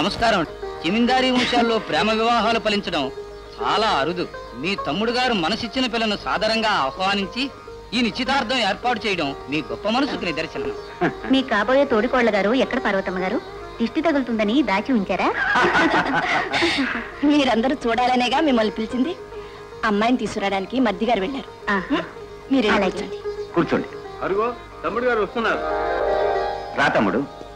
నమస్కారం జమీందారీ వంశాల్లో ప్రేమ వివాహాలు ఫలించడం చాలా అరుదు మీ తమ్ముడు గారు మనసిచ్చిన పిల్లను సాదరంగా ఆహ్వానించి ఈ నిశ్చితార్థం ఏర్పాటు చేయడం మీ గొప్ప మనసుకు నిదర్శనం మీ కాబోయే తోడికోళ్ల గారు ఎక్కడ పార్వతమ్మ గారు దిష్టి తగులుతుందని దాచి ఉంచారా మీరందరూ చూడాలనేగా మిమ్మల్ని పిలిచింది అమ్మాయిని తీసుకురావడానికి మద్ది గారు వెళ్ళారు ఆహా. మీరు వెళ్ళి అలాగే. కూర్చోండి. కూర్చోండి అరుగో తమ్ముడు గారు వస్తున్నారు రా తమ్ముడు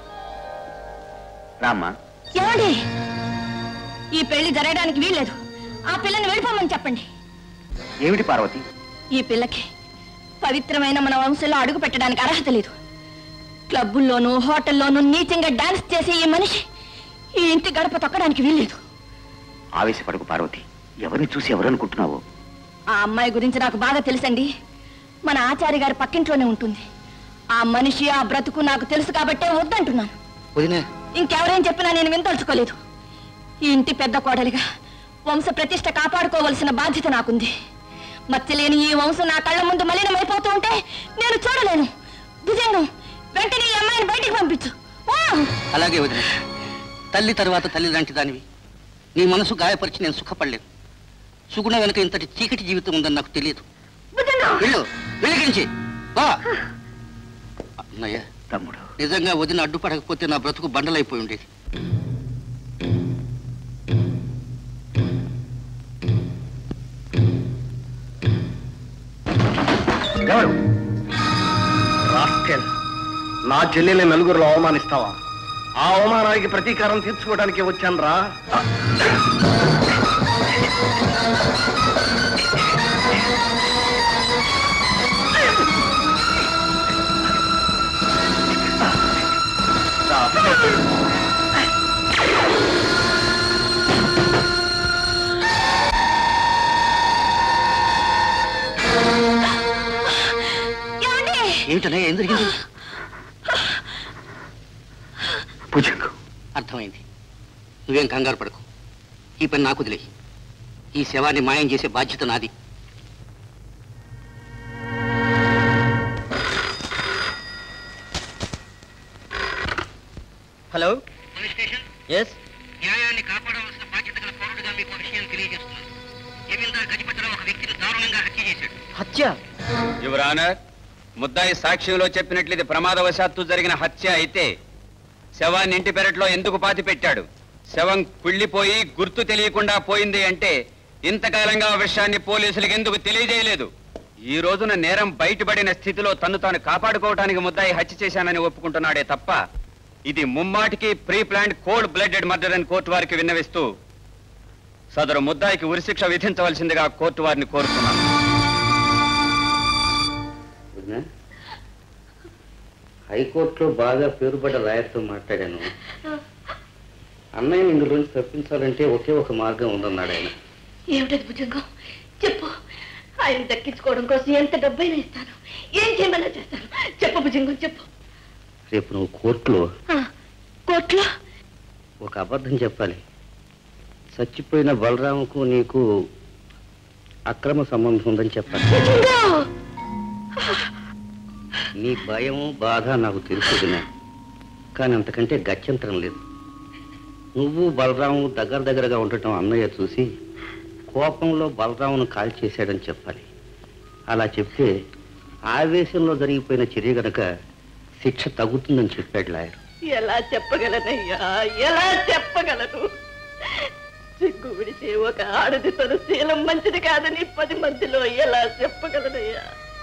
రామ్మా ఏమండి ఈ పెళ్లి జరగడానికి వీల్లేదు ఆ పిల్లని వెళ్ళిపోమని చెప్పండి ఏమిటి పార్వతి ఈ పిల్లకి పవిత్రమైన మన వంశంలో అడుగు పెట్టడానికి అర్హత లేదు క్లబ్బుల్లోనూ హోటల్లోనూ నీచంగా డాన్స్ చేసే ఈ మనిషి ఈ ఇంటి గడప తొక్కడానికి వీల్లేదు ఆవేశపడకు పార్వతి ఎవరిని చూసి ఎవరు అనుకుంటున్నావు ఆ అమ్మాయి గురించి నాకు బాగా తెలుసండి మన ఆచార్య గారి పక్కింట్లోనే ఉంటుంది ఆ మనిషి ఆ బ్రతుకు నాకు తెలుసు కాబట్టే వద్దంటున్నాను వదినే ఇంకెవరేం చెప్పినా నేను వింతలుచుకోలేదు ఈ ఇంటి పెద్ద కోడలిగా వంశ ప్రతిష్ట కాపాడుకోవలసిన బాధ్యత నాకుంది మచ్చలేని ఈ వంశం నా కళ్ళ ముందు మలినమైపోతూ ఉంటే నేను చూడలేను భుజంగం వెంటనే ఈ అమ్మాయిని బయటికి పంపించు ఓ! అలాగే వదిన తల్లి తర్వాత తల్లి లాంటి దానివి నీ మనసు గాయపరిచి నేను సుఖపడలేను సుగుణ వెనుక ఇంతటి చీకటి జీవితం ఉందని నాకు తెలియదు భుజంగం వెళ్ళు వెలిగించి వా అన్నయ్య తమ్ముడు నిజంగా వదిన అడ్డుపడకపోతే నా బ్రతుకు బండలైపోయి ఉండేది ఎవరు రాస్కెల్ నా చెల్లెల్ని నలుగురిలో అవమానిస్తావా ఆ అవమానానికి ప్రతీకారం తీర్చుకోవడానికి వచ్చాను రా ఏమండి ఏమిటన్నయ్య ఏం జరిగింది భుజంగు అర్థమైంది నువ్వేం కంగారు పడకు ఈ పని నాకు వదిలేయి ఈ శవాన్ని మాయం చేసే బాధ్యత నాది హలో ఎస్ న్యాయాన్ని కాపాడవలసిన బాధ్యత గల పౌరుడుగా మీకు ఒక విషయం తెలియజేస్తున్నాను జమీందార్ గజపతిరావు ఒక వ్యక్తిని దారుణంగా హత్య చేశాడు హత్య యువర్ ఆనర్ ముద్దాయి సాక్ష్యంలో చెప్పినట్లు ఇది ప్రమాదవశాత్తు జరిగిన హత్య అయితే శవాన్ని ఇంటి పెరట్లో ఎందుకు పాతి పెట్టాడు శవం కుళ్ళిపోయి గుర్తు తెలియకుండా పోయింది అంటే ఇంతకాలంగా ఆ విషయాన్ని పోలీసులకు ఎందుకు తెలియజేయలేదు ఈ రోజున నేరం బయటపడిన స్థితిలో తను తాను కాపాడుకోవడానికి ముద్దాయి హత్య చేశానని ఒప్పుకుంటున్నాడే తప్ప ఇది ముమ్మాటికి pre planned cold blooded murder అని కోర్టు వారికి విన్నవిస్తూ సదరు ముద్దాయికి ఉరిశిక్ష విధించవలసిందిగా కోర్టు వారిని కోరుతున్నాను వదినా, హైకోర్టులో బాగా పేరుపడ్డ లాయర్తో మాట్లాడాను అన్నయ్యని ఇందులోంచి తప్పించాలంటే ఒకే ఒక మార్గం ఉందన్నాడు ఆయన ఏమిటది భుజంగం చెప్పు ఆయన దక్కించుకోవడం కోసం ఎంత డబ్బైనా ఇస్తాను ఏం చేయమన్నా చేస్తాను చెప్పు భుజంగం చెప్పు రేపు నువ్వు కోర్టులో ఆ, కోర్టులో ఒక అబద్ధం చెప్పాలి చచ్చిపోయిన బలరాముకు నీకు అక్రమ సంబంధం ఉందని చెప్పాలి భుజంగం నీ భయం బాధ నాకు తెలుసు వదినా. కానీ అంతకంటే గత్యంతరం లేదు నువ్వు బలరాము దగ్గర దగ్గరగా ఉండటం అన్నయ్య చూసి కోపంలో బలరామును కాల్ చేశాడని చెప్పాలి అలా చెప్తే ఆవేశంలో జరిగిపోయిన చర్య గనక శిక్ష తగ్గుతుందని చెప్పాడు లాయర్ ఎలా చెప్పగలనయ్యా ఎలా చెప్పగలను సిగ్గు విడిచి ఒక ఆడది తన శీలం మంచిది కాదని పది మందిలో ఎలా చెప్పగలనయ్యా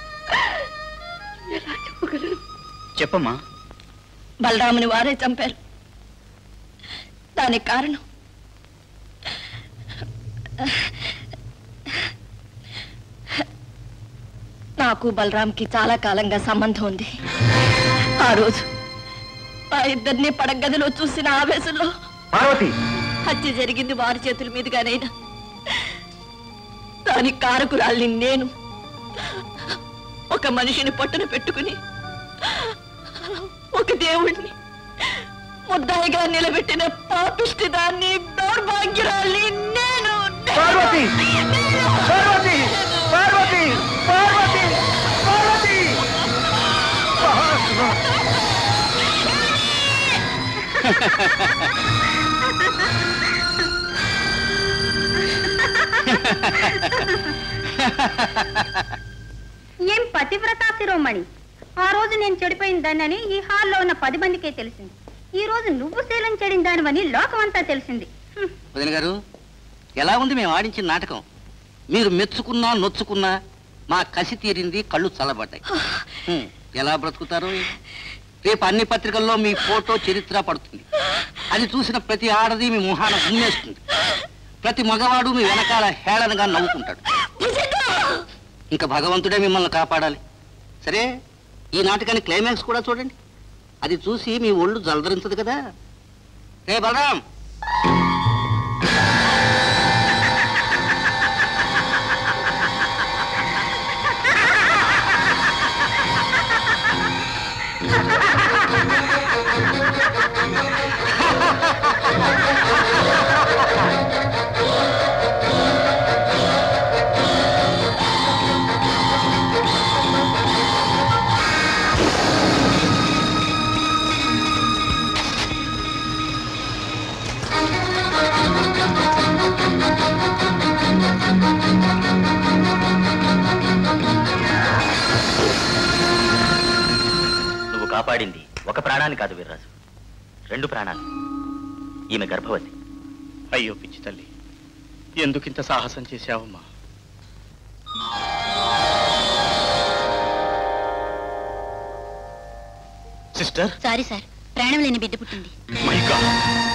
ఎలా చెప్పగలను చెప్పమ్మా బలరాముని వారే చంపారు దానికి కారణం నాకు బలరాంకి చాలా కాలంగా సంబంధం ఉంది ఆ రోజు ఆ ఇద్దరిని పడగదిలో చూసిన ఆవేశంలో పార్వతి హత్య జరిగింది వారి చేతుల మీదుగానైనా దానికి కారకురాల్ని నేను ఒక మనిషిని పట్టున పెట్టుకుని ఒక దేవుణ్ణి ముద్దాయిగా నిలబెట్టిన పాపిష్టి దాన్ని దౌర్భాగ్యురాల్ని నేను పార్వతి! నేను! పార్వతి పార్వతి పార్వతి పార్వతి ఏం పతివ్రతా శిరోమణి ఆ రోజు నేను చెడిపోయిన దాన్నని ఈ హాల్లో ఉన్న పది మందికే తెలిసింది ఈ రోజు నువ్వు శీలం చెడిన దానివని లోకమంతా తెలిసింది హ్మ్. వదిన గారు ఎలా ఉంది మేము ఆడించిన నాటకం మీరు మెచ్చుకున్నా నొచ్చుకున్నా మా కసి తీరింది కళ్ళు చల్లబడ్డాయి హ్మ్, ఎలా బ్రతుకుతారు రేపు అన్ని పత్రికల్లో మీ ఫోటో చరిత్ర పడుతుంది అది చూసిన ప్రతి ఆడది మీ మొహాన ఉమ్మేస్తుంది ప్రతి మగవాడు మీ వెనకాల హేళనగా నవ్వుకుంటాడు ఇంకా భగవంతుడే మిమ్మల్ని కాపాడాలి సరే ఈ నాటకాన్ని క్లైమాక్స్ కూడా చూడండి అది చూసి మీ ఒళ్ళు జలదరించదు కదా రే బలరాం నువ్వు కాపాడింది ఒక ప్రాణాన్ని కాదు వీర్రాజు రెండు ప్రాణాలు ఈమె గర్భవతి అయ్యో పిచ్చి తల్లి ఎందుకింత సాహసం చేశావమ్మా సిస్టర్ సారీ సార్ ప్రాణం లేని బిడ్డ పుట్టింది మై గాడ్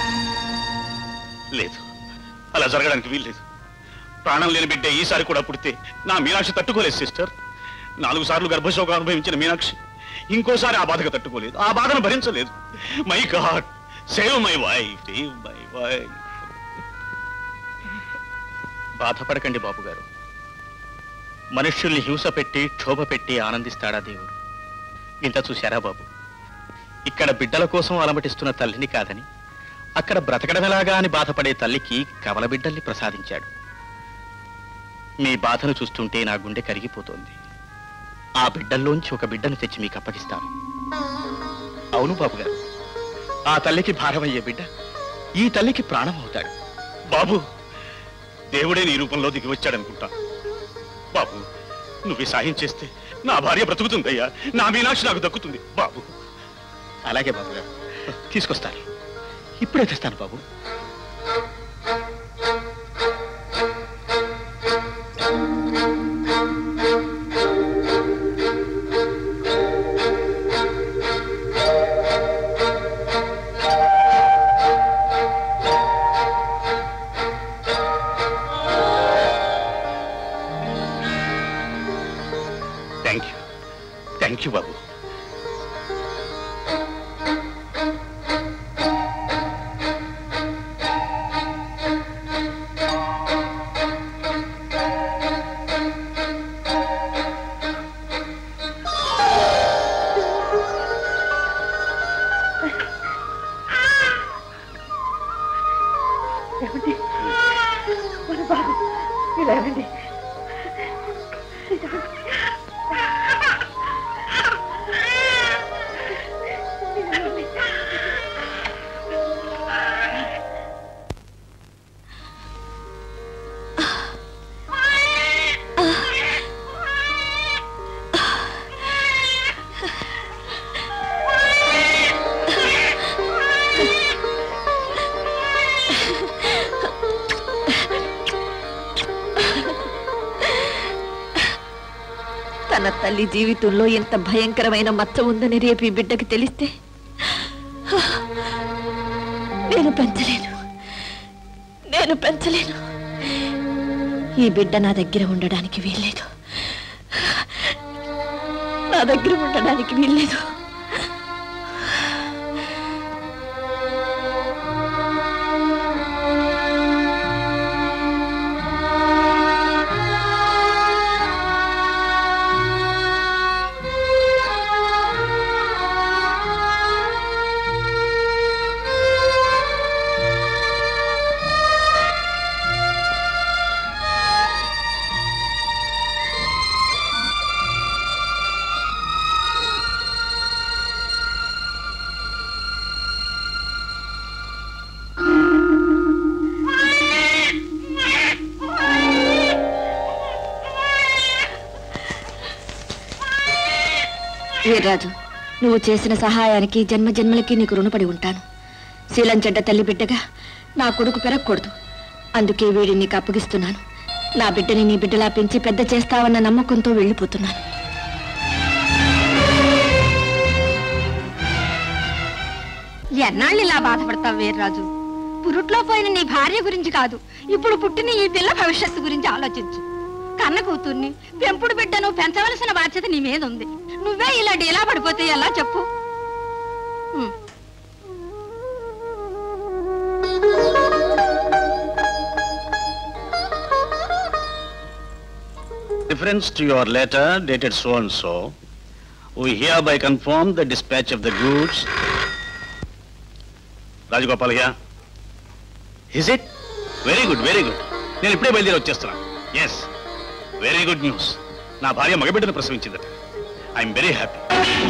లేదు అలా జరగడానికి వీల్లేదు ప్రాణం లేని బిడ్డ ఈసారి కూడా పుడితే నా మీనాక్షి తట్టుకోలేదు సిస్టర్ నాలుగు సార్లు గర్భశోకం అనుభవించిన మీనాక్షి ఇంకోసారి ఆ బాధకు తట్టుకోలేదు ఆ బాధను భరించలేదు my god save my wife save my wife బాధపడకండి బాబు గారు మనుష్యుల్ని హింస పెట్టి క్షోభ పెట్టి ఆనందిస్తాడా దేవుడు ఇంత చూశారా బాబు ఇక్కడ బిడ్డల కోసం అలమటిస్తున్న తల్లిని కాదని అక్కడ బ్రతకడమెలాగా అని బాధపడే తల్లికి కవల బిడ్డల్ని ప్రసాదించాడు మీ బాధను చూస్తుంటే నా గుండె కరిగిపోతోంది ఆ బిడ్డల్లోంచి ఒక బిడ్డను తెచ్చి మీకు అప్పగిస్తాను అవును బాబు గారు ఆ తల్లికి భారమయ్యే బిడ్డ ఈ తల్లికి ప్రాణం అవుతాడు బాబు దేవుడే నీ రూపంలో దిగి వచ్చాడనుకుంటా బాబు నువ్వు ఈ సాయం చేస్తే నా భార్య బ్రతుకుతుందయ్యా నా మీనాక్షి నాకు దక్కుతుంది బాబు అలాగే బాబు గారు తీసుకొస్తాను ఇప్పుడే తెస్తాను బాబు థ్యాంక్ యూ థ్యాంక్ యూ బాబు తన తల్లి జీవితంలో ఎంత భయంకరమైన మచ్చ ఉందని రేపు ఈ బిడ్డకి తెలిస్తే నేను పెంచలేను నేను పెంచలేను ఈ బిడ్డ నా దగ్గర ఉండడానికి వీల్లేదు నా దగ్గర ఉండడానికి వీల్లేదు వీర్రాజు నువ్వు చేసిన సహాయానికి జన్మ జన్మలకి నీకు రుణపడి ఉంటాను శీలం చెడ్డ తల్లి బిడ్డగా నా కొడుకు పెరగకూడదు అందుకే వీడిని నీకు అప్పగిస్తున్నాను నా బిడ్డని నీ బిడ్డలా పెంచి పెద్ద చేస్తావన్న నమ్మకంతో వెళ్ళిపోతున్నాను ఎన్నాళ్ళు ఇలా బాధపడతావు వీర్రాజు పురుట్లో పోయిన నీ భార్య గురించి కాదు ఇప్పుడు పుట్టిన ఈ పిల్ల భవిష్యత్తు గురించి ఆలోచించు కన్న కూతుర్ని పెంపుడు బిడ్డను పెంచవలసిన బాధ్యత నీ మీద ఉంది నువ్వే ఇలా డీలా పడిపోతే ఎలా చెప్పు um. Reference to your letter dated so and so, we hereby confirm the dispatch of the goods. Rajagopal here is it very good very good నేను ఇప్పుడే బయలుదేరి వచ్చేస్తున్నా ఎస్ వెరీ గుడ్ న్యూస్ నా భార్య మగబిడ్డను ప్రసవించిందట ఐఎమ్ వెరీ హ్యాపీ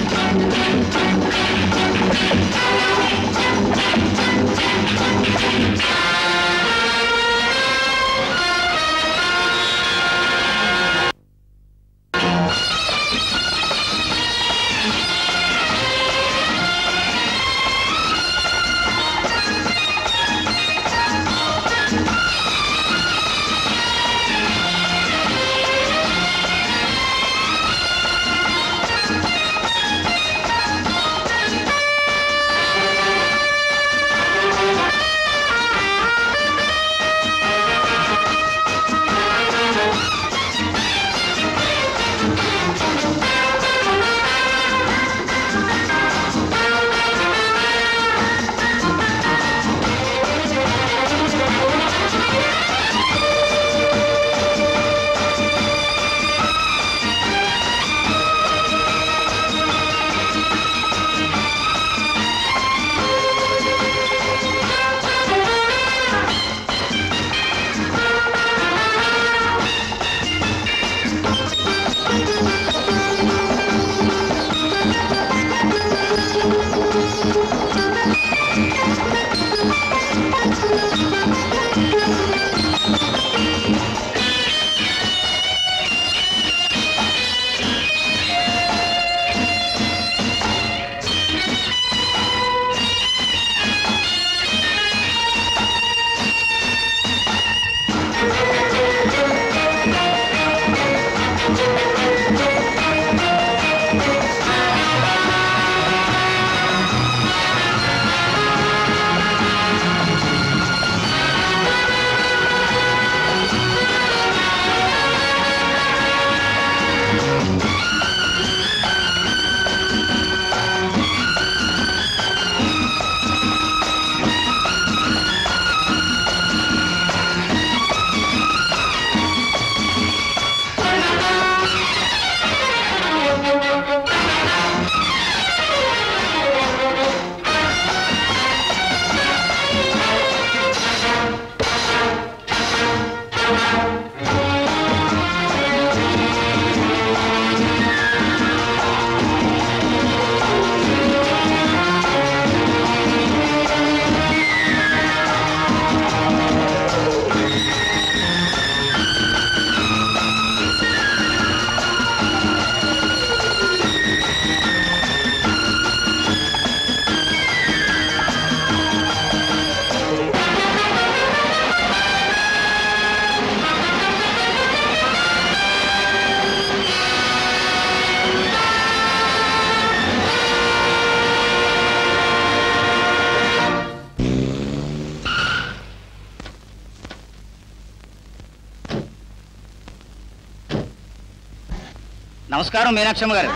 నమస్కారం మీనాక్షమ్మ గారు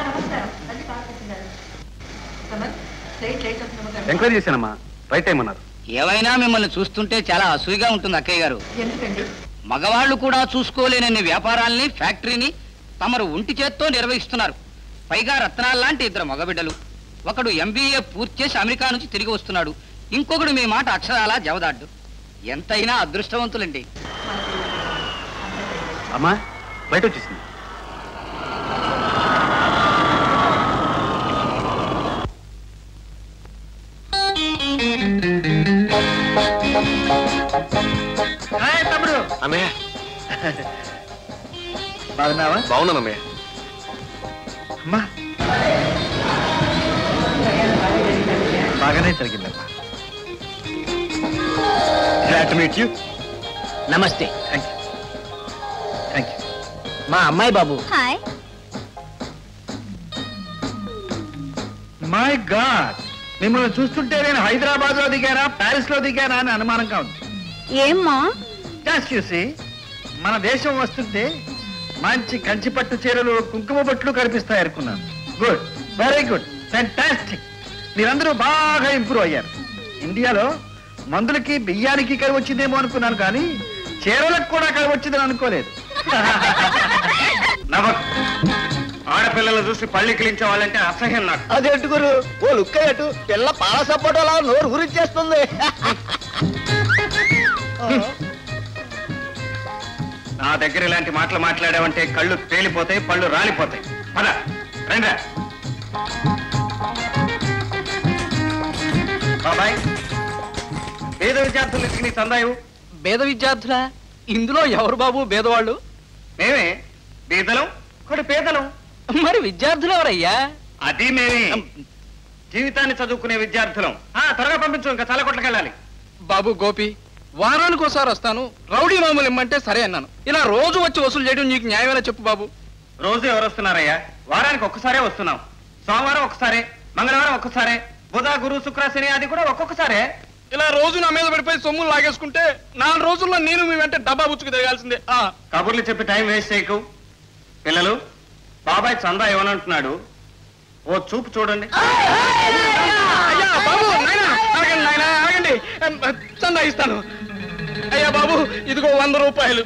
ఎంక్వైరీ చేశానమ్మా రైట్ టైం అన్నారు ఏవైనా మిమ్మల్ని చూస్తుంటే చాలా అసూయగా ఉంటుంది అక్కయ్య గారు మగవాళ్ళు కూడా చూసుకోలేనన్ని వ్యాపారాల్ని ఫ్యాక్టరీని తమరు ఒంటి చేత్తో నిర్వహిస్తున్నారు పైగా రత్నాల్లాంటి ఇద్దరు మగబిడ్డలు ఒకడు ఎంబీఏ పూర్తి చేసి అమెరికా నుంచి తిరిగి వస్తున్నాడు ఇంకొకడు మీ మాట అక్షరాలా జవదాడ్డు ఎంతైనా అదృష్టవంతులండి అమ్మా బయట వచ్చేసింది తమ్ముడు అన్నయ్య బాగున్నావా బాగున్నాను అన్నయ్య అమ్మా బాగానే జరిగిందమ్మా గ్లాడ్ మీట్ యూ నమస్తే థ్యాంక్ యూ థ్యాంక్ యూ మా అమ్మాయి బాబు హాయ్ మై గాడ్ మిమ్మల్ని చూస్తుంటే నేను హైదరాబాద్ లో దిగానా ప్యారిస్ లో దిగానా అని అనుమానంగా ఉంది ఏమ్మా జస్ట్ చూసి మన దేశం వస్తుంటే మంచి కంచి పట్టు చీరలు కుంకుమ బొట్లు కనిపిస్తాయి అనుకున్నాను గుడ్ వెరీ గుడ్ ఫ్యాంటాస్టిక్ మీరందరూ బాగా ఇంప్రూవ్ అయ్యారు ఇండియాలో మందులకి బియ్యానికి కరువు వచ్చిందేమో అనుకున్నాను కానీ చీరలకు కూడా కరువు వచ్చిందని అనుకోలేదు నవ్వకు ఆడపిల్లలు చూసి పళ్ళి కిలించే వాళ్ళంటే అసహ్యం నాకు అదేంటి గురు ఓ లుక్ అయ్యట్టు పిల్ల పాల సపోర్ట్ అలా నోరు గురించేస్తుంది నా దగ్గర ఇలాంటి మాటలు మాట్లాడావంటే కళ్ళు పేలిపోతాయి పళ్ళు రాలిపోతాయి పద రండి బాబాయ్ పేద విద్యార్థులకి నీ చందాయు పేద విద్యార్థులా ఇందులో ఎవరు బాబు పేదవాళ్ళు మేమే బీదలం కొన్ని పేదలం మరి విద్యార్థులు ఎవరయ్యా అది మేమే జీవితాన్ని చదువుకునే విద్యార్థులం ఆ త్వరగా పంపించు ఇంకా చాలా కొట్లకి వెళ్ళాలి బాబు గోపి వారానికి ఒకసారి వస్తాను రౌడీ మామూలు ఇమ్మంటే సరే అన్నాను ఇలా రోజు వచ్చి వసూలు చేయడం నీకు న్యాయమేనా చెప్పు బాబు రోజు ఎవరు వస్తున్నారయ్యా వారానికి ఒక్కసారే వస్తున్నాం సోమవారం ఒక్కసారే మంగళవారం ఒక్కసారే బుధ గురు శుక్ర శని అది కూడా ఒక్కొక్కసారే ఇలా రోజు నా మీద పడిపోయి సొమ్ములు లాగేసుకుంటే నాలుగు రోజుల్లో నేను మీ వెంట డబ్బా బుచ్చుకు తిరగాల్సిందే ఆ కబుర్లు చెప్పి టైం వేస్ట్ చేయకు పిల్లలు బాబాయ్ చందా ఏమనంటున్నాడు ఓ చూపు చూడండి అయ్యా బాబు నాయనా ఆగండి నాయనా ఆగండి ఎం, చందా ఇస్తాను అయ్యా బాబు ఇదిగో వంద రూపాయలు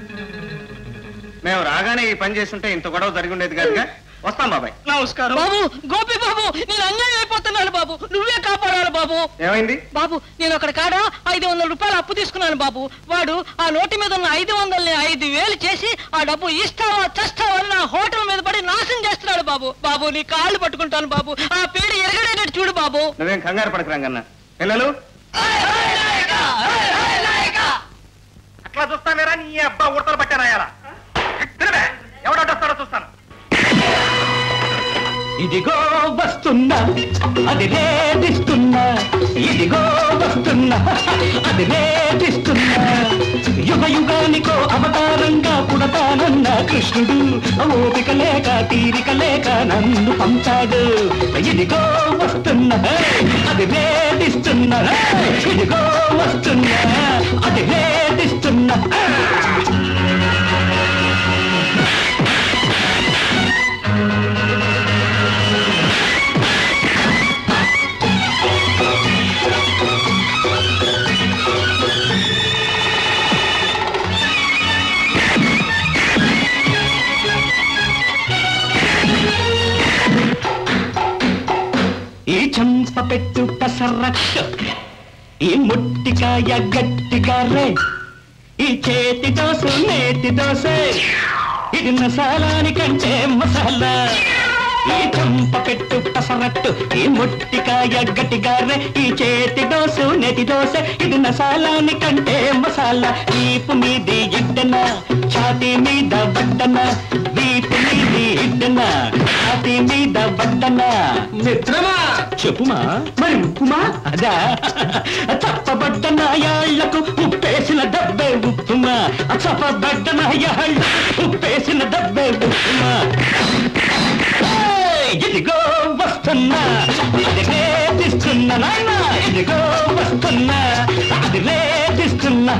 మేము రాగానే ఈ పని చేస్తుంటే ఇంత గొడవ జరిగి ఉండేది కాదుగా వస్తాం బాబాయ్ నమస్కారం బాబు గోపి బాబు నేను అన్యాయం అయిపోతున్నాను బాబు నువ్వే కాపాడాలి బాబు ఏమైంది బాబు నేను అక్కడ కాడ ఐదు వందల రూపాయలు అప్పు తీసుకున్నాను బాబు వాడు ఆ నోటి మీద ఉన్న ఐదు వందల్ని ఐదు వేలు చేసి ఆ డబ్బు ఇస్తావా చస్తావా అని నా హోటల్ మీద పడి నాశనం చేస్తున్నాడు బాబు బాబు నీ కాళ్ళు పట్టుకుంటాను బాబు ఆ పీడ ఎరగడేటట్టు చూడు బాబు నువ్వేం కంగారు పడకు రంగన్న పిల్లలు అట్లా చూస్తానేరా నీ అబ్బా ఉడతలు పట్టారాయాలా ఎవడొస్తాడో చూస్తాను ఇదిగో వస్తున్నా అది రేదిస్తున్నా ఇదిగో వస్తున్నా అది రేదిస్తున్నా యుగ యుగానికో అవతారంగా పుడతానన్న కృష్ణుడు ఓపిక లేక తీరిక లేక నన్ను పంపాడు ఇదిగో వస్తున్నా అది రేదిస్తున్నా ఇదిగో వస్తున్నా అది రేదిస్తున్నా ఈ చంప పెట్టు పెసరట్టు ఈ ముట్టికాయ గట్టిగా రే ఈ చేతి దోశ నేతి దోశ ఇది మసాలాని కంటే మసాలా ఈ చంప పెట్టు పెసరట్టు ఈ ముట్టికాయ గట్టిగా రే ఈ చేతి దోశ నేతి దోశ ఇది మసాలాని కంటే మసాలా వీపు మీది ఇడ్డన ఛాతి మీద బడ్డన వీపు మీది ఇడ్డన ఛాతి మీద బడ్డన మిత్రమా చెప్పుమా మరి ఉప్పుమా అదా తప్పబడ్డ నాయాళ్లకు ఉప్పేసిన దబ్బే ఉప్పుమా చప్పబడ్డ నాయాళ్లకు ఉప్పేసిన దబ్బే ఉప్పుమా ఏయ్, ఇదిగో వస్తున్నా అది రేపిస్తున్నా నాన్న ఇదిగో వస్తున్నా అది రేపిస్తున్నా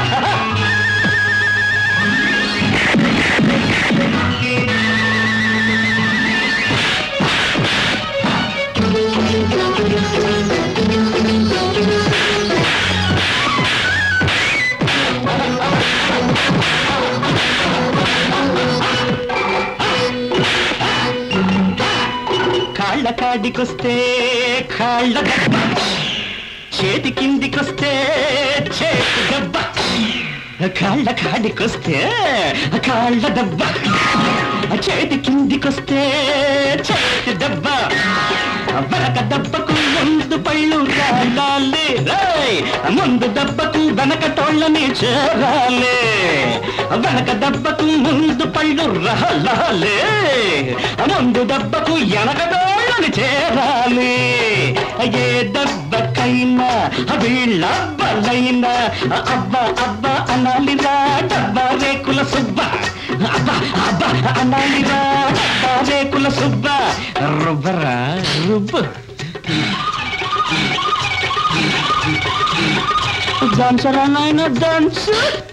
కాళ్ళ కాడికొస్తే కాళ్ళ దెబ్బ చేతి కిందికొస్తే చేతి దెబ్బ కాళ్ళ కాడికొస్తే కాళ్ళ దెబ్బ చేతి కిందికొస్తే చేతి దెబ్బ వెనక దెబ్బకు ముందు పళ్ళు రాలాలి రేయ్! ముందు దెబ్బకు వెనక తోళ్ళని చేరాలి వెనక దెబ్బకు ముందు పళ్ళు రాలాలి ముందు దెబ్బకు వెనక తోళ్ళని చేరాలి ఏ దెబ్బకైనా వీళ్ళవ్వలైనా అబ్బ అబ్బ అనాలిరా డబ్బా రేకుల సుబ్బ అబ్బ అబ్బ అనాలిరా డబ్బా రేకుల సుబ్బ రుబ్బరా రుబ్బు డాన్సరా నాయన డాన్స్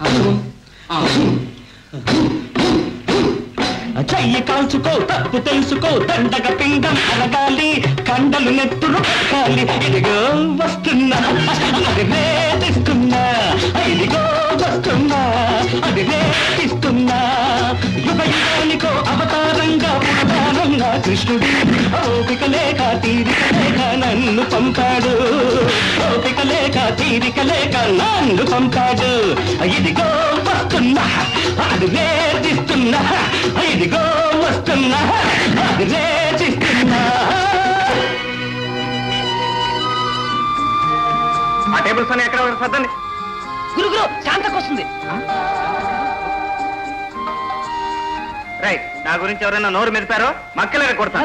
చెయ్యి కాల్చుకో తప్పు తెలుసుకో దండగ పిండం అరగాలి కండలు నెత్తురు కాలి ఇదిగో వస్తున్నా అది రేపిస్తున్నా ఇదిగో వస్తున్నా అది రేపిస్తున్నా యుగ యుగానికో అవతారంగా అవతారంగా కృష్ణుడు ఓపిక లేక తీరిక లేక నన్ను పంపాడు ఓపిక లేక తీరిక లేక నన్ను పంపాడు ఇదిగో వస్తున్నా అది రేపిస్తున్నా ఇదిగో వస్తున్నా అది రేపిస్తున్నా ఆ టేబుల్స్ అని ఎక్కడ సర్దండి గురుగురు శాంతకు వస్తుంది రైట్ నా గురించి ఎవరైనా నోరు మెరిపారో మక్కలేక కొడతా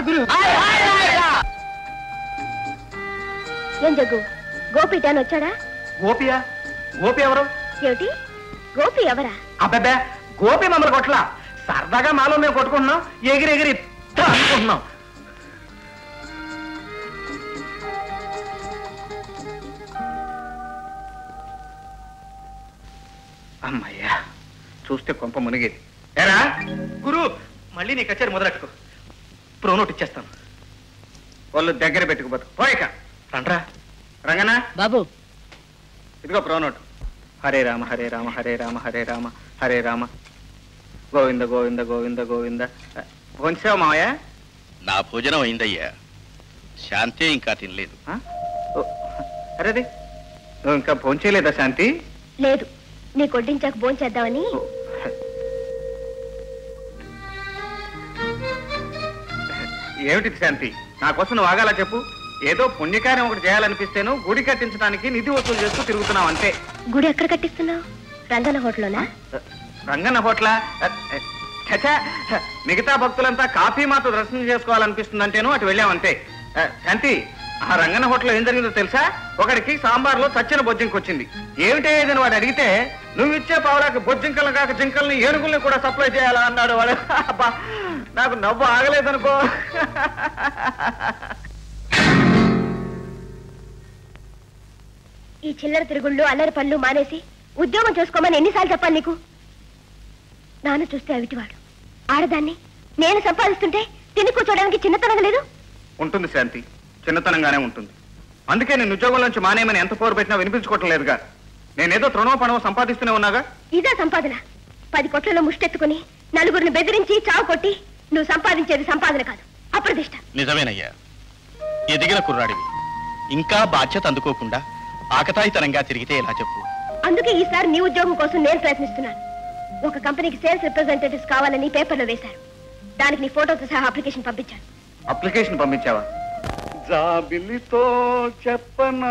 ఏం జగ్గు గోపి టాన్ వచ్చాడా గోపియా గోపి ఎవరు ఏమిటి గోపి ఎవరా అబ్బాబ్బా గోపి మమ్మల్ని కొట్టలా సరదాగా మాలో మేము కొట్టుకుంటున్నాం ఎగిరి ఎగిరి ఇత్త అనుకుంటున్నాం అమ్మయ్యా చూస్తే కొంప మునిగేది ఏరా గురు మళ్ళీ నీ కచేరి మొదలెట్టుకో ప్రోనోట్ ఇచ్చేస్తాను వాళ్ళు దగ్గర పెట్టుకుపోతా పోయిక రండ్రా రంగనా బాబు ఇదిగో ప్రోనోట్ హరే రామ హరే రామ హరే రామ హరే రామ హరే రామ గోవింద గోవింద గోవింద గోవింద భోంచావు మావయ్య నా భోజనం అయిందయ్యా శాంతే ఇంకా తినలేదు అరేది నువ్వు ఇంకా భోంచేయలేదా శాంతి లేదు నీ కొడ్డించాక భోంచేద్దామని ఏమిటి శాంతి నా కోసం నువ్వు ఆగాలా చెప్పు ఏదో పుణ్యకార్యం ఒకటి చేయాలనిపిస్తేను గుడి కట్టించడానికి నిధి వసూలు చేస్తూ తిరుగుతున్నావు అంతే గుడి ఎక్కడ కట్టిస్తున్నావు రంగన హోటల్లోనా రంగన్న హోట్ల చచా మిగతా భక్తులంతా కాఫీ మాతో దర్శనం చేసుకోవాలనిపిస్తుందంటేను అటు వెళ్ళామంతే ఆ, శాంతి ఆ రంగన్న హోటల్లో ఏం జరిగిందో తెలుసా ఒకడికి సాంబార్లో చచ్చిన బొజ్జింక వచ్చింది ఏమిటే ఇదని వాడు అడిగితే నువ్వు ఇచ్చే పావులాకి బొజ్జింకలు కాక జింకల్ని ఏనుగుల్ని కూడా సప్లై చేయాలా అన్నాడు వాడు అబ్బా, నాకు నవ్వు ఆగలేదనుకో ఈ చిల్లర తిరుగుళ్ళు అల్లరి పనులు మానేసి ఉద్యోగం చేసుకోమని ఎన్నిసార్లు చెప్పాలి నీకు నాన్న చూస్తే అవిటివాడు ఆడదాన్ని నేను సంపాదిస్తుంటే తిని కూర్చోడానికి చిన్నతనం లేదు ఉంటుంది శాంతి చిన్నతనంగానే ఉంటుంది అందుకే నేను ఉద్యోగంలోంచి మానేయమని ఎంత పోరు పెట్టినా వినిపించుకోవటం లేదుగా నేనేదో తృణో పణమో సంపాదిస్తూనే ఉన్నాగా ఇదే సంపాదన పది కొట్లలో ముష్టెత్తుకుని నలుగురిని బెదిరించి చావు కొట్టి నువ్వు సంపాదించేది సంపాదన కాదు అప్రదిష్ట నిజమేనయ్యా ఎదిగిన కుర్రాడివి ఇంకా బాధ్యత అందుకోకుండా ఆకతాయితనంగా తిరిగితే ఎలా చెప్పు అందుకే ఈసారి నీ ఉద్యోగం కోసం నేను ప్రయత్నిస్తున్నాను ఒక కంపెనీకి సేల్స్ రిప్రజెంటేటివ్స్ కావాలని పేపర్లో వేశారు దానికి నీ ఫోటోతో సహా అప్లికేషన్ పంపించాను అప్లికేషన్ పంపించావా జాబిలితో చెప్పనా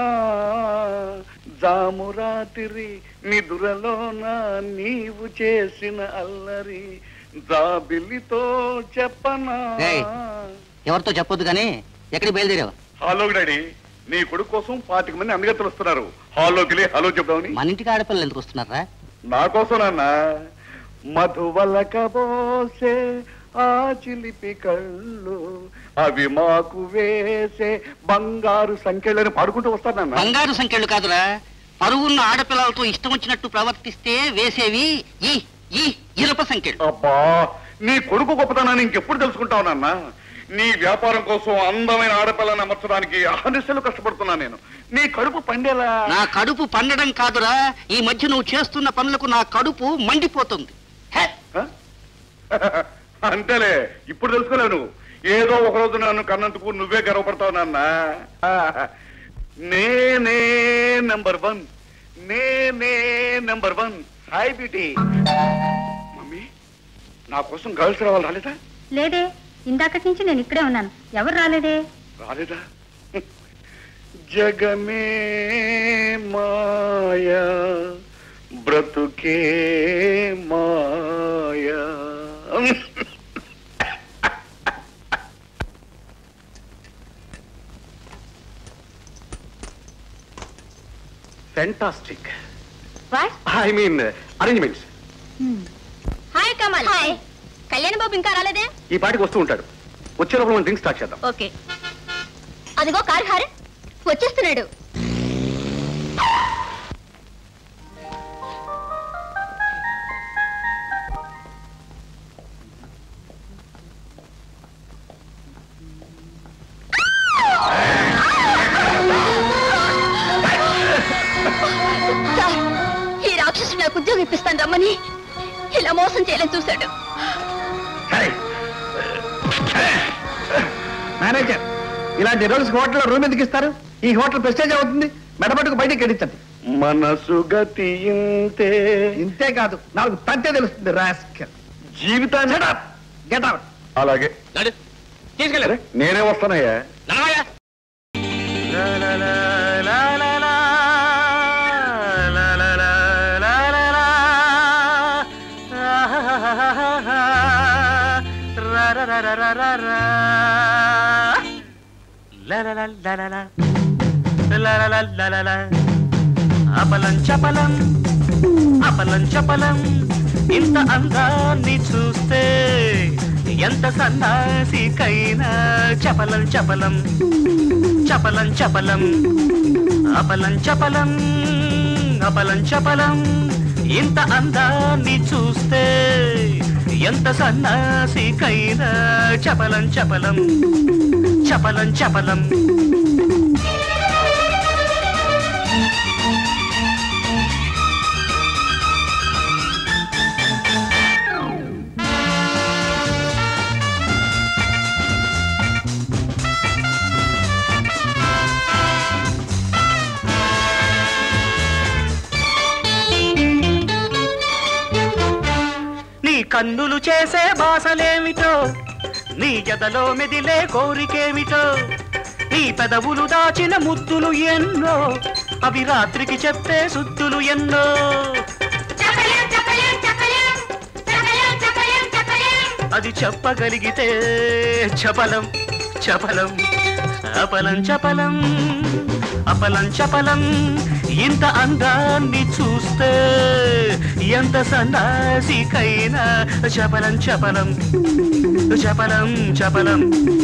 జామురాతిరి నిదురలోన నీవు చేసిన అల్లరి జాబిలితో చెప్పనా ఏయ్, ఎవరితో చెప్పొద్దు కానీ ఎక్కడికి బయలుదేరావు హలో డాడీ నీ కొడుకు కోసం పాతిక మంది అందగత్తలు వస్తున్నారు హాల్లోకి వెళ్ళి హలో చెప్దామని మన ఇంటికి ఆడపిల్లలు ఎందుకు వస్తున్నారా నా కోసం నాన్న మధువలక పోసే ఆ చిలిపి కళ్ళు అవి మాకు వేసే బంగారు సంఖ్యలను పాడుకుంటూ వస్తాను నాన్న బంగారు సంఖ్యలు కాదురా పరువున్న ఆడపిల్లలతో ఇష్టం వచ్చినట్టు ప్రవర్తిస్తే వేసేవి ఈ ఈ ఇరప సంఖ్యలు అబ్బా నీ కొడుకు గొప్పతనాన్ని ఇంకెప్పుడు తెలుసుకుంటావు నాన్న నీ వ్యాపారం కోసం అందమైన ఆడపిల్లని అమర్చడానికి అహర్నిశలు కష్టపడుతున్నా నేను నీ కడుపు పండేలా నా కడుపు పండడం కాదురా ఈ మధ్య నువ్వు చేస్తున్న పనులకు నా కడుపు మండిపోతుంది అంతేలే ఇప్పుడు తెలుసుకోలేవు నువ్వు ఏదో ఒక రోజు నన్ను కన్నందుకు నువ్వే గర్వపడతావు నాన్న నేనే నెంబర్ వన్ నేనే number one hi beauty mummy నా కోసం గర్ల్స్ రావాలి రాలేదా లేదే ఇందాకటి నుంచి నేను ఇక్కడే ఉన్నాను ఎవరు రాలేదే రాలేదా జగమే మాయా బ్రతుకే మాయా fantastic what I mean arrangements hi Kamal hi Kalyan బాబు ఇంకా రాలేదే ఈ పాటికి వస్తూ ఉంటాడు వచ్చే లోపల మనం డ్రింక్ స్టార్ట్ చేద్దాం ఓకే అదిగో కార్ హార్ వచ్చేస్తున్నాడు సార్ ఈ రాక్షసుడు నాకు ఉద్యోగం ఇప్పిస్తాను రమ్మని ఇలా మోసం చేయాలని చూశాడు మేనేజర్ ఇలాంటి రోజు హోటల్లో రూమ్ ఎందుకు ఇస్తారు ఈ హోటల్ ప్రెస్టేజ్ అవుతుంది మెడపట్టుకు బయటికి గడించండి మనసు గతి ఇంతే ఇంతే కాదు నాకు తంతే తెలుస్తుంది రాస్కల్ జీవితాన్ని గెట్ అవుట్ అలాగే తీసుకెళ్ళారు నేనే వస్తానయ్యా అపలం చపలం అపలం చపలం ఇంత అందాన్ని చూస్తే ఎంత సన్నాసికైనా చపలం చపలం చపలం చపలం అపలం చపలం అపలం చపలం ఇంత అందాన్ని చూస్తే ఎంత సన్నాసికైనా చపలం చపలం చపలం చపలం నీ కన్నులు చేసే బాసలేమిటో నీ జతలో మెదిలే కోరికేమిటో నీ పెదవులు దాచిన ముద్దులు ఎన్నో అవి రాత్రికి చెప్పే సుద్దులు ఎన్నో అది చెప్పగలిగితే చపలం చపలం అపలం చపలం అపలం చపలం ఇంత అందాన్ని చూస్తే ఎంత సన్నాసికైనా చపలం చపలం చపలం చపలం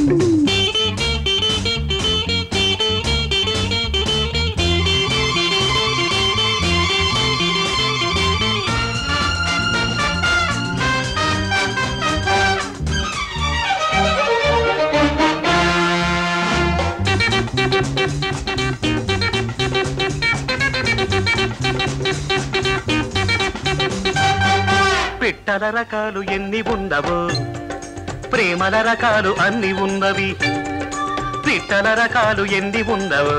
పిట్టల రకాలు ఎన్ని ఉండవో ప్రేమల రకాలు అన్ని ఉన్నవి పిట్టల రకాలు ఎన్ని ఉండవో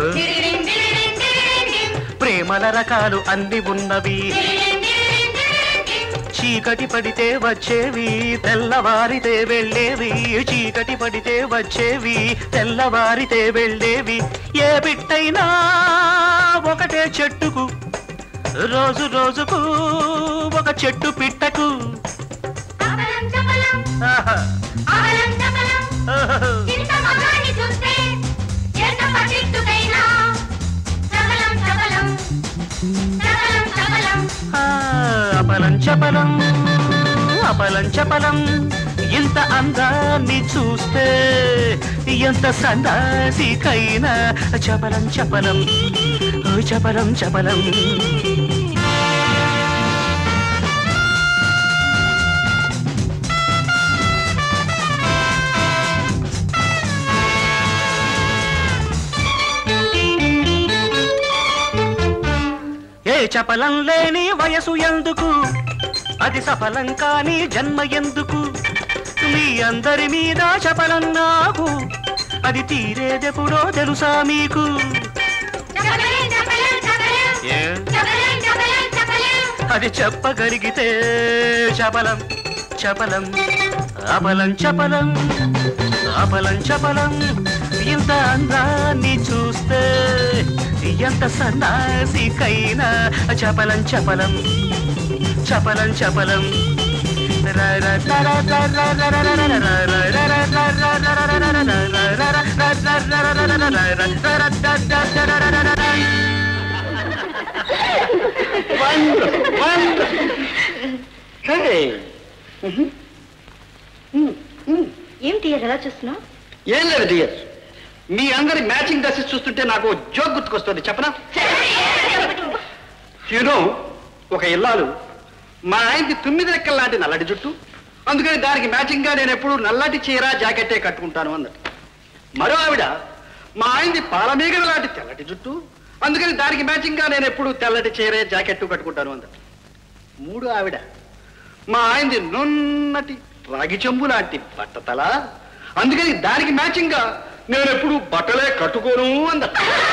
ప్రేమల రకాలు అన్ని ఉన్నవి చీకటి పడితే వచ్చేవి తెల్లవారితే వెళ్ళేవి చీకటి పడితే వచ్చేవి తెల్లవారితే వెళ్ళేవి ఏ బిట్టైనా ఒకటే చెట్టుకు రోజు రోజుకు ఒక చెట్టు పిట్టకు ఆహా. ఓహో. ఆ, అపలం చపలం అపలం చపలం ఇంత అందాన్ని చూస్తే ఎంత సందాసికైనా చపలం చపలం ఓ చపలం చపలం ఏ చపలం లేని వయసు ఎందుకు అది సఫలం కాని జన్మ ఎందుకు మీ అందరి మీద చపలం నాకు అది తీరేదెప్పుడో తెలుసా మీకు ఏ? అది చెప్పగలిగితే చపలం చపలం అబలం చపలం అబలం చపలం ఇంత అందాన్ని చూస్తే ఎంత సన్నాసికైనా చపలం చపలం చపలం చపలం ఏమిటి ఎలా చూస్తున్నావు ఏం లేదు డియర్ మీ అందరి మ్యాచింగ్ డ్రెస్సెస్ చూస్తుంటే నాకు జోక్ గుర్తుకొస్తుంది చెప్పనా యూనో ఒక ఇల్లాలు మా ఆయనకి తొమ్మిది రెక్కల లాంటి నల్లటి జుట్టు అందుకని దానికి మ్యాచింగ్ గా నేను ఎప్పుడు నల్లటి చీర జాకెట్టే కట్టుకుంటాను అన్నట్టు మరో ఆవిడ మా ఆయనది పాలమీగల లాంటి తెల్లటి జుట్టు అందుకని దానికి మ్యాచింగ్ గా నేను ఎప్పుడు తెల్లటి చీర జాకెట్టు కట్టుకుంటాను అన్నట్టు మూడు ఆవిడ మా ఆయనది నున్నటి రాగి చెంబు లాంటి బట్టతల అందుకని దానికి మ్యాచింగ్ గా నేను ఎప్పుడు బట్టలే కట్టుకోను అంద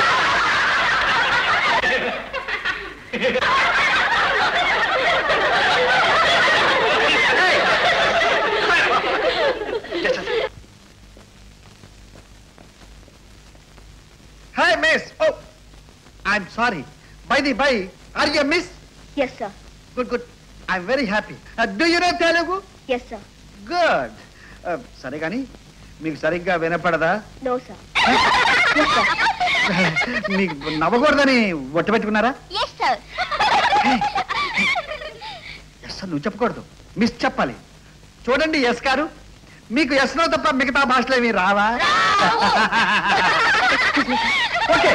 hi miss oh I'm sorry by the by are you miss yes sir good good I'm very happy do you know Telugu yes sir good సరే కానీ మీకు సరిగ్గా వినపడదా నో సార్ మీకు నవ్వకూడదని ఒట్టు పెట్టుకున్నారా ఎస్ సార్ ఎస్ నువ్వు చెప్పకూడదు మిస్ చెప్పాలి చూడండి ఎస్ గారు మీకు ఎస్ నో తప్ప మిగతా భాషలు ఏమి రావా ఓకే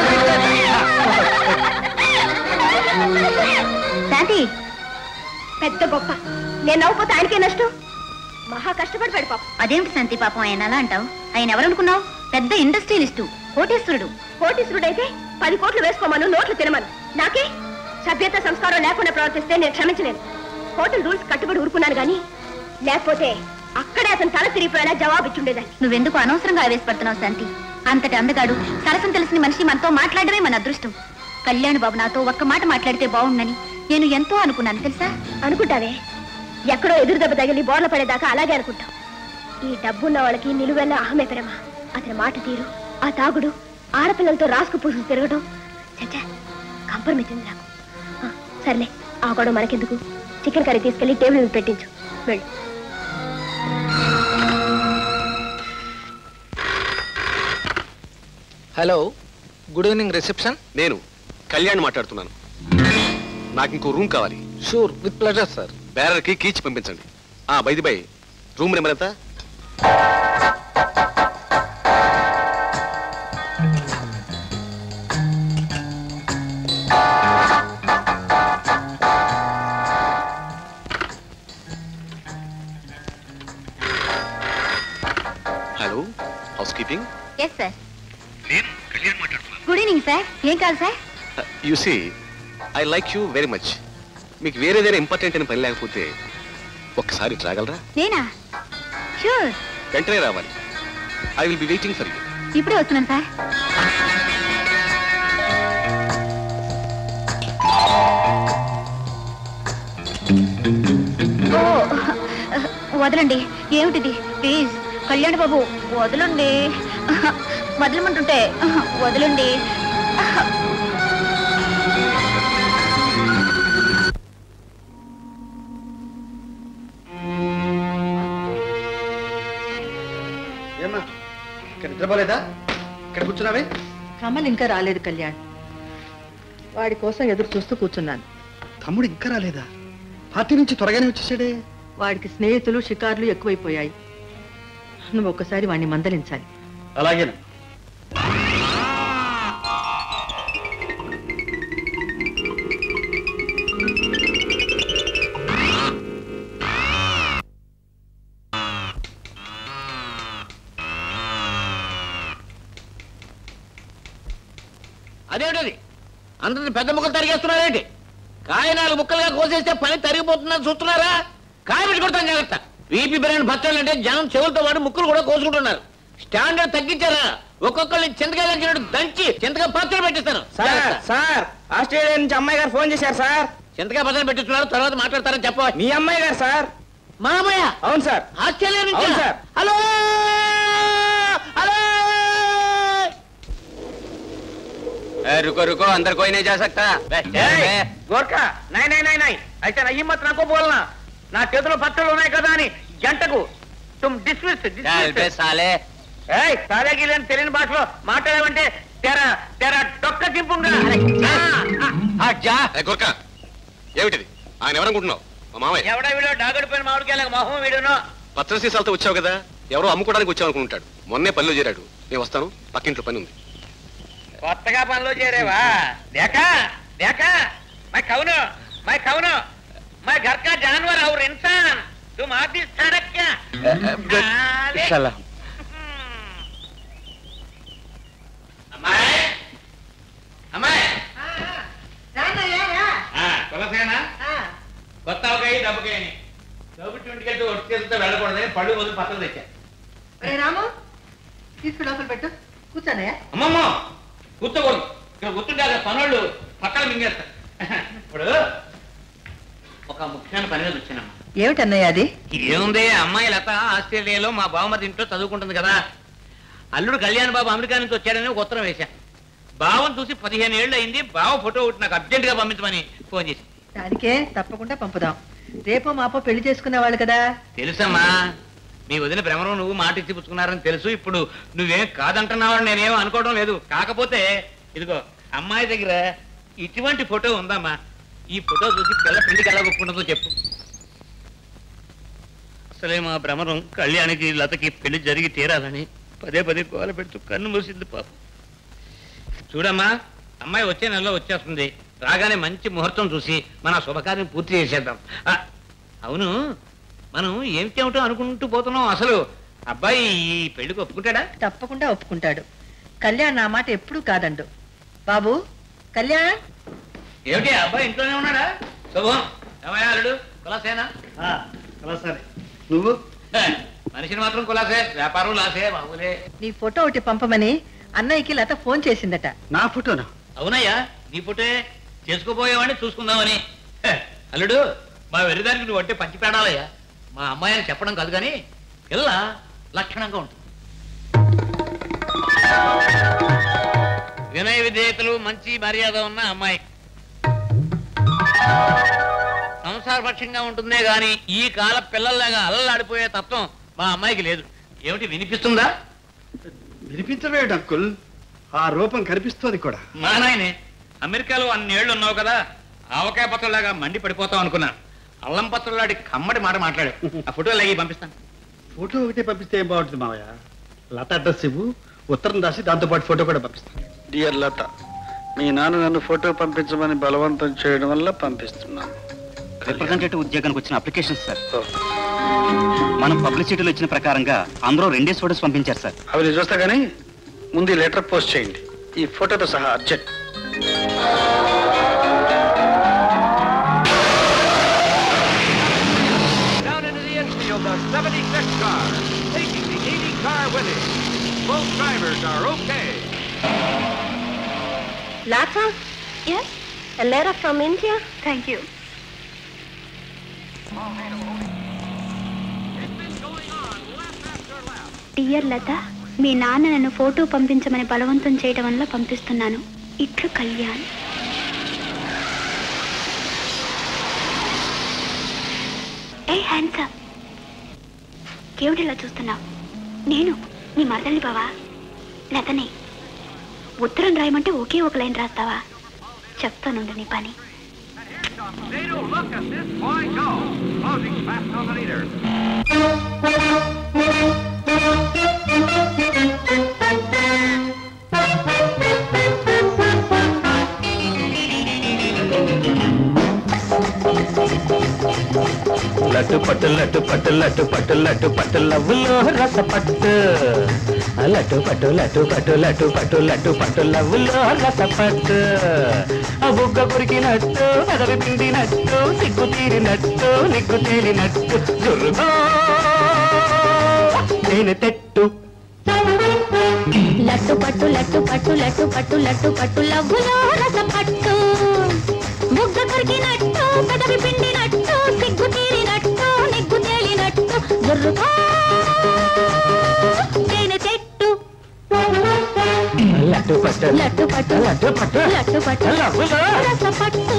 శాంతి పెద్ద గొప్ప నేను నవ్వుపోతే ఆయనకే నష్టం మహా కష్టపడిపోయాడు పాపం అదేమిటి శాంతి పాపం ఆయన అలా అంటావు ఆయన ఎవరనుకున్నావు పెద్ద ఇండస్ట్రియలిస్టు కోటేశ్వరుడు కోటీశ్వరుడైతే పది కోట్లు వేసుకోమను నోట్లు తినమను నాకే సభ్యత సంస్కారం లేకుండా ప్రవర్తిస్తే నేను క్షమించలేను హోటల్ రూల్స్ కట్టుబడి ఊరుకున్నాను గాని లేకపోతే అక్కడే అతను తల తిరిగిపోయేలా జవాబు ఇచ్చుండేదాన్ని నువ్వెందుకు అనవసరంగా ఆవేశపడుతున్నావు శాంతి అంతటి అందగాడు సరసం తెలిసిన మనిషి మనతో మాట్లాడమే మన అదృష్టం కళ్యాణ్ బాబు నాతో ఒక్క మాట మాట్లాడితే బాగుండని నేను ఎంతో అనుకున్నాను తెలుసా అనుకుంటావే ఎక్కడో ఎదురు దెబ్బ తగిలి బోర్ల పడేదాకా అలాగే అనుకుంటాం ఈ డబ్బున్న వాళ్ళకి నిలువెల్ల అహమే ప్రేమ అతని మాట తీరు ఆ తాగుడు ఆడపిల్లలతో రాసుకు పూసుకు తిరగడం చచ్చా కంపరమిచ్చింది నాకు ఆ, సర్లే ఆ గొడవ మనకెందుకు చికెన్ కర్రీ తీసుకెళ్లి టేబుల్ మీద పెట్టించు వెళ్ళు హలో గుడ్ ఈవినింగ్ రిసెప్షన్ నేను కళ్యాణ్ మాట్లాడుతున్నాను నాకు ఇంకో రూమ్ కావాలి షూర్ విత్ ప్లెజర్ సార్ బేరర్కి కీచి పంపించండి ఆ బైది బై రూమ్ నెంబర్ ఎంత hello house keeping yes sir good evening sir ఏం కాదు sir you see I like you very much మీకు వేరేదైనా ఇంపార్టెంట్ అని పని లేకపోతే ఒక్కసారి రాగలరా నేనా షూర్ వెంటనే రావాలి I will be waiting for you ఇప్పుడే వస్తున్నాను సార్ ఓ వదలండి ఏమిటిది ప్లీజ్ కళ్యాణ్ బాబు వదలండి వదలమంటుంటే వదలండి ఏమ్మా ఇక్కడ నిద్రపోలేదా ఇక్కడ కూర్చున్నావే కమల్ ఇంకా రాలేదు కళ్యాణ్ వాడి కోసం ఎదురు చూస్తూ కూర్చున్నాను తమ్ముడు ఇంకా రాలేదా పార్టీ నుంచి త్వరగానే వచ్చేసాడే వాడికి స్నేహితులు షికార్లు ఎక్కువైపోయాయి నువ్వు ఒక్కసారి వాడిని మందలించాలి అలాగే అదేంటది అందరిని పెద్ద ముక్కలు తరిగేస్తున్నారేంటి కాయ నాలుగు ముక్కలుగా కోసేస్తే పని తరిగిపోతుందని చూస్తున్నారా కాయ పెట్టి కొడతాం జాగ్రత్త వీపీ బిర్యానీ భక్తులు అంటే జనం చెవులతో వాడి ముక్కలు కూడా కోసుకుంటున్నారు స్టాండర్డ్ తగ్గించారా ఒక్కొక్కరిని చింతకాయ లంచినట్టు దంచి చింతకాయ పత్రం పెట్టిస్తాను సార్ సార్ ఆస్ట్రేలియా నుంచి అమ్మాయి గారు ఫోన్ చేశారు సార్ చింతకాయ పత్రం పెట్టిస్తున్నారు తర్వాత మాట్లాడతారని చెప్ప మీ అమ్మాయి గారు సార్ మా అమ్మాయ అవును సార్ ఆస్ట్రేలియా నుంచి అవును సార్ హలో హలో ए, रुको रुको अंदर कोई नहीं जा सकता बे, चल बे। గోర్ఖా నై నై నై నై అయితే నా ఈ మత్ నాకు బోల్నా నా చేతిలో పత్రాలు ఉన్నాయి కదా అని గంటకు తుమ్ డిస్మిస్ चल बे साले ఏయ్ సాలేకి లేని తెలియని భాషలో మాట్లాడమంటే తెర తెర డొక్క చింపుంగా ఏ గురక ఏమిటిది ఆయన ఎవరనుకుంటున్నావు మా మామయ్య ఎవడా వీడు డాగడిపోయిన మామిడికాయలకు మొహం వీడును పచ్చడి సీసాలతో వచ్చావు కదా ఎవరో అమ్ముకోవడానికి వచ్చావు అనుకుంటాడు మొన్నే పనిలో చేరాడు నేను వస్తాను పక్కింట్లో పని ఉంది కొత్తగా పనిలో చేరేవా దేక దేక మై కౌను మై కౌను మై घर का जानवर और इंसान तुम आदि सड़क क्या आले। అమ్మాయి అమ్మాయి ఆ, తులసేనా కొత్త అవకాయ డబ్బుకాయ డబ్బు ఇంటికెళ్తే ఒట్టి చేతితో వెళ్ళకూడదని పళ్ళు మొదలు పక్కన తెచ్చా రే రాము తీసుకు లోపల పెట్టు కూర్చోనయ్యా అమ్మమ్మ కూర్చోకూడదు ఇక్కడ కూర్చుంటే అక్కడ పనులు పక్కన మింగేస్తారు ఇప్పుడు ఒక ముఖ్యమైన పని మీద వచ్చానమ్మా ఏమిటన్నయ్య అది ఏముంది అమ్మాయి లత ఆస్ట్రేలియాలో మా బావమతి ఇంట్లో చదువుకుంటుంది కదా అల్లుడు కళ్యాణ్ బాబు అమెరికా నుంచి వచ్చాడని ఒక ఉత్తరం వేశాను బావని చూసి పదిహేను ఏళ్ళు అయింది బావ ఫోటో ఒకటి నాకు అర్జెంట్ గా పంపించమని ఫోన్ చేసి దానికే తప్పకుండా పంపుదాం రేపో మాపో పెళ్లి చేసుకునేవాళ్ళు కదా తెలుసమ్మా మీ వదిన భ్రమరం నువ్వు మాట ఇచ్చి పుచ్చుకున్నారని తెలుసు ఇప్పుడు నువ్వేం కాదంటున్నావని నేనేం అనుకోవడం లేదు కాకపోతే ఇదిగో అమ్మాయి దగ్గర ఇటువంటి ఫోటో ఉందమ్మా ఈ ఫోటో చూసి పిల్ల పెళ్లికి ఎలా ఒప్పుకుంటుందో చెప్పు అసలే మా భ్రమరం కళ్యాణికి లతకి పెళ్లి జరిగి తీరాలని పదే పదే గోల పెడుతూ కన్ను మూసింది పాపం చూడమ్మా అమ్మాయి వచ్చే నెలలో వచ్చేస్తుంది రాగానే మంచి ముహూర్తం చూసి మన శుభకార్యం పూర్తి చేసేద్దాం ఆ, అవును మనం ఏమిటేమిటో అనుకుంటూ పోతున్నాం అసలు అబ్బాయి ఈ పెళ్లికి ఒప్పుకుంటాడా తప్పకుండా ఒప్పుకుంటాడు కళ్యాణ్ నా మాట ఎప్పుడూ కాదండు బాబు కళ్యాణ్ ఏమిటి ఆ అబ్బాయి ఇంట్లోనే ఉన్నాడా శుభం ఏమయ్యాడు కులాసేనా కులాసానే నువ్వు హే, మనిషిని మాత్రం కులాసే వ్యాపారం లాసే మామూలే నీ ఫోటో ఒకటి పంపమని అన్నయ్యకి లత ఫోన్ చేసిందట నా ఫోటోనా అవునయ్యా నీ పుట్టే చేసుకోపోయేవాడిని చూసుకుందామని హే, అల్లుడు మా వెర్రిదానికి నువ్వు అంటే పంచి పేడాలయ్యా మా అమ్మాయి అని చెప్పడం కాదు కానీ పిల్ల లక్షణంగా ఉంటుంది వినయ విధేయతలు మంచి మర్యాద ఉన్న అమ్మాయి సంసారపక్షంగా ఉంటుందే గాని ఈ కాల పిల్లల్లాగా అల్లలాడిపోయే తత్వం మా అమ్మాయికి లేదు ఏమిటి వినిపిస్తుందా వినిపించవేడు అంకుల్ ఆ రూపం కనిపిస్తోంది కూడా మా నాయనే అమెరికాలో అన్నేళ్లు ఉన్నావు కదా ఆవకాయ పత్రంలాగా మండి పడిపోతావు అనుకున్నాను అల్లం పత్రంలాంటి కమ్మడి మాట మాట్లాడు ఆ ఫోటో లాగి పంపిస్తాను ఫోటో ఒకటే పంపిస్తే ఏం బాగుంటుంది మావయ్య లత అడ్రస్ ఇవ్వు ఉత్తరం రాసి దాంతో పాటు ఫోటో కూడా పంపిస్తాను డియర్ లత మీ నాన్న నన్ను ఫోటో పంపించమని బలవంతం చేయడం వల్ల పంపిస్తున్నాను రిప్రజెంటేటివ్ ఉద్యోగానికి వచ్చిన అప్లికేషన్ సార్ మనం పబ్లిసిటీలో ఇచ్చిన ప్రకారంగా అందరూ రెండే ఫోటోస్ పంపించారు సార్ అవి నేను చూస్తా కానీ ముందు ఈ లెటర్ పోస్ట్ చేయండి ఈ ఫోటోతో సహా urgent Down into the infield, the 76 car, taking the 80 car with it. Both drivers are okay. Lata? Yes? A letter from India? Thank you. Dear Latha మీ నాన్న నన్ను ఫోటో పంపించమని బలవంతం చేయడం వల్ల పంపిస్తున్నాను ఇట్లు కళ్యాణ్ ఏ హ్యాండ్సమ్ కేవిడిలా చూస్తున్నావు నేను నీ మరదల్ని బావా లతనే ఉత్తరం రాయమంటే ఒకే ఒక లైన్ రాస్తావా చెప్తానుండు నీ పని Nado, look at this boy go. Closing fast on the leader. లట్టు పట్టు లట్టు పట్టు లట్టు పట్టు లట్టు పట్టు లవ్వులో రస పట్టు లట్టు పట్టు లట్టు పట్టు లట్టు పట్టు లట్టు పట్టు లవ్వులో రస పట్టు ఆ బుగ్గ కురికినట్టు పెదవి పిండినట్టు సిగ్గు తీరినట్టు నిగ్గు తేలినట్టు జురుగా నేను తెట్టు లట్టు పట్టు లట్టు పట్టు లట్టు పట్టు లట్టు పట్టు లవ్వులో రస పట్టు బుగ్గ కొరికినట్టు పెదవి పిండినట్టు సిగ్గు తీరినట్టు నిగ్గు తేలినట్టు జుర్రుగా తేనె చెట్టు లట్టు పట్టు లట్టు పట్టు లట్టు పట్టు లట్టు పట్టు లవ్వులో రస పట్టు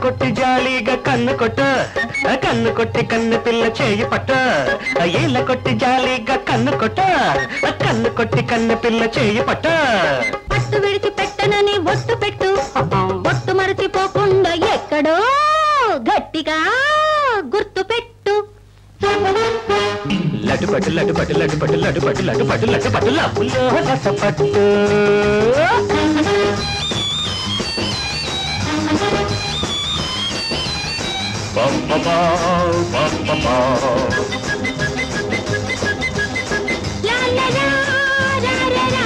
కొట్టి జాలీగా కన్ను కొట్టు ఆ కన్ను కొట్టి కన్ను పిల్ల చేయి పట్టు ఆ ఏళ్ళ కొట్టి జాలీగా కన్ను కొట్టు ఆ కన్ను కొట్టి కన్ను పిల్ల చేయి పట్టు పట్టు విడిచి పెట్టనని ఒట్టు పెట్టు ఒట్టు మరచిపోకుండా ఎక్కడో గట్టిగా గుర్తు పెట్టు లడ్డు పట్టు లడ్డు పట్టు లడ్డు పట్టు లడ్డు పట్టు లడ్డు పట్టు లడ్డు పట్టు లవ్వులో రసపట్టు బొమ్మబా, బొమ్మబా. లా లా లా, రా రా రా.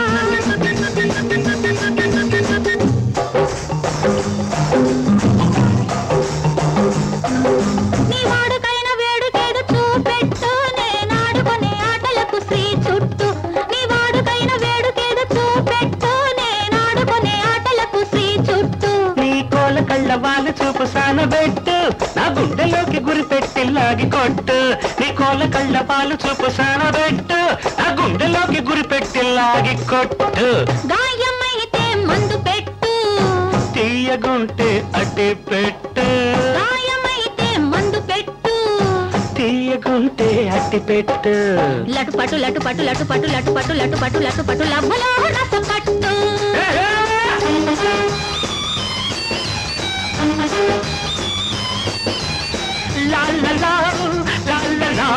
నీ వాడుకైన వేడుకేదో చూపెట్టు నేనాడుకునే ఆటలకు శ్రీ చుట్టూ నీ వాడుకైన వేడుకేదో చూపెట్టు నేనాడుకునే ఆటలకు శ్రీ చుట్టూ నీ కోల కళ్ళ వాళ్ళ చూపు సానబెట్టు నా గుండెలోకి గురి పెట్టి లాగి కొట్టు నీ కోల కళ్ళ పాలు చూపు సానబెట్టు నా గుండెలోకి గురి పెట్టి లాగి కొట్టు గాయమైతే మందు పెట్టు తీయగుంటే అడ్డి పెట్టు గాయమైతే మందు పెట్టు తీయగుంటే అడ్డి పెట్టు లటు పట్టు లటు పట్టు లటు పట్టు లటు పట్టు లటు పట్టు లటు పట్టు లవ్వలో రసం పట్టు లా లా లా, లా లా లా.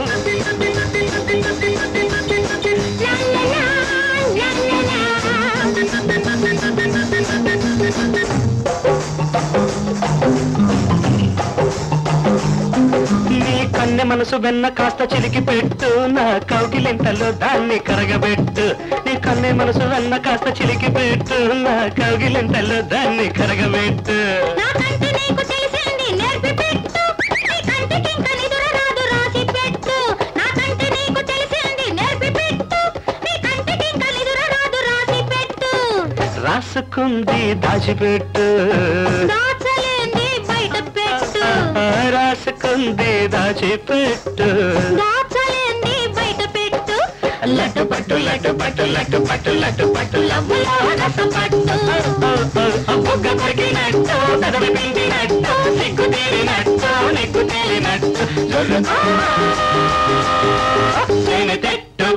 నీ కన్నె మనసు వెన్న కాస్త చిలికి పెట్టు నా కౌగిలింతలో దాన్ని కరగబెట్టు నీ కన్నె మనసు వెన్న కాస్త చిలికి పెట్టు నా కౌగిలింతలో దాన్ని కరగబెట్టు నాకంటే నీకు తెలిసింది నేర్పి పెట్టు నీ కంటికి ఇంక నిదుర రాదు రాసి పెట్టు నాకంటే నీకు తెలిసింది నేర్పి పెట్టు నీ కంటికి ఇంక నిదుర రాదు రాసి పెట్టు రాసుకుంది దాచిపెట్టు దాచలేంది బయట పెట్టు రాసుకుంది దాచిపెట్టు దాచలేంది బయట పెట్టు లడ్డు పట్టు లడ్డు పట్టు లడ్డు పట్టు లడ్డు పట్టు లవ్వులో రసం పట్టు బుగ్గ కొరికినట్టు పెదవి పిండినట్టు సిగ్గు తీరినట్టు నిగ్గు తేలినట్టు జొర్రుకో తేనె తెట్టు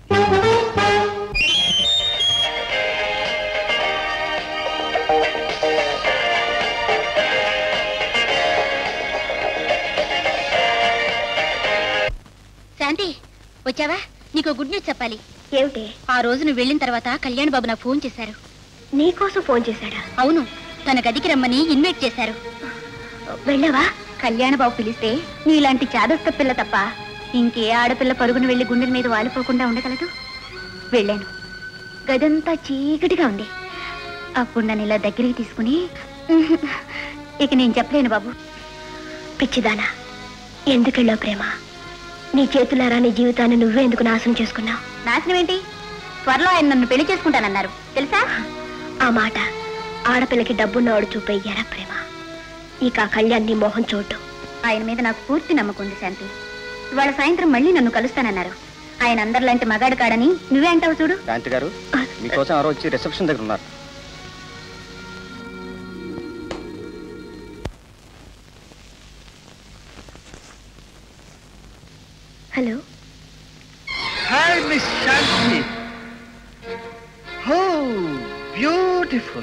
శాంతి వచ్చావా నీకు గుడ్ న్యూస్ చెప్పాలి ఏమిటి ఆ రోజు నువ్వు వెళ్ళిన తర్వాత కళ్యాణ్ బాబు నాకు ఫోన్ చేశారు నీకోసం ఫోన్ చేశాడా అవును తన గదికి రమ్మని ఇన్వైట్ చేశారు వెళ్ళావా కళ్యాణ బాబు పిలిస్తే నీలాంటి చాదస్త పిల్ల తప్ప ఇంకే ఆడపిల్ల పరుగున వెళ్లి గుండెల మీద వాలిపోకుండా ఉండగలదు వెళ్ళాను గదంతా చీకటిగా ఉంది అప్పుడు నన్ను ఇలా దగ్గరికి తీసుకుని ఇక నేను చెప్పలేను బాబు పిచ్చిదానా ఎందుకెళ్ళావు ప్రేమ నీ చేతులారా నీ జీవితాన్ని నువ్వే ఎందుకు నాశనం చేసుకున్నావు నాశనం ఏంటి త్వరలో ఆయన నన్ను పెళ్లి చేసుకుంటానన్నారు తెలుసా ఆ మాట ఆడపిల్లకి డబ్బున్నవాడు చూపేయ్యారా ప్రేమ ఇక ఆ కళ్యాణ్ నీ మోహం చూడ్డు ఆయన మీద నాకు పూర్తి నమ్మకం ఉంది శాంతి ఇవాళ సాయంత్రం మళ్ళీ నన్ను కలుస్తానన్నారు ఆయన అందరిలాంటి మగాడు కాడని నువ్వే అంటావు చూడు శాంతి గారు మీకోసం ఎవరో వచ్చి రిసెప్షన్ దగ్గర ఉన్నారు హలో హాయ్ మిస్ శాంతి హో బ్యూటిఫుల్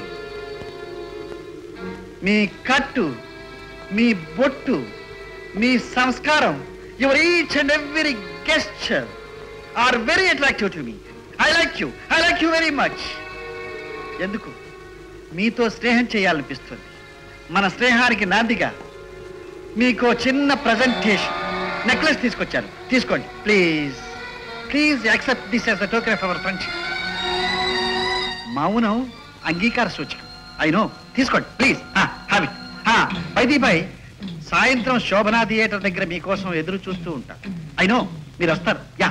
మీ కట్టు మీ బొట్టు మీ సంస్కారం your each and every gesture are very attractive to me I like you I like you very much ఎందుకు మీతో స్నేహం చేయాలనిపిస్తుంది మన స్నేహానికి నాందిగా మీకు ఓ చిన్న ప్రజెంటేషన్ నెక్లెస్ తీసుకొచ్చాను తీసుకోండి please please accept this as the token of our friendship మౌనం అంగీకార సూచకం ఐ నో తీసుకోండి please have it by the by సాయంత్రం శోభనా థియేటర్ దగ్గర మీకోసం ఎదురు చూస్తూ ఉంటా ఐ నో మీరు వస్తారు యా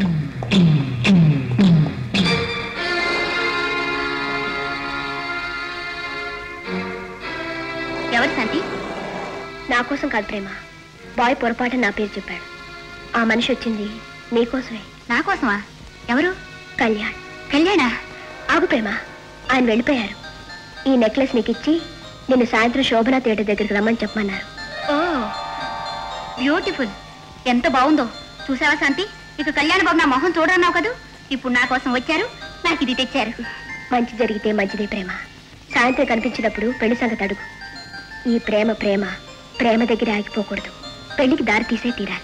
ఎవరు శాంతి నా కోసం కాదు ప్రేమ బాయ్ పొరపాటు నా పేరు చెప్పాడు ఆ మనిషి వచ్చింది నీకోసమే నా కోసమా ఎవరు కళ్యాణ్ కళ్యాణ ఆగు ప్రేమ ఆయన వెళ్ళిపోయారు ఈ నెక్లెస్ నీకు ఇచ్చి నిన్ను సాయంత్రం శోభనా థియేటర్ దగ్గరికి రమ్మని చెప్పమన్నారు ఓ బ్యూటిఫుల్ ఎంత బాగుందో చూసావా శాంతి ఇక కళ్యాణ బాబు నా మొహం చూడన్నావు కదూ ఇప్పుడు నా కోసం వచ్చారు నాకు ఇది తెచ్చారు మంచి జరిగితే మంచిదే ప్రేమ సాయంత్రం కనిపించినప్పుడు పెళ్లి సంగతి అడుగు ఈ ప్రేమ ప్రేమ ప్రేమ దగ్గర ఆగిపోకూడదు పెళ్లికి దారి తీసే తీరాలి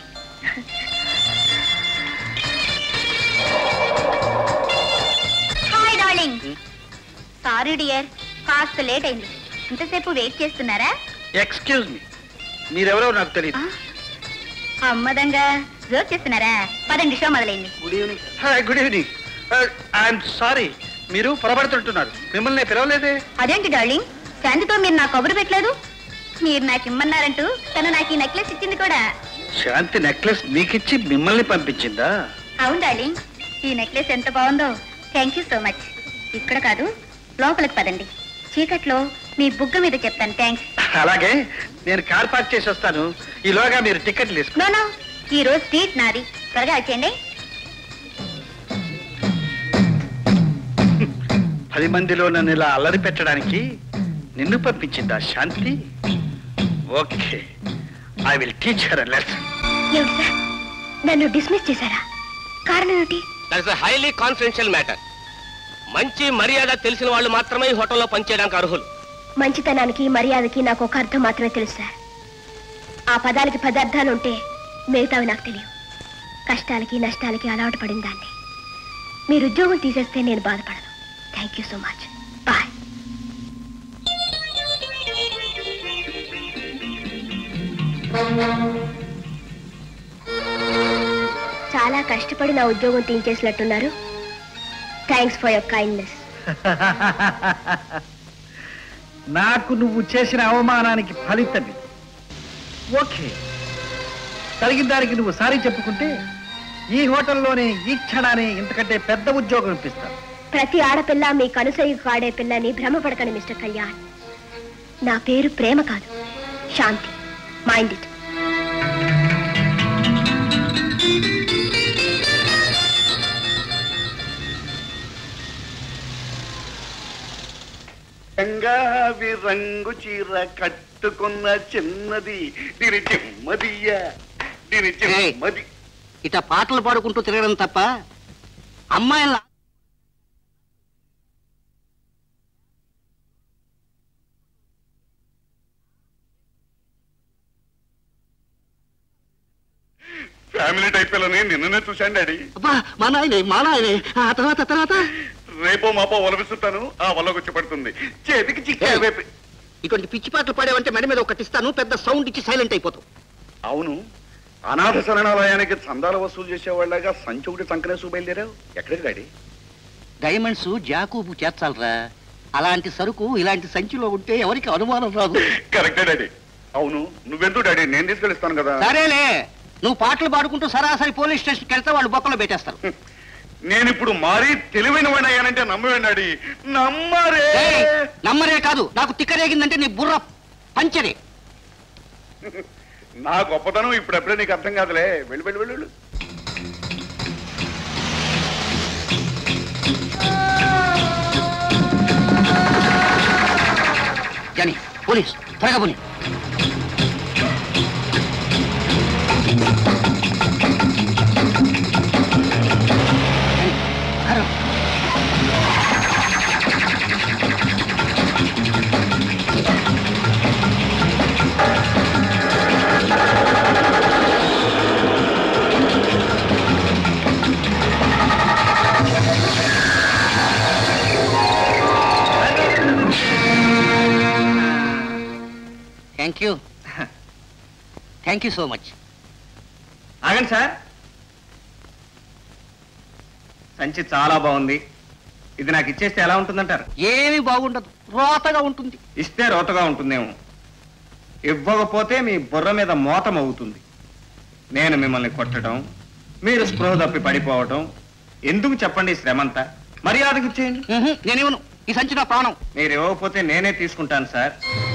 హాయ్ డార్లింగ్ సారీ డియర్ కాస్త లేట్ అయింది ఇంతసేపు వెయిట్ చేస్తున్నారా ఎక్స్క్యూజ్ మీ మీరెవరో నాకు తెలియదు అమ్మదంగా జోక్ చేస్తున్నారా పదండి షో మొదలైంది good evening hi good evening I'm sorry మీరు పొరపడుతుంటున్నారు మిమ్మల్ని నేను పిలవలేదే అదేంటి డార్లింగ్ శాంతితో మీరు నాకు కబురు పెట్టలేదు మీరు నాకు ఇమ్మన్నారంటూ తను నాకు ఈ నెక్లెస్ ఇచ్చింది కూడా శాంతి నెక్లెస్ మీకిచ్చి మిమ్మల్ని పంపించిందా అవును డార్లింగ్ ఈ నెక్లెస్ ఎంత బాగుందో థ్యాంక్ యూ సో మచ్ ఇక్కడ కాదు లోపలికి పదండి చీకట్లో మీ బుగ్గ మీద చెప్తాను థ్యాంక్స్ అలాగే నేను కార్ పార్క్ చేసి వస్తాను ఈలోగా మీరు టికెట్లు తీసుకో నో నో ఈ రోజు స్ట్రీట్ నాది త్వరగా వచ్చేయండి పది మందిలో నన్ను ఇలా అల్లరి పెట్టడానికి నిన్ను పంపించిందా Shanti okay I will teach her lesson ఏమిటి సార్ నన్ను డిస్మిస్ చేశారా కారణం ఏమిటి that is highly confidential matter మంచి మర్యాద తెలిసిన వాళ్ళు మాత్రమే ఈ హోటల్లో పనిచేయడానికి అర్హులు మంచితనానికి మర్యాదకి నాకు ఒక అర్థం మాత్రమే తెలుసు సార్ ఆ పదాలకి పదార్థాలు ఉంటే మిగతావి నాకు తెలియవు కష్టాలకి నష్టాలకి అలవాటు పడిన దాన్ని మీరు ఉద్యోగం తీసేస్తే నేను బాధపడను thank you so much boy చాలా కష్టపడి నా ఉద్యోగం తీయించేసినట్టున్నారు థ్యాంక్స్ ఫర్ యువర్ కైండ్నెస్ నాకు నువ్వు చేసిన అవమానానికి ఫలితం ఇది ఓకే కలిగిన దానికి నువ్వు సారీ చెప్పుకుంటే ఈ హోటల్లోనే ఈ క్షణానే ఇంతకంటే పెద్ద ఉద్యోగం ఇప్పిస్తాను ప్రతి ఆడపిల్ల మీ కనుసైకు ఆడే పిల్లని భ్రమపడకండి మిస్టర్ కళ్యాణ్ నా పేరు ప్రేమ కాదు శాంతి మైండ్ ఇట్ గంగావి రంగు చీర కట్టుకున్న చిన్నది దీని చిమ్మదియ దీని చిమ్మది ఇట పాటలు పాడుకుంటూ తిరగడం తప్ప అమ్మాయిల ఫ్యామిలీ టైప్ పిల్లని నిన్ననే చూశాను డాడీ అబ్బా మా నాయనే మా నాయనే ఆ తర్వాత తర్వాత రేపో మాపో ఒలవిస్తుంటాను ఆ వల్లకొచ్చి పడుతుంది చేతికి చిక్కే వేపి ఇటువంటి పిచ్చి పాటలు పాడేవంటే మెడ మీద ఒకటిస్తాను పెద్ద సౌండ్ ఇచ్చి సైలెంట్ అయిపోతావు అవును అనాథ శరణాలయానికి చందాలు వసూలు చేసేవాళ్ళగా సంచి ఒకటి సంకనేసు బయలుదేరావు ఎక్కడికి డాడీ డైమండ్స్ జాకూబు చేర్చాలరా అలాంటి సరుకు ఇలాంటి సంచిలో ఉంటే ఎవరికి అనుమానం రాదు కరెక్టే డాడీ అవును నువ్వెందుకు డాడీ నేను తీసుకెళ్ళిస్తాను కదా సరేలే నువ్వు పాటలు పాడుకుంటూ సరాసరి పోలీస్ స్టేషన్కి వెళ్తే వాళ్ళు బొక్కలో పెట్టేస్తారు నేను ఇప్పుడు మారి తెలివైన వాడిని అయ్యానంటే నమ్మవేండి డాడీ నమ్మరే ఏయ్, నమ్మరే కాదు నాకు తిక్కరేగిందంటే నీ బుర్ర పంచరే నా గొప్పతనం ఇప్పుడప్పుడే నీకు అర్థం కాదులే వెళ్ళి వెళ్ళి వెళ్ళి వెళ్ళు. జానీ పోలీస్ త్వరగా పోనీ thank you thank you so much ఆగండి సార్ సంచి చాలా బాగుంది ఇది నాకు ఇచ్చేస్తే ఎలా ఉంటుందంటారు ఏమీ బాగుండదు రోతగా ఉంటుంది ఇస్తే రోతగా ఉంటుందేమో ఇవ్వకపోతే మీ బుర్ర మీద మోతం అవుతుంది నేను మిమ్మల్ని కొట్టడం మీరు స్పృహ తప్పి పడిపోవటం ఎందుకు చెప్పండి ఈ శ్రమంతా మర్యాదకు ఇచ్చేయండి నేనేమను ఈ సంచి నా ప్రాణం మీరు ఇవ్వకపోతే నేనే తీసుకుంటాను సార్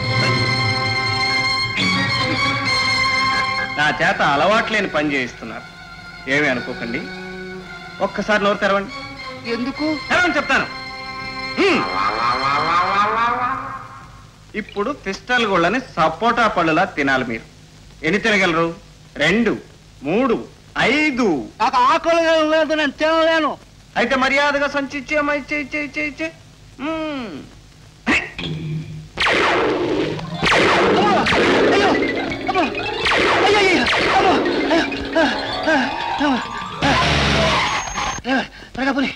నా చేత అలవాట్లేని పని చేయిస్తున్నారు ఏమి అనుకోకండి ఒక్కసారి నోరు తెరవండి ఎందుకు తెరవని చెప్తాను హ్మ్. ఇప్పుడు పిస్టల్ గుళ్ళని సపోటా పళ్ళులా తినాలి మీరు ఎన్ని తినగలరు రెండు మూడు ఐదు నాకు ఆకలి లేదు నేను తినలేను అయితే మర్యాదగా సంచి ఇచ్చే అమ్మా ఇచ్చే ఇచ్చే ఇచ్చే ఇచ్చే మ్మ్. త్వరగా పోనీ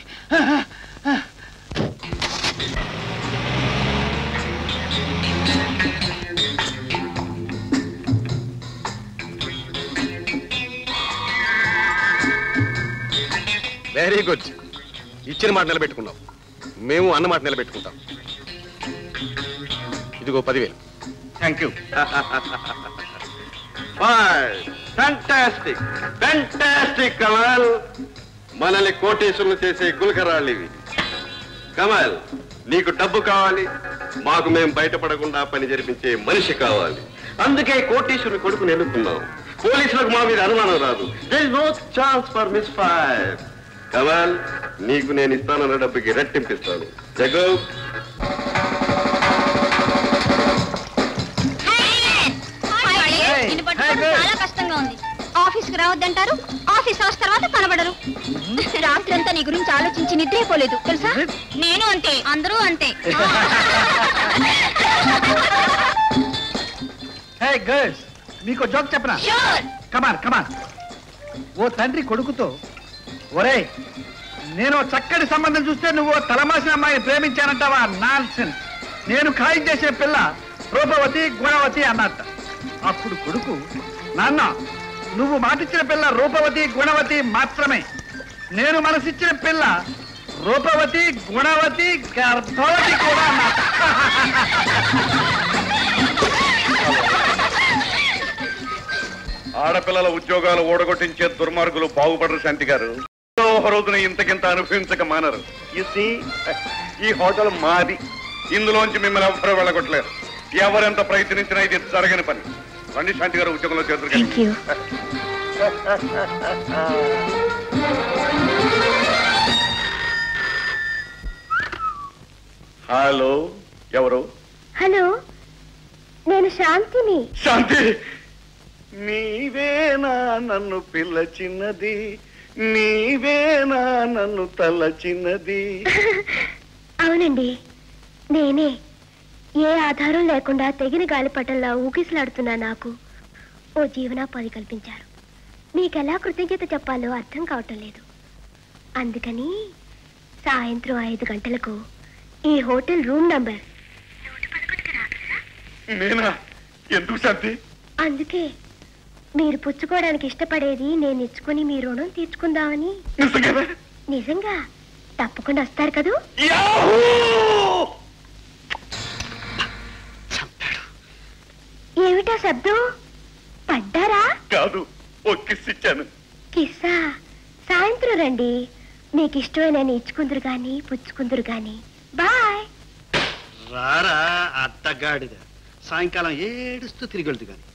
వెరీ గుడ్ ఇచ్చిన మాట నిలబెట్టుకున్నాం మేము అన్న మాట నిలబెట్టుకుంటాం ఇదిగో పదివేలు thank you fantastic fantastic Kamal మనల్ని కోటేశ్వరులు చేసే గులకరాళ్ళు ఇవి కమల్ నీకు డబ్బు కావాలి మాకు మేము బయటపడకుండా పని జరిపించే మనిషి కావాలి అందుకే కోటేశ్వరుని కొడుకుని ఎన్నుకున్నాం పోలీసులకు మా మీద అనుమానం రాదు there no chance for misfire Kamal నీకు నేను ఇస్తానన్న డబ్బుకి రెట్టింపిస్తాను జగో నిన్ను పట్టుకోవడం చాలా కష్టంగా ఉంది ఆఫీస్ కి రావద్దంటారు ఆఫీస్ అవర్స్ తర్వాత కనబడరు రాత్రి అంతా నీ గురించి ఆలోచించి నిద్రపోలేదు తెలుసా నేను అంతే అందరూ అంతే హే గర్ల్స్ మీకు జోక్ చెప్పనా కమాన్ కమాన్ ఓ తండ్రి కొడుకుతో ఒరే నేను చక్కటి సంబంధం చూస్తే నువ్వు ఓ తలమాసిన అమ్మాయిని ప్రేమించానంటావా నాన్ నేను ఖాయం చేసే పిల్ల రూపవతి గుణవతి అన్నట్ట అప్పుడు కొడుకు నాన్న నువ్వు మాటిచ్చిన పిల్ల రూపవతి గుణవతి మాత్రమే నేను మనసిచ్చిన పిల్ల రూపవతి గుణవతి గర్భవతి కూడా అన్నట్ట ఆడపిల్లల ఉద్యోగాలు ఓడగొట్టించే దుర్మార్గులు బాగుపడరు శాంతి గారు ఏదో ఒక రోజున ఇంతకింత అనుభవించక మానరు You see, ఈ హోటల్ మాది ఇందులోంచి మిమ్మల్ని ఎవ్వరూ వెళ్ళగొట్టలేరు ఎవరెంత ప్రయత్నించినా ఇది జరగని పని రండి శాంతి గారు ఉద్యోగంలో చేతులు థ్యాంక్ యూ హలో ఎవరు హలో నేను శాంతిని శాంతి నీవేనా నన్ను పిల్లచిన్నది నీవేనా నన్ను తలచిన్నది అవునండి నేనే ఏ ఆధారం లేకుండా తెగిన గాలిపటంలా ఊగిసలాడుతున్నా నాకు ఓ జీవనోపాధి కల్పించారు మీకెలా కృతజ్ఞత చెప్పాలో అర్థం కావటం లేదు అందుకని సాయంత్రం ఐదు గంటలకు ఈ హోటల్ రూమ్ నంబర్ నేనా ఎందుకు శాంతి అందుకే మీరు పుచ్చుకోవడానికి ఇష్టపడేది నేను ఇచ్చుకుని మీ రుణం తీర్చుకుందామని నిజంగా తప్పకుండా వస్తారు కదూ ఏమిటా శబ్దం పడ్డారా కాదు ఓ కిస్ ఇచ్చాను కిస్సా సాయంత్రం రండి మీకు ఇష్టమైన ఇచ్చుకుందరు గాని పుచ్చుకుందరు గాని బాయ్ రారా అత్తగాడిద సాయంకాలం ఏడుస్తూ తిరిగి వెళ్తు కానీ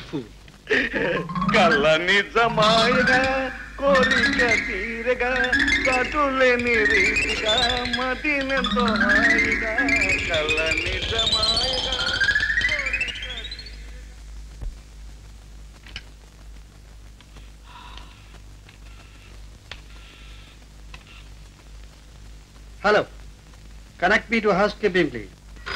కళ్ళ నిజమాయగా కోరిక తీరగా కటులేని రీతిగా మతినెంతో హాయిగా కళ్ళ నిజమాయగా hello connect me to house keeping please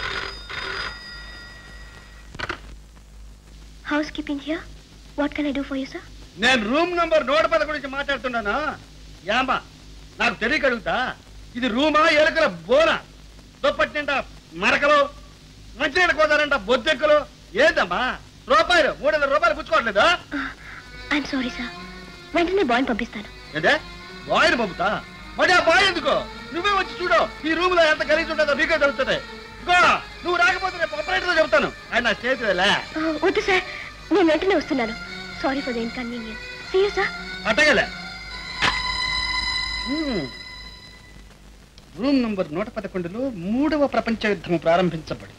house keeping here what can I do for you sir నేను రూమ్ నంబర్ నూట పద గురించి మాట్లాడుతున్నానా యామా నాకు తెలియకడుగుతా ఇది రూమా ఎలుకల బోనా దుప్పటి నిండా మరకలు మంచినీళ్ళ కోదారంట బొద్దెక్కలు ఏందమ్మా రూపాయలు మూడు వందల రూపాయలు పుచ్చుకోవట్లేదా ఐఎమ్ సారీ సార్ వెంటనే బాయ్ పంపిస్తాను ఏంటే బాయ్ని పంపుతా మరి ఆ బాయ్ ఎందుకో నువ్వే వచ్చి చూడు ఈ రూమ్ లో ఎంత గలీజ్ ఉంటుందో నీకే తెలుస్తుంది ఇదిగో, నువ్వు రాకపోతే రేపు ఆపరేటర్ చెప్తాను ఆయన నా స్నేహితుడేలే ఆ, వద్దు సార్ నేను వెంటనే వస్తున్నాను sorry for the inconvenience see you sir అట్టగలే హ్మ్. రూమ్ నంబర్ నూట పదకొండులో మూడవ ప్రపంచ యుద్ధం ప్రారంభించబడి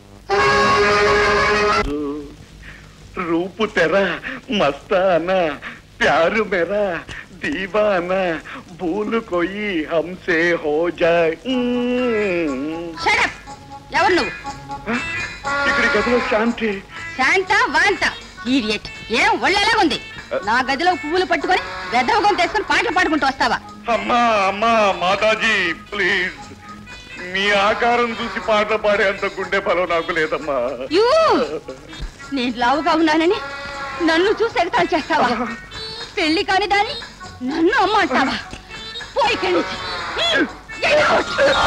रूप तेरा मस्ताना प्यार मेरा दीवाना भूल कोई हमसे हो जाए ఎవరు నువ్వు ఇక్కడి గదిలో శాంతి శాంత వాంత ఈడియట్ ఏం ఒళ్ళెలాగుంది నా గదిలో పువ్వులు పట్టుకొని వెదవ గొంతు వేసుకొని పాటలు పాడుకుంటూ వస్తావా అమ్మా అమ్మా మాతాజీ ప్లీజ్ మీ ఆకారం చూసి పాటలు పాడే అంత గుండె బలం నాకు లేదమ్మా యూ నేను లావుగా ఉన్నానని నన్ను చూసి ఎగతాలు చేస్తావా పెళ్లి కాని దాన్ని నన్ను అమ్మ అంటావా పోయి ఇక్కడి నుంచి. Get out.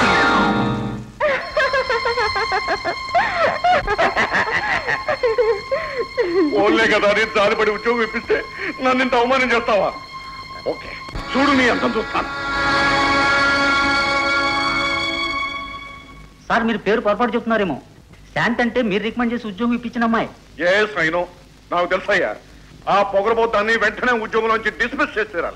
ఓన్లే కదా అని జారిపడి ఉద్యోగం ఇప్పిస్తే నన్ను ఇంత అవమానం చేస్తావా ఓకే చూడు నీ అంతం చూస్తాను సార్ మీరు పేరు పొరపాటు చెప్తున్నారేమో శాంత్ అంటే మీరు రికమెండ్ చేసి ఉద్యోగం ఇప్పించిన అమ్మాయి ఏ సైనో నాకు తెలుసయ్యా ఆ పొగరబోతాన్ని వెంటనే ఉద్యోగంలోంచి డిస్మిస్ చేసి తీరాలి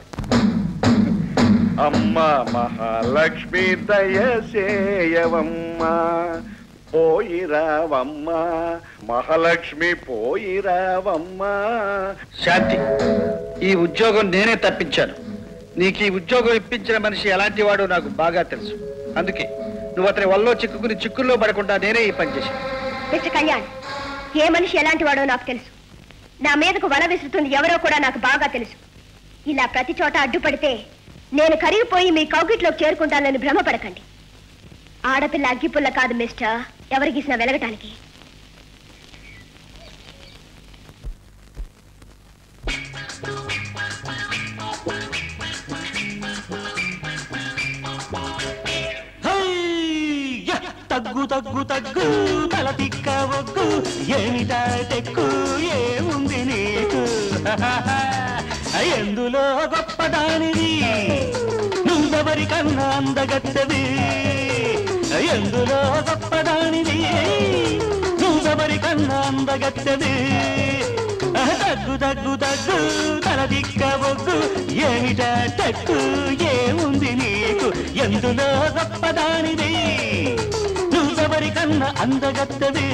అమ్మ మహాలక్ష్మి దయసేయవమ్మ పోయిరావమ్మ మహాలక్ష్మి పోయిరావమ్మ శాంతి ఈ ఉద్యోగం నేనే తప్పించాను నీకు ఈ ఉద్యోగం ఇప్పించిన మనిషి ఎలాంటి వాడో నాకు బాగా తెలుసు అందుకే నువ్వు అతని వల్ల చిక్కుకుని చిక్కుల్లో పడకుండా నేనే ఈ పని చేశాను మిస్టర్ కళ్యాణ్ ఏ మనిషి ఎలాంటి వాడో నాకు తెలుసు నా మీదకు వల విసురుతుంది ఎవరో కూడా నాకు బాగా తెలుసు ఇలా ప్రతి చోట అడ్డుపడితే నేను కరిగిపోయి మీ కౌగిట్లోకి చేరుకుంటానని భ్రమపడకండి ఆడపిల్ల అగ్గిపుల్ల కాదు మిస్టర్ ఎవరి గీసినా వెలగటానికి హయ్య! తగ్గు తగ్గు తగ్గు తల తిక్క ఒగ్గు ఏమిటా టెక్కు ఏముంది నీకు ఎందులో గొప్పదానిది నువ్వెవరి కన్నా అందగత్తది ఎందులో గొప్పదానిది నువ్వెవరి కన్నా అందగత్తది తగ్గు తగ్గు తగ్గు తల దిక్క ఒగ్గు ఏమిటా టెక్కు ఏముంది నీకు ఎందులో గొప్పదానిది నువ్వెవరి కన్నా అందగత్తది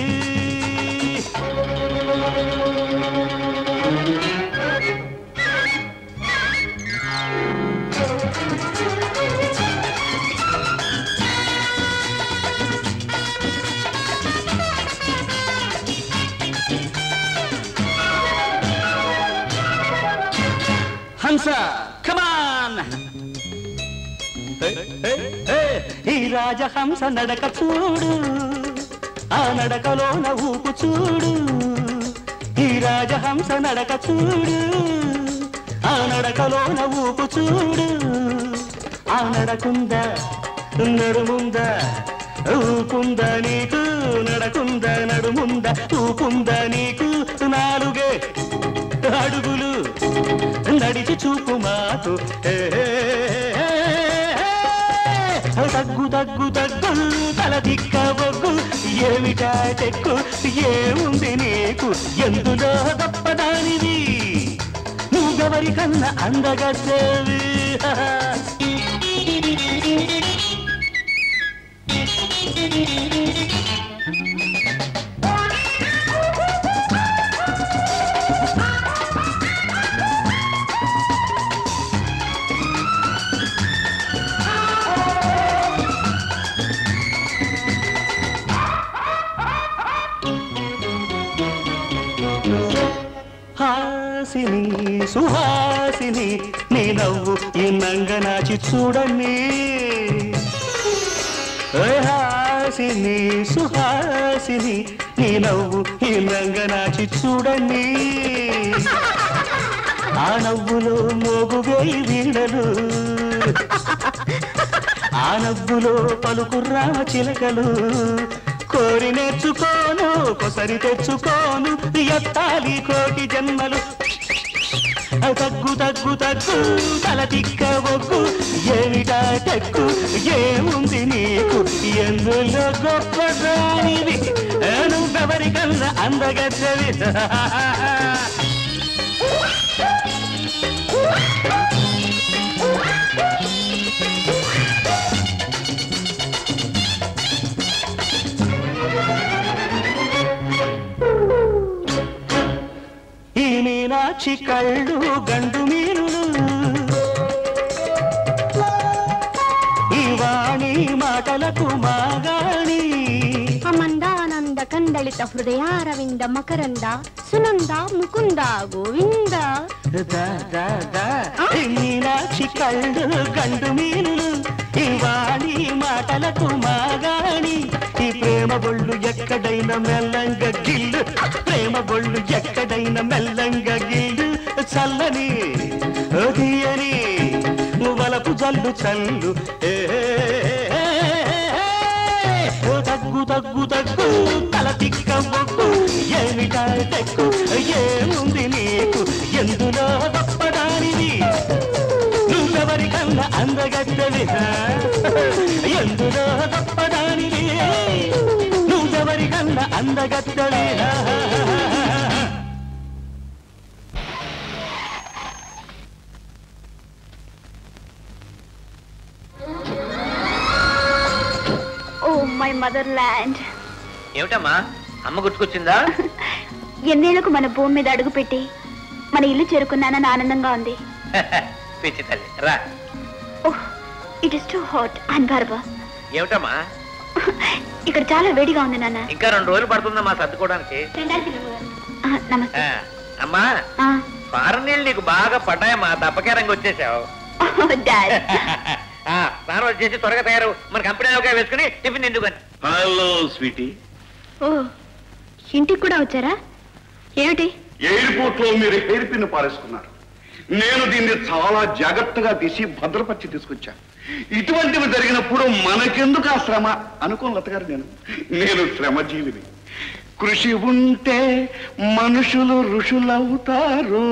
హంస కమాన్ ఈ రాజహంస నడక చూడు ఆ నడకలోన ఊపు చూడు ఈ రాజహంస నడక చూడు ఆ నడకలోన ఊపు చూడు ఆ నడకుందా నడుముందా ఊపుందా నీకు నడకుందా నడుముందా ఊపుందా నీకు నాలుగే అడుగులు నడిచి చూపు మాకు ఏ, ఏ, ఏ, ఏ, తగ్గు తగ్గు తగ్గు తల దిక్క బొగ్గు ఏమిటా టెక్కు ఏముంది నీకు ఎందులో గొప్పదానివి నువ్వెవరి కన్నా అందగత్తేవి హాసిని సుహాసిని నీ నవ్వు ఈ నంగనాచి చూడండి ఏ హాసిని సుహాసిని నీ నవ్వు ఈ నంగనాచి చూడండి ఆ నవ్వులో మోగువేయి వీణలు ఆ నవ్వులో పలుకుర్రా చిలకలు కోరి నేర్చుకోను కొసరి తెచ్చుకోను ఎత్తాలి కోటి జన్మలు తగ్గు తగ్గు తగ్గు తల తిక్క ఒగ్గు ఏమిటా టెక్కు ఏముంది నీకు ఎందులో గొప్పదానివి నువ్వెవరికన్నా అందగచ్చవి ఈ మీనాక్షి కళ్ళు గండు మీనులు ఈ వాణి మాటలకు మాగాణి అమందానంద కంద లలిత హృదయారవింద మకరంద సునంద ముకుంద గోవింద దా, దా, దా. ఈ మీనాక్షి కళ్ళు గండు మీనులు ఈ వాణి మాటలకు మాగాణి ఈ ప్రేమ బొళ్ళు ఎక్కడైనా మెల్లంగా గిల్లు ప్రేమ బొళ్ళు ఎక్కడైనా మెల్లంగా గిల్లు చల్లని ఓ తీయని వలపు జల్లు చల్లు ఏ ఓ తగ్గు తగ్గు తగ్గు తల తిక్క బొగ్గు ఏమిటా తెక్కు ఏముంది నీకు ఎందులో గొప్పదానివి నువ్వెవరికన్నా అందగత్తెవి ఎందులో గొప్పదానివి నువ్వెవరికన్నా అందగత్తెవి ఓ మై మదర్ ల్యాండ్ ఏమిటమ్మా అమ్మ గుర్తుకొచ్చిందా ఎన్నేళ్లకు మన భూమి మీద అడుగుపెట్టి మన ఇల్లు చేరుకున్నానని ఆనందంగా ఉంది పిచ్చి తల్లి రా ఇట్ ఇస్ టూ హాట్ అన్భర్బ ఏమిటమ్మా ఇక్కడ చాలా వేడిగా ఉంది నాన్న ఇంకా రెండు రోజులు పడుతుందమ్మా సర్దుకోవడానికి ఆ, నమస్తే ఆ, అమ్మా ఆ, ఫారెన్ నీళ్ళు నీకు బాగా పడ్డాయమ్మా దప్పకేరంగా వచ్చేసావు డాడ్ ఆ, స్నానం వచ్చేసి త్వరగా తయారు మన కంపెనీ ఒక వేసుకుని టిఫిన్ ఎందుకని హలో స్వీటీ ఓ ఇంటికి కూడా వచ్చారా ఏమిటి ఎయిర్పోర్ట్ లో మీరు హెయిర్ పిన్ పారేసుకున్నారు నేను దీన్ని చాలా జాగ్రత్తగా తీసి భద్రపరిచి తీసుకొచ్చాను ఇటువంటివి జరిగినప్పుడు మనకెందుకు ఆ శ్రమ అనుకోను లత గారు నేను నేను శ్రమజీవిని కృషి ఉంటే మనుషులు ఋషులవుతారు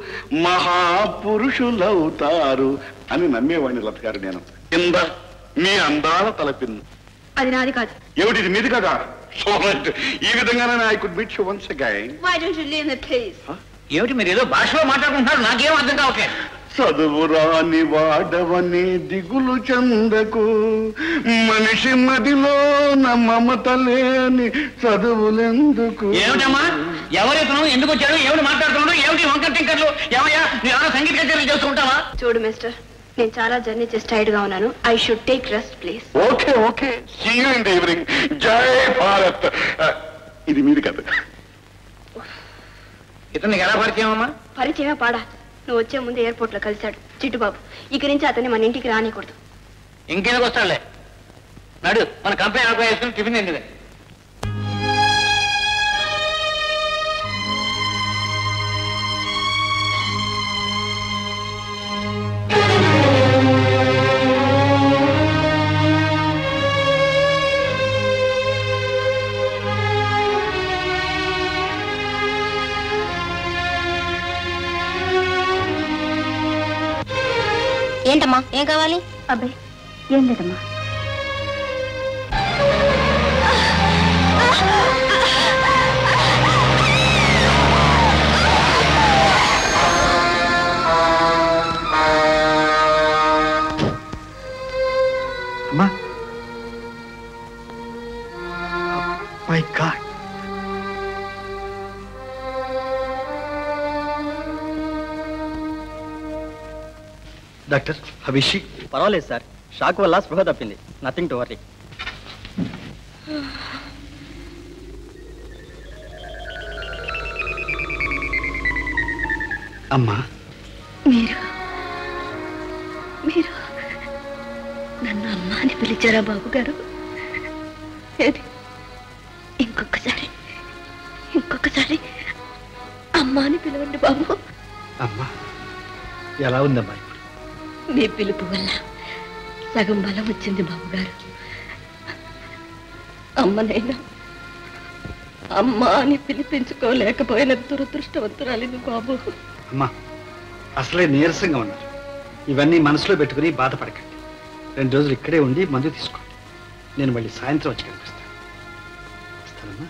మహాపురుషులవుతారు అని నమ్మేవాడిని లత గారు నేను కింద మీ అందాల తలపిన్ను అది నాది కాదు ఏమిటి ఇది మీది కదా సో రైట్ ఈ విధంగానే I could meet you once again why don't you leave me please ఏమిటి మీరు ఏదో భాషలో మాట్లాడుకుంటున్నారు నాకేం అర్థం కావట్లేదు చదువు రాని వాడవని దిగులు చెందకు మనిషి మదిలో మమత లేని చదువులెందుకు ఏమిటమ్మా ఎవరితను ఎందుకు వచ్చాడు ఏమిటి మాట్లాడుతున్నాడు ఏమిటి వంకర టింకర్లు ఏమయ్యా నువ్వు ఏమైనా సంగీత కచేరీలు చేసుకుంటావా చూడు మిస్టర్ నేను చాలా జర్నీ చేసి టైర్డ్ గా ఉన్నాను I should take rest please okay okay see you in the evening జై భారత్ ఆ, ఇది మీది కదా ఇతను ఎలా పరిచయం అమ్మా పరిచయమే పాడా నువ్వు వచ్చే ముందు ఎయిర్పోర్ట్ లో కలిశాడు చిట్టుబాబు ఇక నుంచి అతన్ని మన ఇంటికి రానికూడదు ఇంకెందుకు వస్తాడులే నడు మన కంపెనీ ఆకు వేసుకుని టిఫిన్ ఎందుకు ఏంటమ్మా ఏం కావాలి అబ్బాయి ఏం లేదమ్మా అమ్మా మై గాడ్ డాక్టర్ హవిషి పర్వాలేదు సార్ షాక్ వల్ల స్పృహ తప్పింది నథింగ్ టు వర్రీ అమ్మా మీరు మీరు నన్ను అమ్మ అని పిలిచారా బాబు గారు ఏది ఇంకొకసారి ఇంకొకసారి అమ్మ అని పిలవండి బాబు అమ్మా ఎలా ఉందమ్మా మీ పిలుపు వల్ల సగం బలం వచ్చింది బాబు గారు అమ్మనైనా అమ్మ అని పిలిపించుకోలేకపోయిన దురదృష్టవంతురాలిని బాబు అమ్మా అసలే నీరసంగా ఉన్నారు ఇవన్నీ మనసులో పెట్టుకుని బాధపడకండి రెండు రోజులు ఇక్కడే ఉండి మందు తీసుకోండి నేను మళ్ళీ సాయంత్రం వచ్చి కనిపిస్తాను వస్తానమ్మా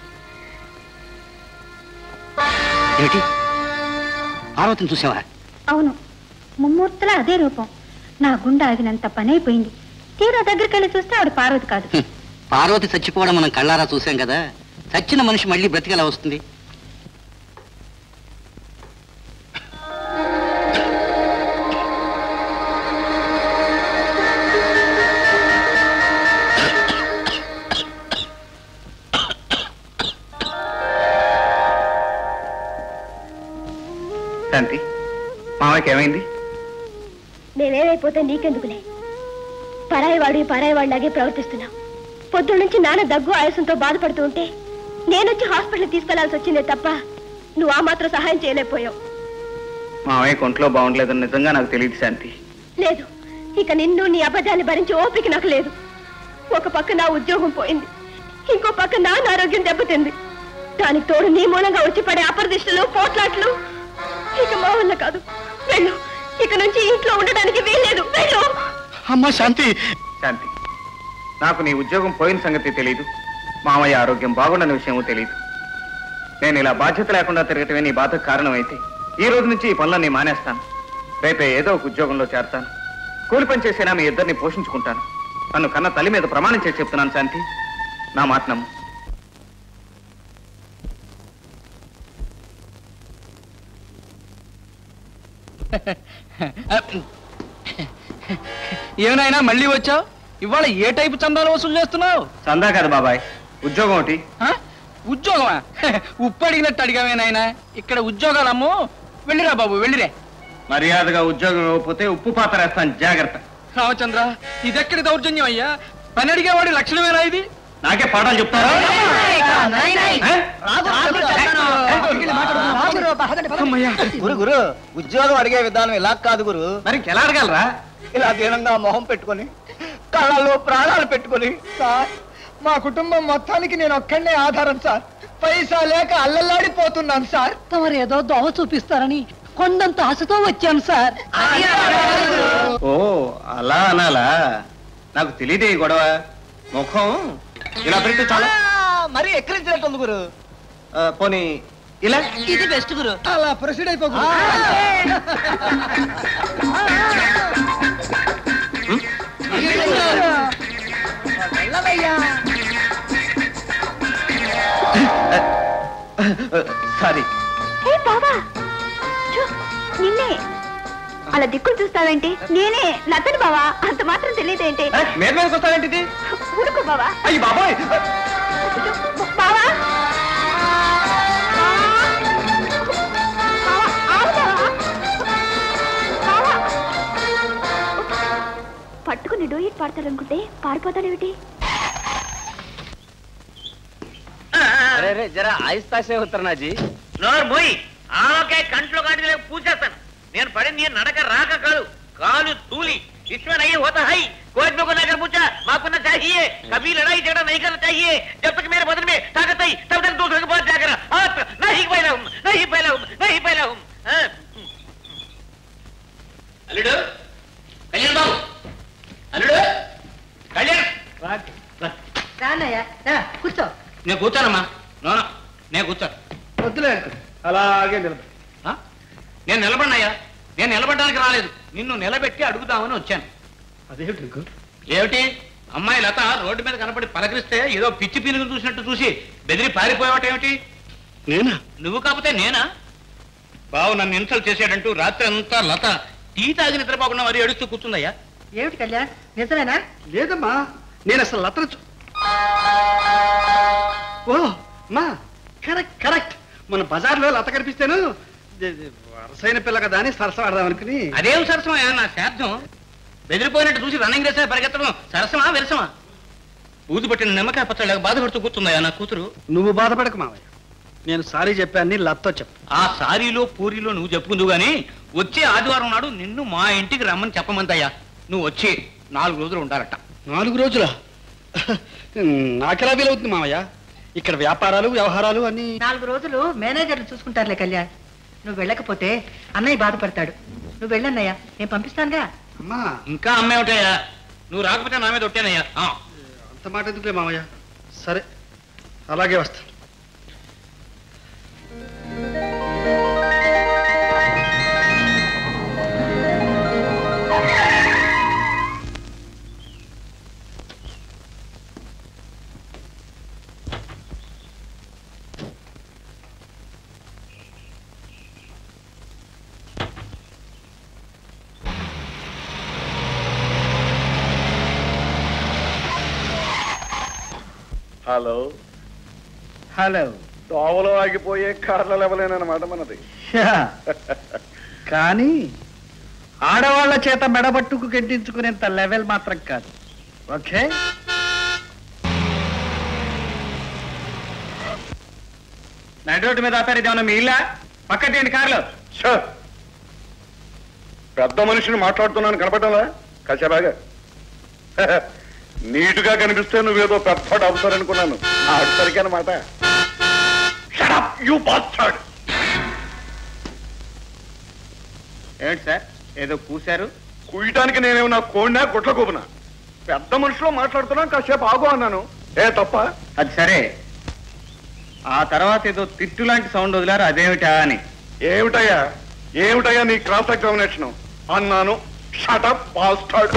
ఏమిటి పార్వతిని చూసావా అవును ముమ్మూర్తుల అదే రూపం నా గుండె ఆగినంత పని అయిపోయింది తీరా దగ్గరికి వెళ్ళి చూస్తే ఆవిడ పార్వతి కాదు పార్వతి చచ్చిపోవడం మనం కళ్ళారా చూసాం కదా చచ్చిన మనిషి మళ్ళీ బ్రతికెలా వస్తుంది నాన్నకేమైంది నేనేమైపోతే నీకెందుకులే పరాయి వాడి పరాయి వాడిలాగే ప్రవర్తిస్తున్నావు పొద్దు నుంచి నాన్న దగ్గు ఆయాసంతో బాధపడుతూ ఉంటే నేనొచ్చి హాస్పిటల్ తీసుకెళ్లాల్సి వచ్చిందే తప్ప నువ్వు ఆ మాత్రం సహాయం చేయలేకపోయావు మావయ్య ఒంట్లో బాగుండలేదని నిజంగా నాకు తెలియదు శాంతి లేదు ఇక నిన్ను నీ అబద్ధాన్ని భరించి ఓపిక నాకు లేదు ఒక పక్క నా ఉద్యోగం పోయింది ఇంకో పక్క నా ఆరోగ్యం దెబ్బతింది దానికి తోడు నీ మూలంగా వచ్చి పడే అపరదిష్టలు పోట్లాట్లు ఇక మా వల్ల కాదు వెళ్ళు ఇక నుంచి ఇంట్లో ఉండడానికి వీల్లేదు వెళ్ళు అమ్మా శాంతి శాంతి నాకు నీ ఉద్యోగం పోయిన సంగతి తెలియదు మామయ్య ఆరోగ్యం బాగుండని విషయమూ తెలియదు నేను ఇలా బాధ్యత లేకుండా తిరగటమే నీ బాధకు కారణమైతే ఈ రోజు నుంచి ఈ పనులన్నీ మానేస్తాను రేపే ఏదో ఒక ఉద్యోగంలో చేరతాను కూలి పని చేసినా మీ ఇద్దరిని పోషించుకుంటాను నన్ను కన్న తల్లి మీద ప్రమాణం చేసి చెప్తున్నాను శాంతి నా మాట నమ్ము ఏమైనా మళ్ళీ వచ్చావు ఇవాళ ఏ టైపు చందాలు వసూలు చేస్తున్నావు చందా కాదు బాబాయ్ ఉద్యోగం ఒకటి ఆ? ఉద్యోగమా ఉప్పు అడిగినట్టు అడిగామే నాయనా ఇక్కడ ఉద్యోగాలు అమ్ము వెళ్ళిరా బాబు వెళ్ళిరే మర్యాదగా ఉద్యోగం ఇవ్వకపోతే ఉప్పు పాత్ర వేస్తాను జాగ్రత్త రామచంద్ర ఇదెక్కడి దౌర్జన్యం అయ్యా పని అడిగేవాడి లక్షణమేనా ఇది నాకే పాఠాలు చెప్తారా గురు గురు ఉద్యోగం అడిగే విధానం ఇలా కాదు గురు మరి ఎలా అడగలరా ఇలా దీనంగా మొహం పెట్టుకొని కళ్ళల్లో ప్రాణాలు పెట్టుకొని సార్ మా కుటుంబం మొత్తానికి నేను ఒక్కడనే ఆధారం సార్ పైసా లేక అల్లల్లాడిపోతున్నాను సార్ తమరు ఏదో దోవ చూపిస్తారని కొండంత ఆశతో వచ్చాను సార్ ఓ అలా అనాలా నాకు తెలియదే ఈ గొడవ ముఖం ఇలా పెడితే చాలా మరి ఎక్కిరించినట్టుంది గురు ఆ, పోనీ ఇలా ఇది బెస్ట్ గురు అలా ప్రొసీడ్ అయిపో గురు. వెళ్ళవయ్యా. సారీ ఏ బాబా చూ, నిన్నే అలా దిక్కులు చూస్తావేంటి నేనే లతను బావా అంత మాత్రం తెలియదేంటి మీద మీదకి వస్తావేంటిది ఊరుకో బావా అయ్యి బాబాయ్ బావా పట్టుకుని డూయిట్ పాడతాడనుకుంటే పారిపోతాడేమిటి అరే రే జరా ఆయిస్తా సే ఉత్తరనా జీ నోరు పోయి ఆమెకే కంట్లో కాటికి పూసేస్తాను నేను పడింది నీ నడక రాక కాదు కాలు తూలి इसमें नहीं होता है कोई तो को नगर पूछा माफ करना चाहिए कभी लड़ाई झगड़ा नहीं करना चाहिए जब तक मेरे बदन में ताकत आई तब तक दूसरे के पास जाकर आप नहीं पहला हूँ नहीं पहला हूँ नहीं पहला हूँ हाँ? అల్లుడు కళ్యాణ్ బాబు అల్లుడు కళ్యాణ్ రానయ్యా రా, కూర్చో నేను కూర్చోనమ్మా నోనా నేను కూర్చోను వద్దులే అలాగే నిలబడి ఆ? నేను నిలబడినయ్యా నేను నిలబడడానికి రాలేదు నిన్ను నిలబెట్టి అడుగుదామని వచ్చాను అదేమిటి నీకు? ఏమిటి అమ్మాయి లత రోడ్డు మీద కనపడి పలకరిస్తే ఏదో పిచ్చి పీనుగు చూసినట్టు చూసి బెదిరి పారిపోయావట ఏమిటి నేనా నువ్వు కాకపోతే నేనా బావు నన్ను ఇన్సల్ట్ చేశాడంటూ రాత్రి అంతా లత టీ తాగి నిద్రపోకుండా మరి ఏడుస్తూ కూర్చుందయ్యా ఏమిటి కళ్యాణ్ నిజమేనా లేదమ్మా నేను అసలు లతను చూ- ఓ మా కరెక్ట్ కరెక్ట్ మన బజార్లో లత కనిపిస్తాను వరసైన పిల్ల కదా అని సరసవాడదాం అనుకుని అదేం సరసమా నా శార్థం బెదిరిపోయినట్టు చూసి రన్నింగ్ రేసే పరిగెత్తడం సరసమా విరసమా ఊదు పట్టిన నిమ్మకాయ పచ్చళ్ళ బాధపడుతూ కూర్చుందయ్యా నా కూతురు నువ్వు బాధపడకు మావయ్య నేను సారీ చెప్పాను లత్తో చెప్పు ఆ సారీలో పూరిలో నువ్వు చెప్పుకుందు గాని వచ్చే ఆదివారం నాడు నిన్ను మా ఇంటికి రమ్మని చెప్పమంతయ్యా నువ్వు వచ్చి నాలుగు రోజులు ఉండాలట నాలుగు రోజుల నాకెలా వీలవుతుంది మావయ్య ఇక్కడ వ్యాపారాలు వ్యవహారాలు అన్ని నాలుగు రోజులు మేనేజర్లు చూసుకుంటారులే కళ్యాణ్ నువ్వు వెళ్ళకపోతే అన్నయ్య బాధపడతాడు నువ్వు వెళ్ళన్నయ్యా నేను పంపిస్తానుగా అమ్మా ఇంకా అమ్మేమిటయ్యా నువ్వు రాకపోతే నా మీద ఒట్టానయ్యా ఆ. అంత మాట ఎందుకులే మావయ్య సరే అలాగే వస్తా హలో హలో దోవలో ఆగిపోయే కార్ల లెవలేనమాట మనది కానీ ఆడవాళ్ల చేత మెడబట్టుకు గెంటించుకునేంత లెవెల్ మాత్రం కాదు ఓకే నడి రోడ్డు మీద ఆపారు ఇదేమన్నా మీ ఇల్లా పక్కటి కార్లో సార్ పెద్ద మనిషిని మాట్లాడుతున్నాను కనపడంలా కచ్చబాగా నీటుగా కనిపిస్తే నువ్వేదో పెద్ద ఆఫీసర్ అనుకున్నాను ఆడు సరికైన మాట యూ బాస్తాడు ఏంటి సార్ ఏదో కూశారు కుయ్యటానికి నేనేమన్నా కోడినా గుట్ల కూపునా పెద్ద మనిషిలో మాట్లాడుతున్నా కాసేపు ఆగు అన్నాను ఏ తప్ప అది సరే ఆ తర్వాత ఏదో తిట్టు లాంటి సౌండ్ వదిలారు అదేమిటా అని ఏమిటయ్యా ఏమిటయ్యా నీ క్రాస్ ఎగ్జామినేషన్ అన్నాను షటప్ బాస్తాడు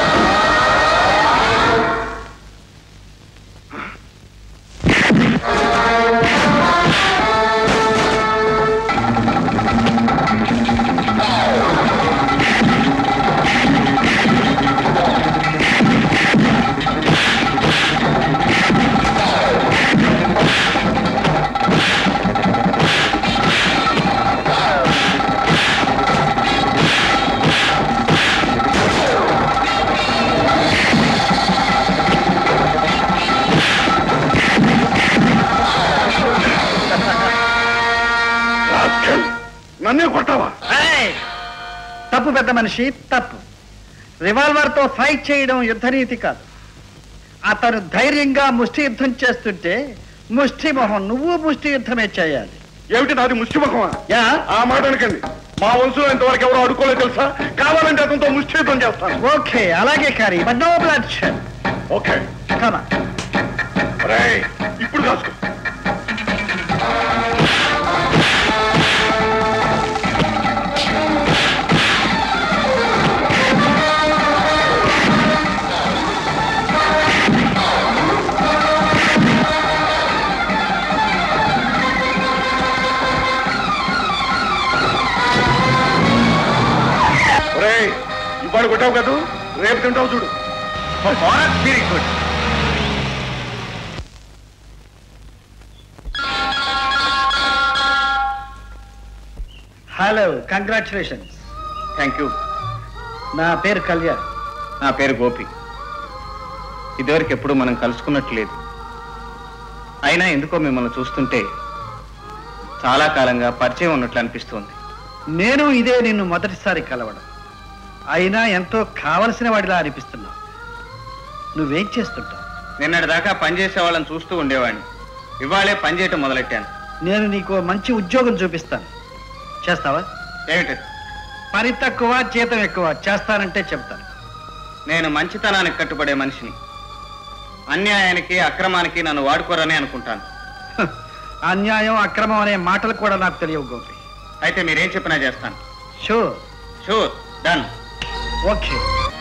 నన్నే కొట్టావా ఏయ్! తప్పు పెద్ద మనిషి తప్పు రివాల్వర్ తో ఫైట్ చేయడం యుద్ధనీతి కాదు అతను ధైర్యంగా ముష్టి యుద్ధం చేస్తుంటే ముష్టి మొహం నువ్వు ముష్టి యుద్ధమే చేయాలి ఏమిటి నాది ముష్టిముఖమా యా ఆ మాట అనకండి మా వంశంలో ఇంతవరకు ఎవరు అడుకోలేదు తెలుసా కావాలంటే అతనితో ముష్టియుద్ధం చేస్తాను ఓకే అలాగే కానీ but no bloodshed okay కమా రేయ్, ఇప్పుడు కాసుకో ఒరేయ్, ఇవాళ కొట్టావు కదూ రేపు తింటావు చూడు very good hello congratulations thank you నా పేరు కళ్యాణ్ నా పేరు గోపి ఇదివరకు ఎప్పుడు మనం కలుసుకున్నట్టు లేదు అయినా ఎందుకో మిమ్మల్ని చూస్తుంటే చాలా కాలంగా పరిచయం ఉన్నట్లు అనిపిస్తుంది నేను ఇదే నిన్ను మొదటిసారి కలవడం అయినా ఎంతో కావలసిన వాడిలా అనిపిస్తున్నావు నువ్వేం చేస్తుంటావు నిన్నటి దాకా పనిచేసే వాళ్ళని చూస్తూ ఉండేవాడిని ఇవాళే పనిచేయటం మొదలెట్టాను నేను నీకు మంచి ఉద్యోగం చూపిస్తాను చేస్తావా ఏమిటి పని తక్కువ జీతం ఎక్కువ చేస్తానంటే చెప్తాను నేను మంచితనానికి కట్టుబడే మనిషిని అన్యాయానికి అక్రమానికి నన్ను వాడుకోరని అనుకుంటాను అన్యాయం అక్రమం అనే మాటలు కూడా నాకు తెలియవు గోపి అయితే మీరేం చెప్పినా చేస్తాను షూర్ షూర్ డన్ ఓకే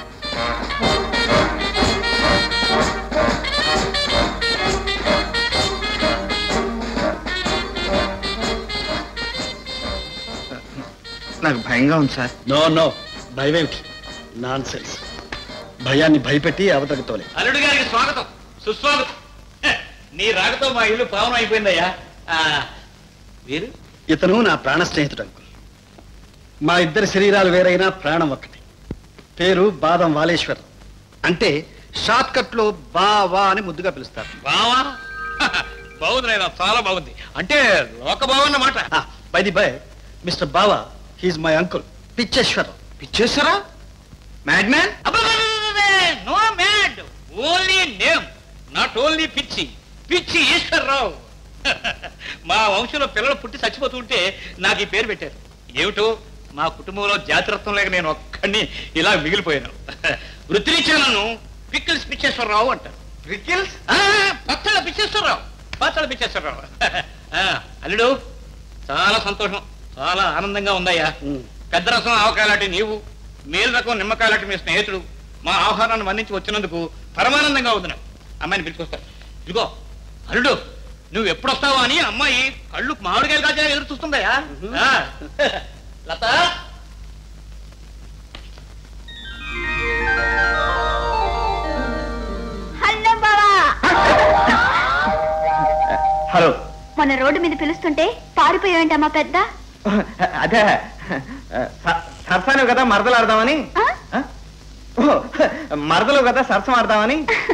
నాకు భయంగా ఉంది సార్ నో నో భయమేమిటి నాన్ సెన్స్ భయాన్ని భయపెట్టి అవతలకు తోలే అల్లుడు గారికి స్వాగతం సుస్వాగతం హె, నీ రాకతో మా ఇల్లు పావనం అయిపోయిందయ్యా ఆ, వీరు ఇతను నా ప్రాణ స్నేహితుడు అంకుల్ మా ఇద్దరి శరీరాలు వేరైనా ప్రాణం ఒక్కటి పేరు బాదం వాలేశ్వర్ అంటే షార్ట్ కట్ లో బావా అని ముద్దుగా పిలుస్తారు బావా హహ, బాగుంది నాయనా చాలా బాగుంది అంటే లోక బావ అన్నమాట బై ది బై మిస్టర్ బావా హీజ్ మై అంకుల్ పిచ్చేశ్వర్ పిచ్చేశ్వరా mad man no mad only name not only పిచ్చి పిచ్చి ఈశ్వరరావు మా వంశంలో పిల్లలు పుట్టి చచ్చిపోతుంటే నాకు ఈ పేరు పెట్టారు ఏమిటో మా కుటుంబంలో జాతిరత్వం లేక నేను ఒక్కడిని ఇలా మిగిలిపోయాను వృత్తిరీత్యా నన్ను పిక్కిల్స్ పిచ్చేశ్వరరావు అంటారు పిక్కిల్స్ పచ్చళ్ళ పిచ్చేశ్వరరావు పచ్చళ్ళ పిచ్చేశ్వరరావు ఆ, అల్లుడు చాలా సంతోషం చాలా ఆనందంగా ఉందయ్యా పెద్ద రసం ఆవకాయలాంటి నీవు మేలు రకం నిమ్మకాయలాంటి మీ స్నేహితుడు మా ఆహ్వానాన్ని మన్నించి వచ్చినందుకు పరమానందంగా ఉంది నాకు అమ్మాయిని పిలుచుకొస్తా ఇదిగో అల్లుడు నువ్వు ఎప్పుడు వస్తావో అని అమ్మాయి కళ్ళు మామిడికాయలు కాల్చిన ఎదురు చూస్తుందయ్యా ఆ. లత హలో బావా హలో మన రోడ్డు మీద పిలుస్తుంటే పారిపోయావేంటమ్మా పెద్ద అదే స- సరసాను కదా మరదలు ఆడదామని ఆ? ఓ, మరదలు కదా సరసం ఆడదామని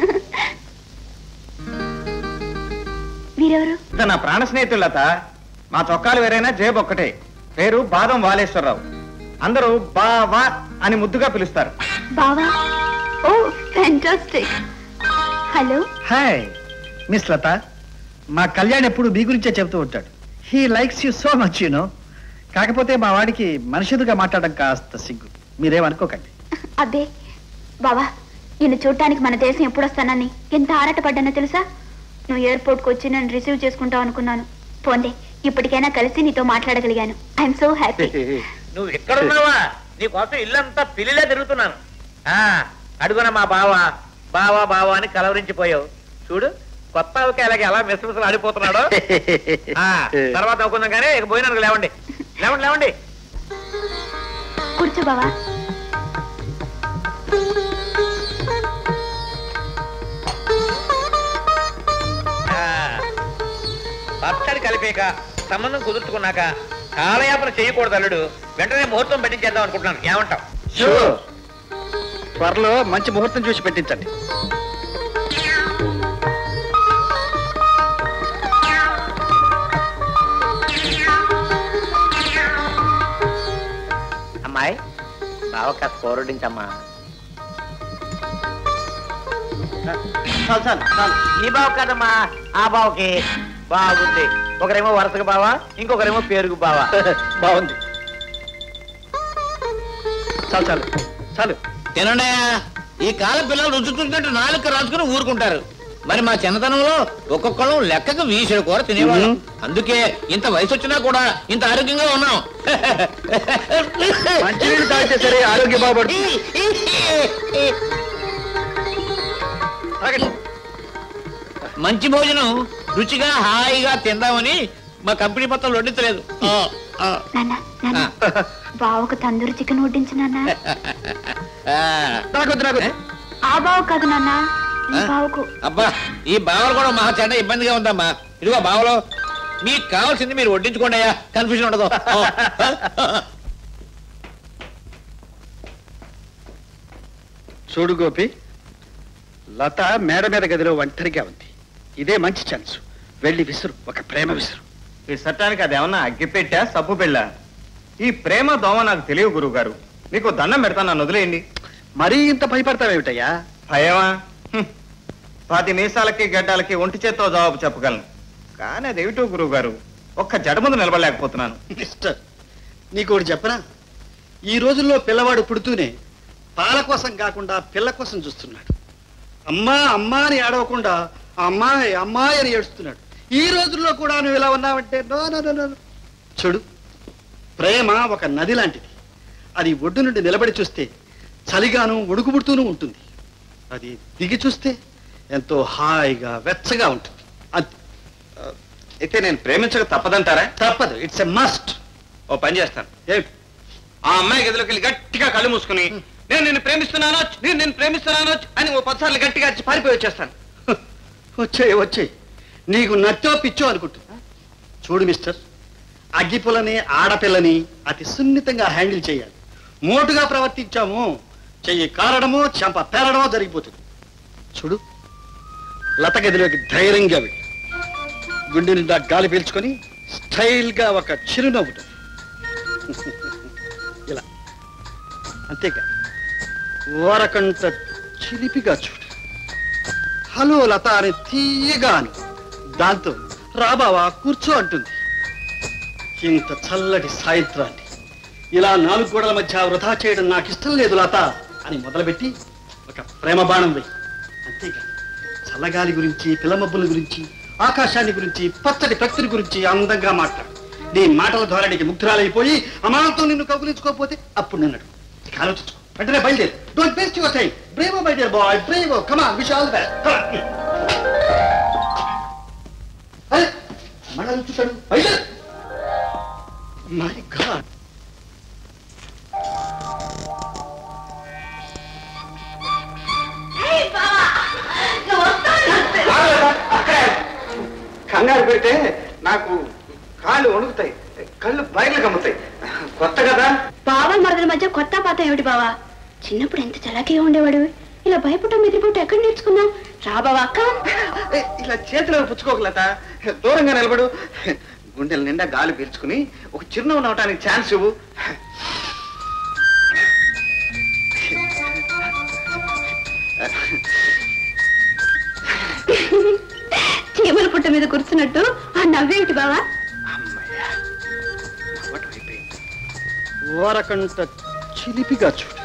మీరెవరు ఇతను నా ప్రాణ స్నేహితుడు లత మా చొక్కాలు వేరైనా జేబు ఒక్కటే పేరు బాదం వాలేశ్వరరావు అందరూ బావా అని ముద్దుగా పిలుస్తారు బావా oh fantastic hello hi miss Latha మా కళ్యాణ్ ఎప్పుడు మీ గురించే చెబుతూ ఉంటాడు he likes you so much you know కాకపోతే మా వాడికి మనుషులుగా మాట్లాడడం కాస్త సిగ్గు మీరేమనుకోకండి అబ్బే బావా నిన్ను చూడటానికి మన దేశం ఎప్పుడు వస్తానని ఎంత ఆరాటపడ్డానో తెలుసా నువ్వు ఎయిర్పోర్ట్కి వచ్చి నన్ను రిసీవ్ చేసుకుంటావు అనుకున్నాను పోండి ఇప్పటికైనా కలిసి నీతో మాట్లాడగలిగాను ఐఎమ్ సో హ్యాపీ నువ్వు ఎక్కడున్నావా నీకోసం ఇల్లంతా పిల్లిలే తిరుగుతున్నాను ఆ అడుగున మా బావ బావా బావా అని కలవరించిపోయావు చూడు కొత్త ఆవుకి అలాగే ఎలా మిసమిసలు ఆడిపోతున్నాడో ఆ, తర్వాత అవుకుందాం కానీ ఇక పోయినాను లేవండి లేవండి లేవండి కూర్చో బావా ఆ, పచ్చడి కలిపాక సంబంధం కుదుర్చుకున్నాక కాలయాపన చేయకూడదు అల్లుడు వెంటనే ముహూర్తం పెట్టించేద్దాం అనుకుంటున్నాను ఏమంటావు త్వరలో మంచి ముహూర్తం చూసి పెట్టించండి అమ్మాయి బావ కాస్త కోరడించమ్మా నీ బావ కదమ్మా ఆ బావకి బాగుంది ఒకరేమో వరుసగా బావా ఇంకొకరేమో పేరుగు బావా బాగుంది చాలు చాలు చాలు తినండి ఈ కాల పిల్లలు రుచుతుంటే నాలుక రాసుకుని ఊరుకుంటారు మరి మా చిన్నతనంలో ఒక్కొక్కళ్ళు లెక్కకు వీసుడు కూర తినేవాళ్ళం అందుకే ఇంత వయసు వచ్చినా కూడా ఇంత ఆరోగ్యంగా ఉన్నాం మంచినీళ్ళు తాగితే సరే ఆరోగ్య బాగుపడుతుంది మంచి భోజనం రుచిగా హాయిగా తిందామని మా కంపెనీ మొత్తం వడ్డించలేదు ఆ, ఆ, నాన్న నాన్న బావకు తందూరి చికెన్ వడ్డించు నాన్న ఆ. ఆ బావ కాదు నాన్న ఈ బావకు అబ్బా ఈ బావలు కూడా మహా చెడ్డ ఇబ్బందిగా ఉందమ్మా ఇదిగో బావలో మీకు కావాల్సింది మీరు వడ్డించుకోండి అయ్యా కన్ఫ్యూజన్ ఉండదు ఆ. చూడు గోపి లత మేడ మీద గదిలో ఒంటరిగా ఉంది ఇదే మంచి ఛాన్స్ వెళ్ళి విసురు ఒక ప్రేమ విసురు ఈ చట్టానికి అదేమన్నా అగ్గిపెట్టా సబ్బు పెళ్ళ ఈ ప్రేమ దోమ నాకు తెలియవు గురువు గారు మీకు దండం పెడతాను నన్ను వదిలేయండి మరీ ఇంత భయపడతావేమిటయ్యా భయమా హ్మ్. పది మీసాలకి గడ్డాలకి ఒంటి చేత్తో జవాబు చెప్పగలను కానీ అదేమిటో గురువు గారు ఒక్క జడ ముందు నిలబడలేకపోతున్నాను మిస్టర్ నీకు ఒకటి చెప్పనా ఈ రోజుల్లో పిల్లవాడు పుడుతూనే పాల కోసం కాకుండా పిల్ల కోసం చూస్తున్నాడు అమ్మా అమ్మా అని ఏడవకుండా అమ్మాయి అమ్మాయి అని ఏడుస్తున్నాడు ఈ రోజుల్లో కూడా నువ్వు ఇలా ఉన్నావంటే నో నో నో, నో చూడు ప్రేమ ఒక నది లాంటిది అది ఒడ్డు నుండి నిలబడి చూస్తే చలిగాను ఉడుకు పుడుతూనూ ఉంటుంది అది దిగి చూస్తే ఎంతో హాయిగా వెచ్చగా ఉంటుంది అంతే అయితే నేను ప్రేమించక తప్పదంటారా తప్పదు ఇట్స్ ఎ మస్ట్ ఓ పని చేస్తాను ఆ అమ్మాయి గదిలోకి వెళ్ళి గట్టిగా కళ్ళు మూసుకుని నేను నిన్ను ప్రేమిస్తున్నాను నేను నిన్ను ప్రేమిస్తున్నాను అని ఓ పదిసార్లు గట్టిగా అరిచి పారిపోయి వచ్చేస్తాను వచ్చేయి వచ్చేయి నీకు నచ్చో పిచ్చో అనుకుంటున్నా చూడు మిస్టర్ అగ్గిపులని ఆడపిల్లని అతి సున్నితంగా హ్యాండిల్ చేయాలి మోటుగా ప్రవర్తించాము చెయ్యి కారడమో చెంప పేరడమో జరిగిపోతుంది చూడు లత గదిలోకి ధైర్యంగా వెళ్ళి గుండె నిండా గాలి పీల్చుకొని స్టైల్గా ఒక చిరునవ్వుట ఇలా అంతేకా ఓరకంట చిలిపిగా చూడు హలో లత అని తీయగా అని దాంతో రాబావా కూర్చో అంటుంది ఇంత చల్లటి సాయంత్రాన్ని ఇలా నాలుగు గోడల మధ్య వృధా చేయడం నాకు ఇష్టం లేదు లత అని మొదలుపెట్టి ఒక ప్రేమ బాణం వెయ్యి అంతేగా చల్లగాలి గురించి పిల్లమబ్బుల గురించి ఆకాశాన్ని గురించి పచ్చటి ప్రకృతి గురించి అందంగా మాట్లాడు నీ మాటల ధోరణికి ముగ్ధురాలైపోయి అమాలతో నిన్ను కౌగులించుకోకపోతే అప్పుడు నిన్నడు ఇక ఆలోచించుకో వెంటనే బయలుదేరు don't waste your time bravo my dear boy bravo కమా విష్ ఆల్ ద బెస్ట్ అరే మళ్ళీ చూశాడు బయలుదేరు మై గాడ్ కంగారు పెడితే నాకు కాళ్ళు వణుకుతాయి కళ్ళు బయలు కమ్ముతాయి కొత్త కదా బావల మరదల మధ్య కొత్త పాత ఏమిటి బావా చిన్నప్పుడు ఎంత చలాకీగా ఉండేవాడు ఇలా భయపడటం మెదిలిపోవటం ఎక్కడ నేర్చుకున్నావు రా బావా అక్క ఏ, ఇలా చేతిలో పుచ్చుకోకలత దూరంగా నిలబడు గుండెల నిండా గాలి పీల్చుకుని ఒక చిరునవ్వు నవ్వటానికి ఛాన్స్ ఇవ్వు చీమల పుట్ట మీద కూర్చున్నట్టు ఆ నవ్వేమిటి బావా ఓరకంట చిలిపిగా చూడు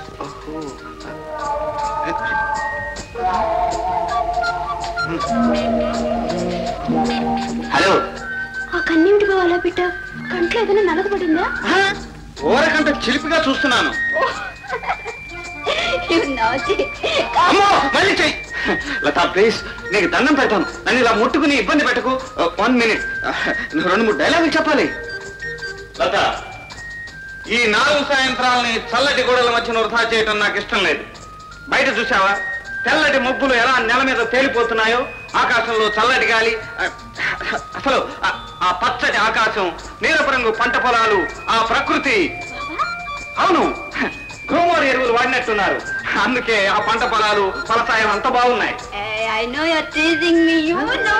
హలో ఆ కన్నేమిటి బావ అలా పెట్టావు కంట్లో ఏదైనా నలగబడిందా ఓరకంట చిలిపిగా చూస్తున్నాను అమ్మో మళ్ళీ చెయ్యి లతా ప్లీజ్ నీకు దండం పెడతాను నన్ను ఇలా ముట్టుకుని ఇబ్బంది పెట్టకు వన్ మినిట్ నువ్వు రెండు మూడు డైలాగులు చెప్పాలి లత ఈ నాలుగు సాయంత్రాలని చల్లటి గోడల మధ్య వృధా చేయటం నాకు ఇష్టం లేదు బయట చూసావా తెల్లటి మబ్బులు ఎలా నెల మీద తేలిపోతున్నాయో ఆకాశంలో చల్లటి గాలి ఆ, అసలు ఆ- ఆ పచ్చటి ఆకాశం నీలపు రంగు పంట పొలాలు ఆ ప్రకృతి అవును గ్రోమోర్ ఎరువులు వాడినట్టున్నారు అందుకే ఆ పంట పొలాలు ఫలసాయం అంత బాగున్నాయి I know your teasing me you know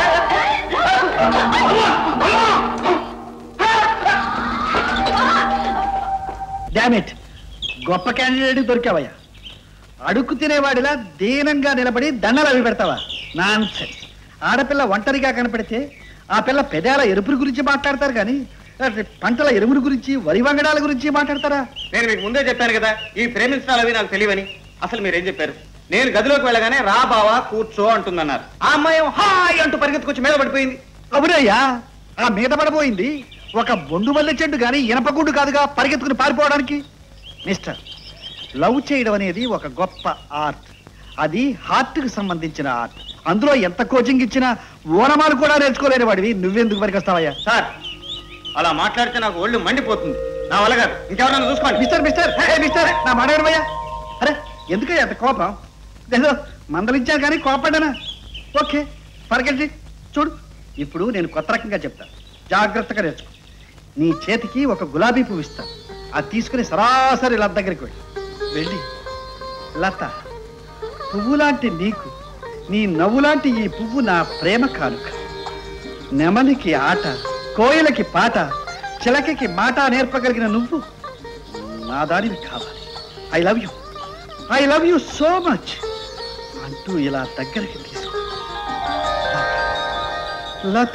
dammit గొప్ప క్యాండిడేట్ దొరికావయ్యా అడుక్కు తినేవాడిలా దీనంగా నిలబడి దండలు అవి పెడతావా నాన్ ఆడపిల్ల ఒంటరిగా కనపడితే ఆ పిల్ల పెదాల ఎరుపుల గురించి మాట్లాడతారు కానీ అసలు పంటల ఎరువుల గురించి వరి వంగడాల గురించి మాట్లాడతారా నేను మీకు ముందే చెప్పాను కదా ఈ ప్రేమించడాలు అవి నాకు తెలియవని అసలు మీరేం చెప్పారు నేను గదిలోకి వెళ్ళగానే రా బావా కూర్చో అంటుందన్నారు ఆ అమ్మాయి ఏమో హాయ్ అంటూ పరిగెత్తుకొచ్చి మీద పడిపోయింది అవునయ్యా ఆ మీద పడబోయింది ఒక బొండు మల్లె చెట్టు కానీ ఇనపగుండు కాదుగా పరిగెత్తుకుని పారిపోవడానికి మిస్టర్ లవ్ చేయడం అనేది ఒక గొప్ప ఆర్ట్ అది హార్ట్కి సంబంధించిన ఆర్ట్ అందులో ఎంత కోచింగ్ ఇచ్చినా ఓనమాలు కూడా నేర్చుకోలేని వాడివి నువ్వెందుకు పనికొస్తావయ్యా సార్ అలా మాట్లాడితే నాకు ఒళ్ళు మండిపోతుంది నా వల్ల కాదు ఇంకెవరైనా చూసుకోండి మిస్టర్ మిస్టర్ హే మిస్టర్ నా మాట వినవయ్యా అరే ఎందుకయ్యా అంత కోపం ఏదో మందలించాను కానీ కోపడ్డానా ఓకే పరిగెట్టి చూడు ఇప్పుడు నేను కొత్త రకంగా చెప్తా జాగ్రత్తగా నేర్చుకో నీ చేతికి ఒక గులాబీ పువ్వు ఇస్తా అది తీసుకుని సరాసరి లత దగ్గరికి వెళ్ళి వెళ్ళి లత పువ్వు లాంటి నీకు నీ నవ్వు లాంటి ఈ పువ్వు నా ప్రేమ కానుక నెమలికి ఆట కోయిలకి పాట చిలకకి మాట నేర్పగలిగిన నువ్వు నా దానివి కావాలి I love you I love you so much అంటూ ఇలా దగ్గరికి తీసుకో లత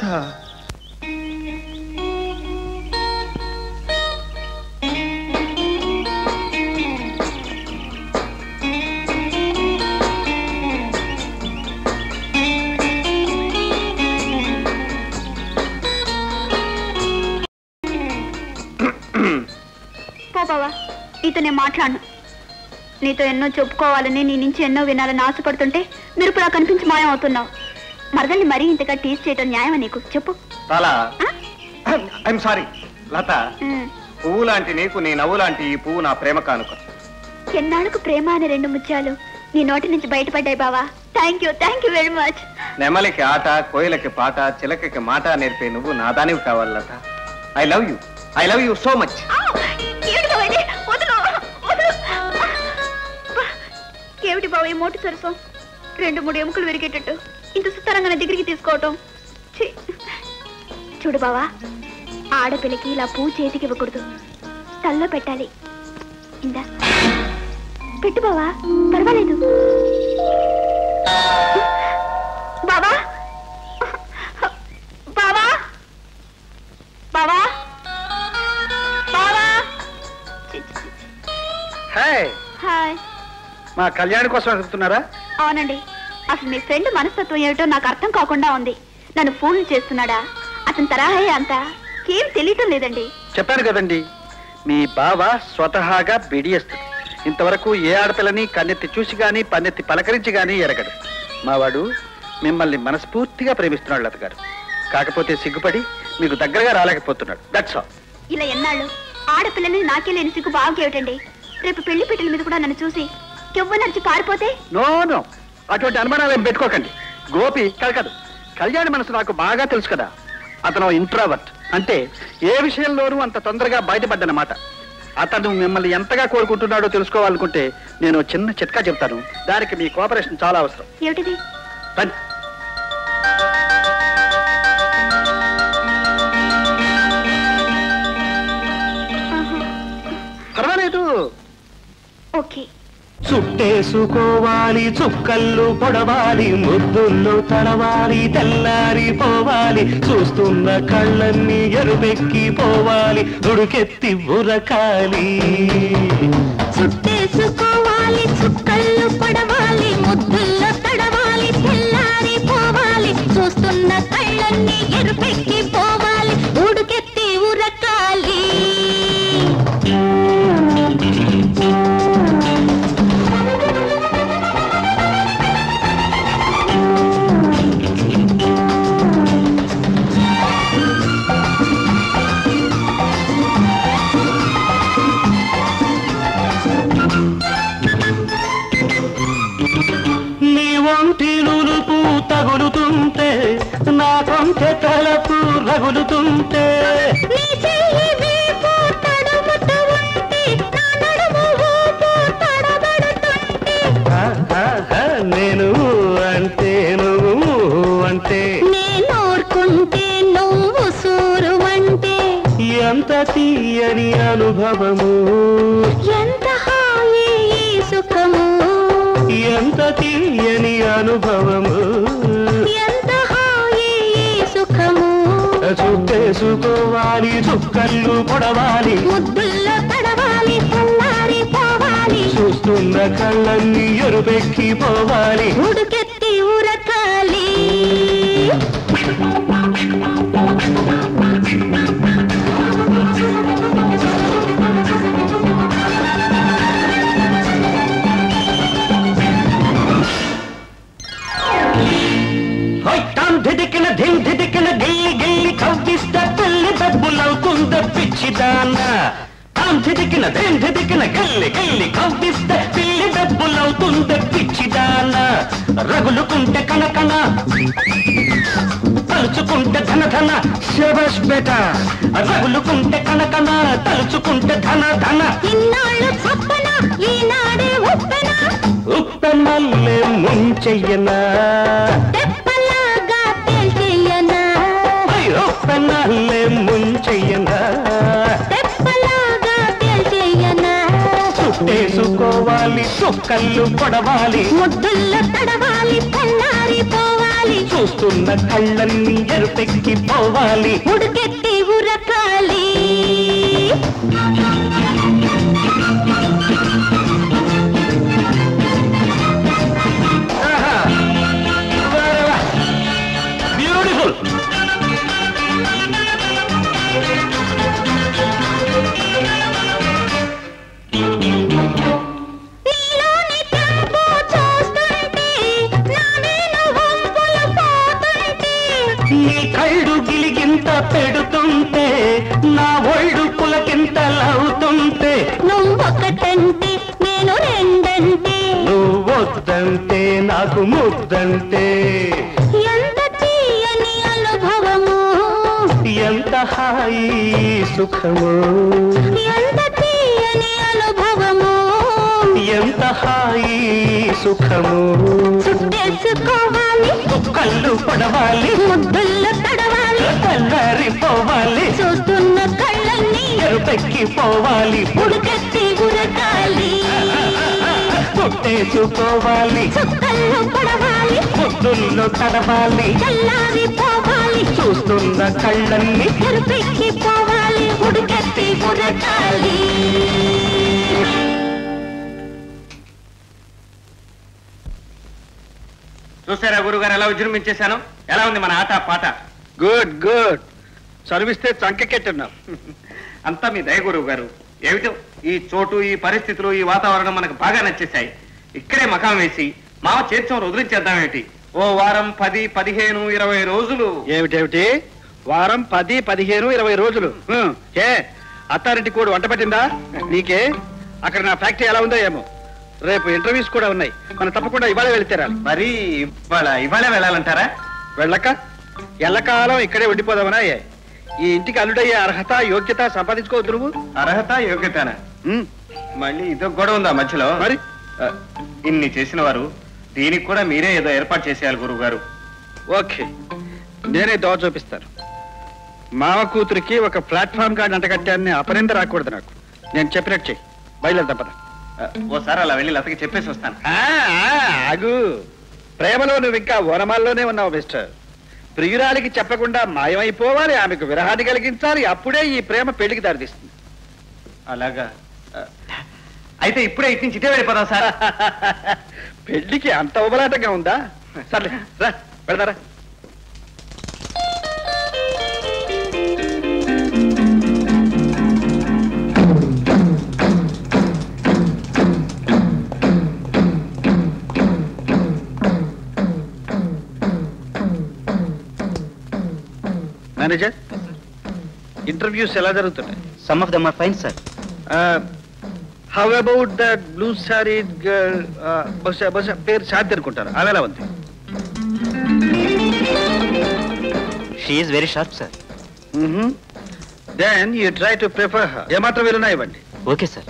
పో బావా నీతో నేను మాట్లాడను నీతో ఎన్నో చెప్పుకోవాలని నీ నుంచి ఎన్నో వినాలని ఆశపడుతుంటే మెరుపులా కనిపించి మాయం అవుతున్నావు మరదల్ని మరీ ఇంతగా టీస్ చేయటం న్యాయమా నీకు చెప్పు చాలా ఐఎమ్ సారీ లత పువ్వు లాంటి నీకు నీ నవ్వు లాంటి ఈ పువ్వు నా ప్రేమ కానుక ఎన్నాళ్ళకు ప్రేమ అనే రెండు ముత్యాలు నీ నోటి నుంచి బయటపడ్డాయి బావా thank you thank you very much నెమలికి ఆట కోయిలకి పాట చిలకకి మాట నేర్పే నువ్వు నా దానివి కావాలి Latha I love you I love you so much ఏమిటి బావ ఈ మోటి సరసం రెండు మూడు ఎముకలు విరిగేటట్టు ఇంత సుతరంగా నా దగ్గరికి తీసుకోవటం ఛీ. చూడు బావా ఆడపిల్లకి ఇలా పువ్వు చేతికి ఇవ్వకూడదు తల్లో పెట్టాలి ఇందా పెట్టు బావా పర్వాలేదు బావా బావా బావా బావా హాయ్ హాయ్ మా కళ్యాణ్ కోసం అడుగుతున్నారా అవునండి అసలు మీ ఫ్రెండ్ మనస్తత్వం ఏమిటో నాకు అర్థం కాకుండా ఉంది నన్ను ఫోన్ చేస్తున్నాడా అతని తరహాయే అంతా ఏం తెలియటం లేదండి చెప్పాను కదండి మీ బావ స్వతహాగా బిడియస్తుడు ఇంతవరకు ఏ ఆడపిల్లని కన్నెత్తి చూసి గాని పన్నెత్తి పలకరించి గాని ఎరగడు మావాడు మిమ్మల్ని మనస్ఫూర్తిగా ప్రేమిస్తున్నాడు లత గారు కాకపోతే సిగ్గుపడి మీకు దగ్గరగా రాలేకపోతున్నాడు దట్స్ ఆల్ ఇలా ఎన్నాళ్ళు ఆడపిల్లని నాకే లేని సిగ్గు బాగేమిటండి రేపు పెళ్లి పెట్టెల మీద కూడా నన్ను చూసి కెవ్వ నడిచి పారిపోతే నో నో అటువంటి అనుమానాలు ఏం పెట్టుకోకండి గోపి కలకదు కళ్యాణి మనసు నాకు బాగా తెలుసు కదా అతను ఇంట్రావర్ట్ అంటే ఏ విషయంలోనూ అంత తొందరగా బయటపడ్డనమాట అతను మిమ్మల్ని ఎంతగా కోరుకుంటున్నాడో తెలుసుకోవాలనుకుంటే నేను చిన్న చిట్కా చెప్తాను దానికి మీ కోఆపరేషన్ చాలా అవసరం ఏమిటిది రండి. పర్వాలేదు ఓకే చుట్టేసుకోవాలి చుక్కళ్ళు పొడవాలి ముద్దుల్లో తడవాలి తెల్లారి పోవాలి చూస్తున్న కళ్ళన్నీ ఎరుపెక్కి పోవాలి ఉడుకెత్తి ఉరకాలి చుట్టేసుకోవాలి చుక్కళ్ళు పడవాలి ముద్దుల్లో తడవాలి తెల్లారి పోవాలి చూస్తున్న కళ్ళన్నీ ఎరుపెక్కి పోవాలి ఉడుకెత్తి ఉరకాలి నీ ఒంటి నులుపు తగులుతుంటే నా కొంచె తలపు రగులుతుంటే నీ చెయ్యి వీపు తడుముతూ ఉంటే నా నడుము ఊపు తడబడుతుంటే ఆహాహా, నేను అంటే నువ్వు అంటే నేను ఊరుకుంటే నువ్వు సూరువంటే ఎంత తీయని అనుభవము ఎంత హాయి ఈ సుఖము ఎంత తీయని అనుభవము ఎంత హాయి ఈ సుఖము చుట్టేసుకోవాలి చుక్కళ్ళు పొడవాలి ముద్దుల్లో తడవాలి తెల్లారి పోవాలి చూస్తున్న కళ్ళన్నీ ఎరుపెక్కి పోవాలి ఉడుకెత్తి ఉరకాలి హొయ్టాం ధిదికిన ధిం ధిదికిన గిల్లి గిల్లి కవ్విస్త పిల్లి దబ్బులవుతుంద పిచ్చిదాన తాం ధిదికిన ధిం ధిదికిన గిల్లి గిల్లి కవ్విస్త పిల్లి దబ్బులవుతుంద పిచ్చిదాన రగులుకుంటే కనకన తలుచుకుంటే ధన ధన శబస్ బేట రగులుకుంటే కనకన తలుచుకుంటే ధన ధన ఇన్నాళ్ళు చప్పన ఈనాడే ఉప్పెన ఉప్పెమల్లే ముంచెయ్యనా తెప్పలాగా తేల్చేయనా ఉప్పెనల్లే ముంచెయ్యనా తెప్పలాగా తేల్చేయనా చుట్టేసుకోవాలి చుక్కళ్ళు పొడవాలి ముద్దుల్లో తడవాలి తెల్లారి పోవాలి చూస్తున్న కళ్ళన్నీ ఎరుపెక్కి పోవాలి ఉడుకెత్తి ఉరకాలి బ్యూటిఫుల్ నీలోని తెంపు చూస్తుంటే నా నేను వంపులు పోతుంటే నీ కళ్ళు గిలిగింత పెడుతుంటే నా ఒళ్ళు పులకింతలవుతుంటే నువ్వొకటంటే నేను రెండంటే నువ్వొద్దంటే నాకు ముద్దంటే ఎంత తీయని అనుభవము ఎంత హాయి సుఖము ఎంత తీయని అనుభవము ఎంత హాయి సుఖము చుట్టేసుకోవాలి కళ్ళు పడవాలి ముద్దుల్లో తడవాలి తెల్లారిపోవాలి చూస్తున్న కళ్ళన్నీ ఎరుపెక్కి పోవాలి ఉడుకెత్తి ఉరకాలి పుట్టేసుకోవాలి చుక్కల్లో పడవాలి ముద్దుల్లో తడవాలి చల్లారి పోవాలి చూస్తున్న కళ్ళన్నీ ఎరుపెక్కి పోవాలి ఉడుకెత్తి ఉరకాలి చూసారా గురుగారు ఎలా విజృంభించేశాను ఎలా ఉంది మన ఆట పాట గుడ్ గుడ్ చదివిస్తే చంకెట్టున్నావు అంతా మీ దయ గురువు గారు ఏమిటో ఈ చోటు ఈ పరిస్థితులు ఈ వాతావరణం మనకు బాగా నచ్చేశాయి ఇక్కడే మకాం వేసి మావ చేర్చం వదిలించేద్దామేమిటి ఓ వారం పది పదిహేను ఇరవై రోజులు ఏమిటేమిటి వారం పది పదిహేను ఇరవై రోజులు హ్మ్. ఏ అత్తారింటి కూడా వంట పట్టిందా నీకే అక్కడ నా ఫ్యాక్టరీ ఎలా ఉందో ఏమో రేపు ఇంటర్వ్యూస్ కూడా ఉన్నాయి మనం తప్పకుండా ఇవాళ వెళితేరాలి మరి ఇవాళ ఇవాళే వెళ్ళాలంటారా వెళ్ళక ఎల్లకాలం ఇక్కడే ఉండిపోదామనా ఏ ఈ ఇంటికి అల్లుడయ్యే అర్హత యోగ్యత సంపాదించుకోవద్దు నువ్వు అర్హత యోగ్యతనా మళ్ళీ ఇదో గొడవ ఉందా మధ్యలో మరి ఆ, ఇన్ని చేసిన వారు దీనికి కూడా మీరే ఏదో ఏర్పాటు చేసేయాలి గురువు గారు ఓకే నేనే దోవ చూపిస్తాను మామ కూతురికి ఒక ప్లాట్ఫామ్ కార్డు అంటగట్టాన్ని అపరింద రాకూడదు నాకు నేను చెప్పినట్టు చెయ్యి బయలుదేరుతాం పద ఓసారి అలా వెళ్ళి లతకి చెప్పేసి వస్తాను ఆ, ఆ, ఆగు ప్రేమలో నువ్వు ఇంకా వనమాల్లోనే ఉన్నావు మిస్టర్ ప్రియురాలికి చెప్పకుండా మాయమైపోవాలి ఆమెకు విరహాన్ని కలిగించాలి అప్పుడే ఈ ప్రేమ పెళ్లికి దారితీస్తుంది అలాగా ఆ, అయితే ఇప్పుడే ఇటు నుంచి ఇటే వెళ్ళిపోదాం సార్ పెళ్లికి అంత ఉబలాటంగా ఉందా సర్లే రా వెళ్దారా మేనేజర్ ఇంటర్వ్యూస్ ఎలా జరుగుతున్నాయి some of them are fine sir how about that blue sari girl బహుశా బహుశా పేరు శాంతి అనుకుంటారు ఆమె ఎలా ఉంది she is very sharp sir then you try to prefer ఏమాత్రం వీలున్నా ఇవ్వండి ఓకే సార్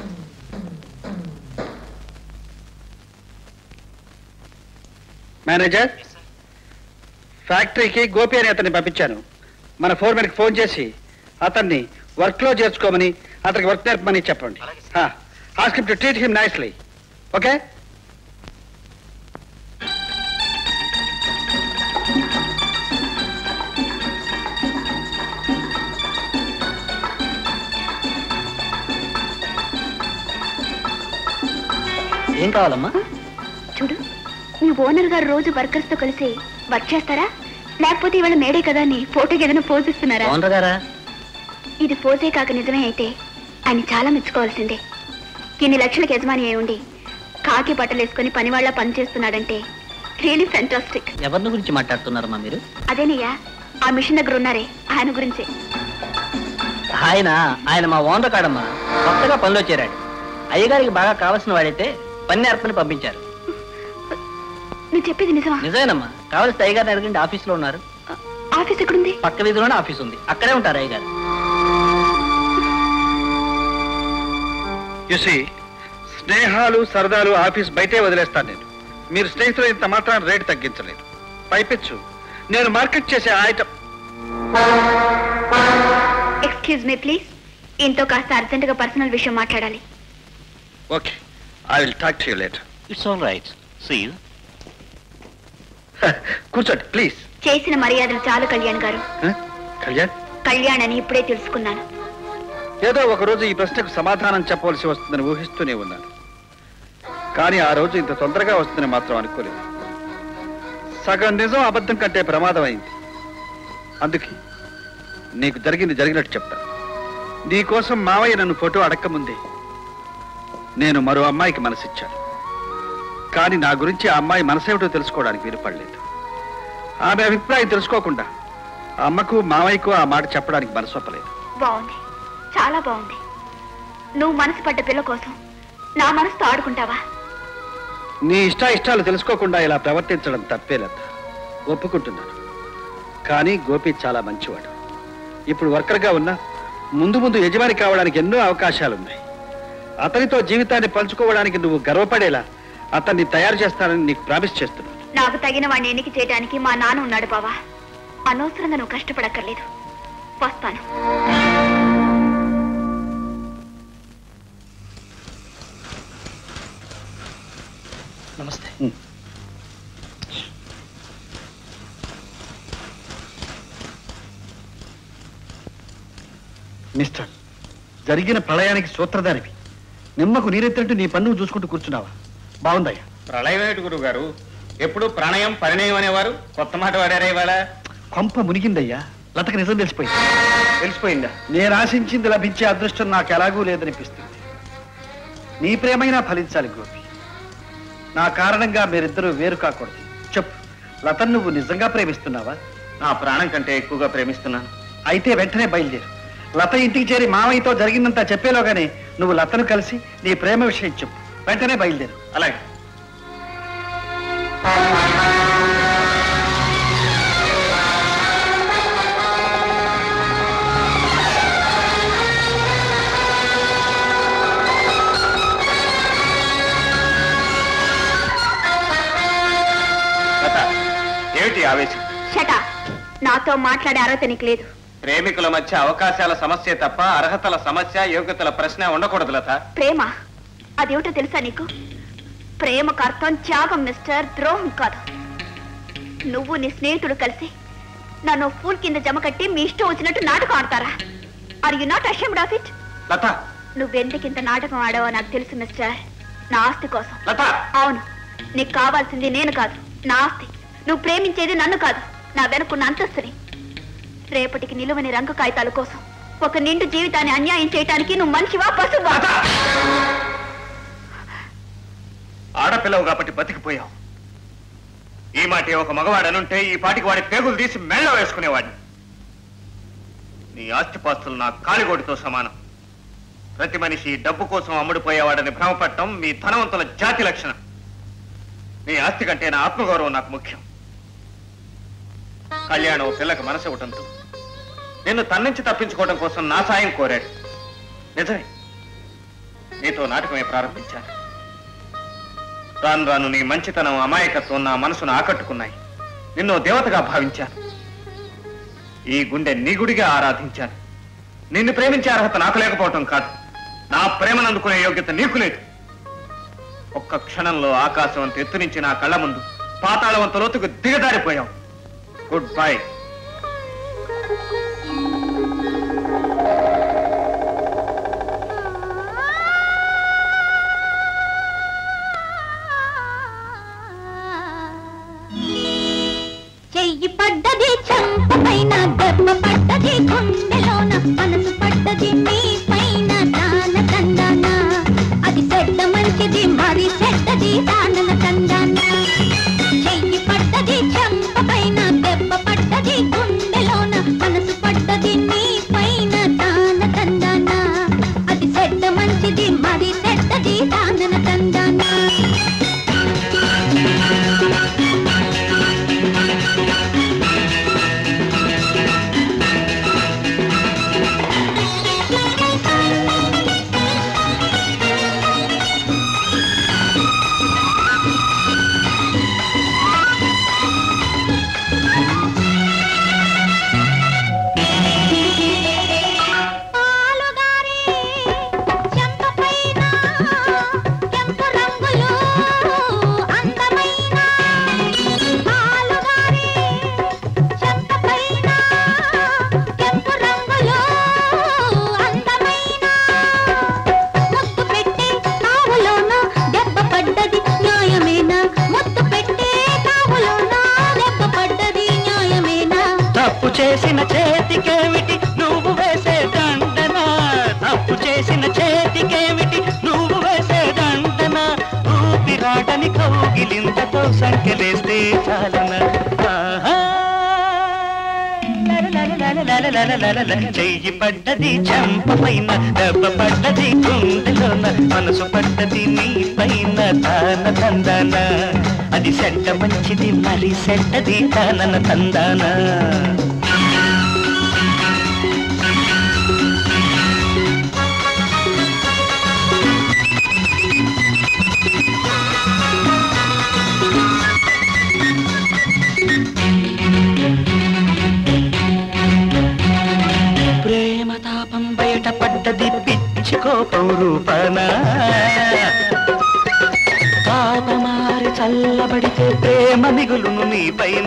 మేనేజర్ ఫ్యాక్టరీకి గోపి అని అతన్ని పంపించాను మన ఫోర్మెన్కి ఫోన్ చేసి అతన్ని వర్క్లో చేర్చుకోమని అతనికి వర్క్ నేర్పమని చెప్పండి ask to treat him nicely okay ఏం కావాలమ్మా చూడు మీ ఓనర్ గారు రోజు వర్కర్స్ తో కలిసి వర్క్ చేస్తారా లేకపోతే ఇవాళ మేడే కదా అని ఫోటోకి ఏదైనా పోజ్ ఇస్తున్నారా ఓనర్ గారా ఇది పోజే కాక నిజమే అయితే ఆయన చాలా మెచ్చుకోవాల్సిందే ఇన్ని లక్షలకు యజమాని అయి ఉండి కాకి బట్టలు వేసుకొని పని వాళ్ళ పని చేస్తున్నాడంటే రియలీ ఫెంటాస్టిక్ ఎవరిని గురించి మాట్లాడుతున్నారమ్మా మీరు అదేనయ్యా ఆ మిషన్ దగ్గర ఉన్నారే ఆయన గురించే ఆయన ఆయన మా ఓనర్ కాడమ్మా కొత్తగా పనిలో చేరాడు అయ్యగారికి బాగా కావాల్సిన వాడైతే పని నేర్పని పంపించారు నువ్వు చెప్పేది నిజమా నిజమేనమ్మా కావలసిన అయ్యగారిని అడగండి ఆఫీస్లో ఉన్నారు ఆఫీస్ ఎక్కడుంది పక్క వీధిలోనే ఆఫీస్ ఉంది అక్కడే ఉంటారు అయ్యగారు యుసి స్నేహాలు సరదాలు ఆఫీస్ బయటే వదిలేస్తాను నేను మీరు స్నేహితులు ఇంత మాత్రం రేటు తగ్గించలేదు పైపెచ్చు నేను మార్కెట్ చేసే ఐటమ్ ఎక్స్క్యూజ్ మీ ప్లీజ్ ఇంతో కాస్త అర్జెంట్ గా పర్సనల్ విషయం మాట్లాడాలి okay I will talk to you later it's all right see you కూర్చోండి ప్లీజ్ చేసిన మర్యాదలు చాలు కళ్యాణ్ గారు కళ్యాణ్ కళ్యాణ్ అని ఇప్పుడే తెలుసుకున్నాను ఏదో ఒక రోజు ఈ ప్రశ్నకు సమాధానం చెప్పవలసి వస్తుందని ఊహిస్తూనే ఉన్నాను కానీ ఆ రోజు ఇంత తొందరగా వస్తుందని మాత్రం అనుకోలేదు సగం నిజం అబద్ధం కంటే ప్రమాదం అయింది అందుకే నీకు జరిగింది జరిగినట్టు చెప్తా నీ కోసం మావయ్య నన్ను ఫోటో అడక్కముందే నేను మరో అమ్మాయికి మనసిచ్చాను కానీ నా గురించి ఆ అమ్మాయి మనసేమిటో తెలుసుకోవడానికి వీలుపడలేదు ఆమె అభిప్రాయం తెలుసుకోకుండా ఆ అమ్మకు మావయ్యకు ఆ మాట చెప్పడానికి మనసొప్పలేదు బాగుంది చాలా బాగుంది నువ్వు మనసు పడ్డ పిల్ల కోసం నా మనసుతో ఆడుకుంటావా నీ ఇష్ట ఇష్టాలు తెలుసుకోకుండా ఇలా ప్రవర్తించడం తప్పేలత ఒప్పుకుంటున్నాను కానీ గోపి చాలా మంచివాడు ఇప్పుడు వర్కర్గా ఉన్నా ముందు ముందు యజమాని కావడానికి ఎన్నో అవకాశాలు ఉన్నాయి అతనితో జీవితాన్ని పంచుకోవడానికి నువ్వు గర్వపడేలా అతన్ని తయారు చేస్తానని నీకు ప్రామిస్ చేస్తున్నాను నాకు తగిన వాడిని ఎన్నిక చేయడానికి మా నాన్న ఉన్నాడు బావా అనవసరంగా నువ్వు కష్టపడక్కర్లేదు వస్తాను నమస్తే మిస్టర్ జరిగిన ప్రళయానికి సూత్రధారివి నిమ్మకు నీరెత్తినట్టు నీ పన్ను చూసుకుంటూ కూర్చున్నావా బాగుందయ్యా ప్రళయం ఏమిటి గురువు గారు ఎప్పుడు ప్రణయం పరిణయం అనేవారు కొత్త మాట వాడారా ఇవాళ కొంప మునిగిందయ్యా లతకి నిజం తెలిసిపోయింది తెలిసిపోయిందా నేను ఆశించింది లభించే అదృష్టం నాకు ఎలాగూ లేదనిపిస్తుంది నీ ప్రేమైనా ఫలించాలి గోపి నా కారణంగా మీరిద్దరూ వేరు కాకూడదు చెప్పు లతను నువ్వు నిజంగా ప్రేమిస్తున్నావా నా ప్రాణం కంటే ఎక్కువగా ప్రేమిస్తున్నాను అయితే వెంటనే బయలుదేరు లత ఇంటికి చేరి మామయ్యతో జరిగిందంతా చెప్పేలోగానే నువ్వు లతను కలిసి నీ ప్రేమ విషయం చెప్పు వెంటనే బయలుదేరు అలాగే లత ఏమిటి ఆవేశం షట నాతో మాట్లాడే అర్హత నీకు లేదు ప్రేమికుల మధ్య అవకాశాల సమస్య తప్ప అర్హతల సమస్య యోగ్యతల ప్రశ్న ఉండకూడదు లత ప్రేమ అదేమిటో తెలుసా నీకు ప్రేమకు అర్థం త్యాగం మిస్టర్ ద్రోహం కాదు నువ్వు నీ స్నేహితుడు కలిసి నన్ను ఫూల్ కింద జమ కట్టి మీ ఇష్టం వచ్చినట్టు నాటకం ఆడతారా are you not ashamed of it Latha నువ్వెందుకింత నాటకం ఆడావో నాకు తెలుసు మిస్టర్ నా ఆస్తి కోసం లత అవును నీకు కావాల్సింది నేను కాదు నా ఆస్తి నువ్వు ప్రేమించేది నన్ను కాదు నా వెనుకున్న అంతస్తుని రేపటికి నిలువని రంగు కాగితాల కోసం ఒక నిండు జీవితాన్ని అన్యాయం చేయటానికి నువ్వు మనిషివా పశువా ఆడపిల్లవు కాబట్టి బతికిపోయావు ఈ మాట ఒక మగవాడు అనుంటే ఈ పాటికి వాడి పేగులు తీసి మెళ్ళ వేసుకునేవాడిని నీ ఆస్తిపాస్తులు నా కాలిగోడితో సమానం ప్రతి మనిషి డబ్బు కోసం అమ్ముడుపోయేవాడని భ్రమపడటం మీ ధనవంతుల జాతి లక్షణం నీ ఆస్తి కంటే నా ఆత్మగౌరవం నాకు ముఖ్యం కళ్యాణం ఓ పిల్లకి మనసు ఇవ్వటంతో నిన్ను తన్నించి తప్పించుకోవడం కోసం నా సాయం కోరాడు నిజమే నీతో నాటకమే ప్రారంభించాను రాను రాను నీ మంచితనం అమాయకత్వం నా మనసును ఆకట్టుకున్నాయి నిన్ను దేవతగా భావించాను ఈ గుండె నీ గుడిగా ఆరాధించాను నిన్ను ప్రేమించే అర్హత నాకు లేకపోవటం కాదు నా ప్రేమను అందుకునే యోగ్యత నీకు లేదు ఒక్క క్షణంలో ఆకాశం అంత ఎత్తు నుంచి నా కళ్ళ ముందు పాతాళవంత లోతుకు దిగజారిపోయావు గుడ్ బై చెయ్యి పడ్డది చంప పైన దెబ్బ పడ్డది గుండెలోన మనసు పడ్డది నీ పైన దాన తందాన అది చెడ్డ మంచిది మరి చెడ్డది దానన తందాన చెయ్యి పడ్డది చంప పైన దెబ్బ పడ్డది గుండెలోన మనసు పడ్డది నీ పైన దాన తందాన అది చెడ్డ మంచిది మరి చెడ్డది దానన తందాన కావులోన దెబ్బ పడ్డది న్యాయమేనా ముద్దు పెట్టే కావులోన దెబ్బ పడ్డది న్యాయమేనా తప్పు చేసిన చేతికేమిటి నువ్వు వేసే దండన తప్పు చేసిన చేతికేమిటి నువ్వు వేసే దండన ఊపిరాటని కౌగిలింతతో సంఖ్యలేస్తే చాలన ఆహా. లలలలలలలలలల. చెయ్యి పడ్డది చంప పైన దెబ్బ పడ్డది గుండెలోన మనసు పడ్డది నీ పైన తాన తందాన అది సెట్ట మంచిది మరి సెట్టది తానన తందాన ప్రేమ తాపం బయట పడ్డది పిచ్చి కోపం రూపన తాపమారి చల్లబడితే ప్రేమ మిగులును నీ పైన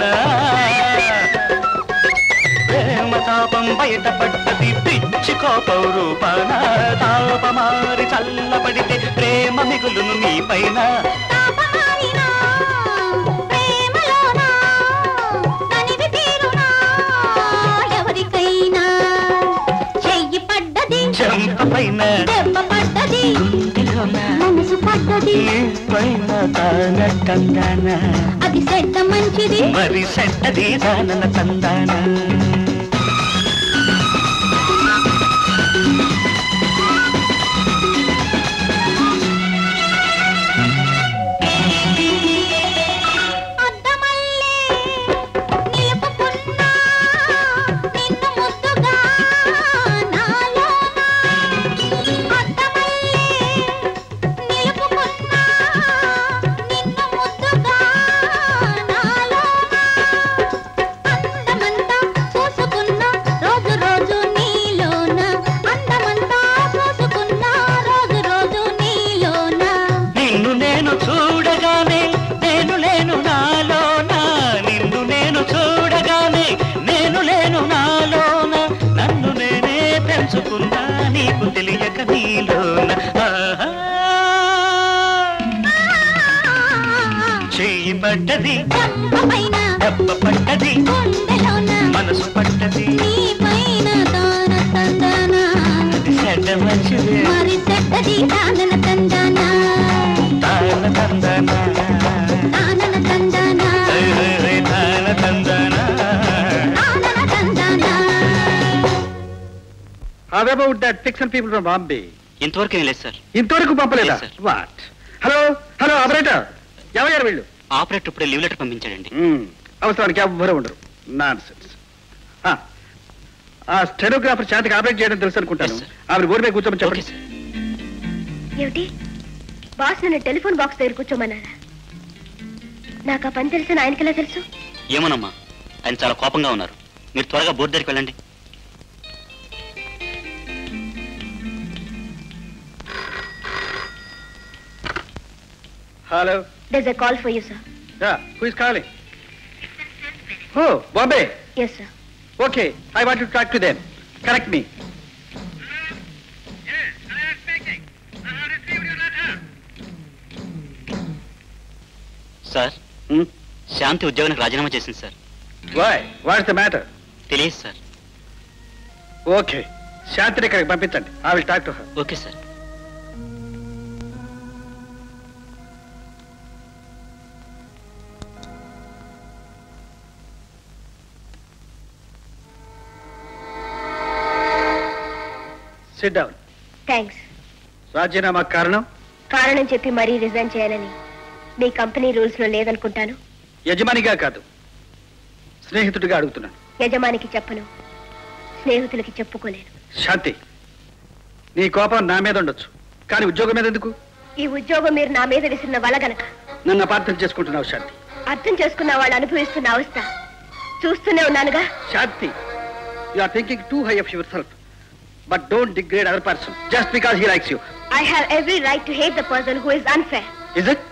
ప్రేమ తాపం బయట పడ్డది పిచ్చి కోపం రూపన తాపమారి చల్లబడితే ప్రేమ మిగులును నీ పైన తనివి తీరునా ఎవరికైనా చెయ్యి పడ్డది చెంప పైన దెబ్బ పడ్డది గుండెలోన మనసు పడ్డది నీ పైన తానట్టందాన అది సెడ్డ మంచిది మరి సెట్టది దానన తందాన నిన్ను ముద్దుగా నాలోన అద్దమల్లే నిలుపుకున్నా నిన్ను ముద్దుగా నాలోన పడ్డది చెంప పైన దెబ్బ పడ్డది గుండెలోన మనసు పడ్డది నీ పైన తాన తందన చెడ్డ మంచిది మరి చెడ్డది తానన తందన తాన తందన తానన తందన హై, హై, హై, తాన తందన తానన తందన How about that fiction people from Bombay? ఇంతవరకు ఏం లేదు సార్ ఇంతవరకు పంపలేదా వాట్ హలో హలో ఆపరేటర్ ఎవరు వీళ్ళు ఆపరేటర్ ఇప్పుడే లీవ్ లెటర్ పంపించాడండి మ్మ్. అవసరానికి ఎవ్వరూ ఉండరు నాన్ సెన్స్ ఆ స్టెనోగ్రాఫర్ చేతకి ఆపరేట్ చేయడం తెలుసు అనుకుంటాను ఆవిడ బోర్డు మీద కూర్చోమని చెప్పండి ఏమిటి బాస్ నన్ను టెలిఫోన్ బాక్స్ దగ్గర కూర్చోమన్నారా నాకు ఆ పని తెలిసిన ఆయనకెలా తెలుసు ఏమోనమ్మా ఆయన చాలా కోపంగా ఉన్నారు మీరు త్వరగా బోర్డు దగ్గరికి వెళ్ళండి hello does a call for you sir ya who is calling oh Bombay yes sir okay I want to talk to them correct me sir Shanti ఉద్యోగానికి రాజీనామా చేసింది sir why what's the matter తెలియదు సార్ ఓకే శాంతిని ఇక్కడికి పంపించండి I will talk to her okay sir sit down thanks రాజీనామా కారణం కారణం చెప్పి మరీ రిజైన్ చేయాలని మీ కంపెనీ రూల్స్ లో లేదనుకుంటాను యజమానిగా కాదు స్నేహితుడిగా అడుగుతున్నాను యజమానికి చెప్పను స్నేహితులకి చెప్పుకోలేను శాంతి నీ కోపం నా మీద ఉండొచ్చు కానీ ఉద్యోగం మీద ఎందుకు ఈ ఉద్యోగం మీరు నా మీద విసిరిన వల గనక నన్ను అపార్థం చేసుకుంటున్నావు శాంతి అర్థం చేసుకున్న వాళ్ళు అనుభవిస్తున్న అవస్థ చూస్తూనే ఉన్నానుగా Shanti you are thinking too high of yourself but don't degrade other person just because he likes you I have every right to hate the person who is unfair is it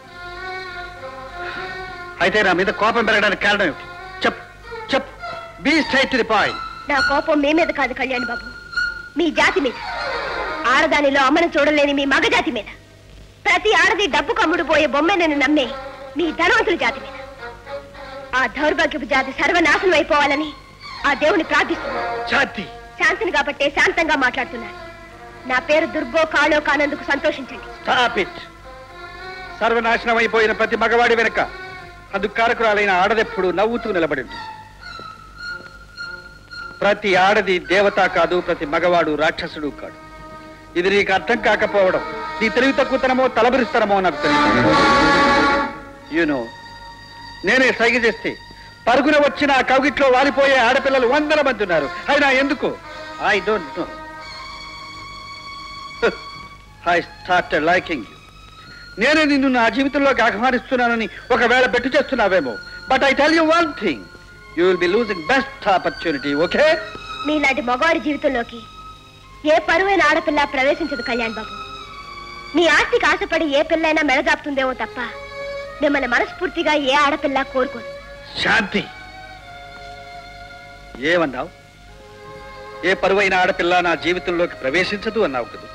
అయితే నా మీద కోపం పెరగడానికి కారణం ఏమిటి చెప్ చెప్ be straight to the point నా కోపం మీ మీద కాదు కళ్యాణ్ బాబు మీ జాతి మీద ఆడదానిలో అమ్మను చూడలేని మీ మగ జాతి మీద ప్రతి ఆడది డబ్బు కమ్ముడు పోయే బొమ్మనని నమ్మే మీ ధనవంతుల జాతి మీద ఆ దౌర్భాగ్యపు జాతి సర్వనాశనం అయిపోవాలని ఆ దేవుని ప్రార్థిస్తున్నాను శాంతి శాంతిని కాబట్టే శాంతంగా మాట్లాడుతున్నాను నా పేరు దుర్గో కాళో కానందుకు సంతోషించండి స్టాప్ ఇట్ సర్వనాశనం అయిపోయిన ప్రతి మగవాడి వెనక అందుకు కారకురాలైన ఆడదెప్పుడు నవ్వుతూ నిలబడింది ప్రతి ఆడది దేవత కాదు ప్రతి మగవాడు రాక్షసుడు కాడు ఇది నీకు అర్థం కాకపోవడం నీ తెలివి తక్కువతనమో తలబిరుస్తనమో నాకు తెలియదు యూనో నేనే సైగ చేస్తే పరుగున వచ్చిన ఆ కౌగిట్లో వాలిపోయే ఆడపిల్లలు వందల మంది ఉన్నారు అయినా ఎందుకు I don't know I start liking you నేనే నిన్ను నా జీవితంలోకి ఆహ్వానిస్తున్నానని ఒకవేళ బెట్టు చేస్తున్నావేమో but I tell you one thing you will be losing best opportunity okay మీలాంటి మగవాడి జీవితంలోకి ఏ పరువైన ఆడపిల్ల ప్రవేశించదు కళ్యాణ్ బాబు మీ ఆస్తికి ఆశపడి ఏ పిల్లైనా మెడజాపుతుందేమో తప్ప మిమ్మల్ని మనస్ఫూర్తిగా ఏ ఆడపిల్ల కోరుకోదు శాంతి ఏమన్నావు ఏ పరువైన ఆడపిల్ల నా జీవితంలోకి ప్రవేశించదు అన్నావు కదా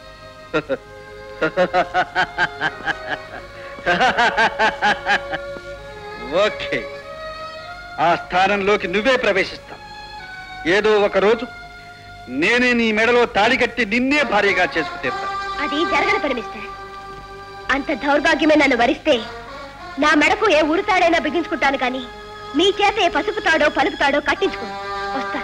ఓకే ఆ స్థానంలోకి నువ్వే ప్రవేశిస్తావు ఏదో ఒక రోజు నేనే నీ మెడలో తాళి కట్టి నిన్నే భార్యగా చేసుకు తీరుతాను అది జరగని పని మిస్టర్ అంత దౌర్భాగ్యమే నన్ను వరిస్తే నా మెడకు ఏ ఉరుతాడైనా బిగించుకుంటాను కానీ మీ చేత ఏ పసుపు తాడో పలుపు తాడో కట్టించుకో వస్తాను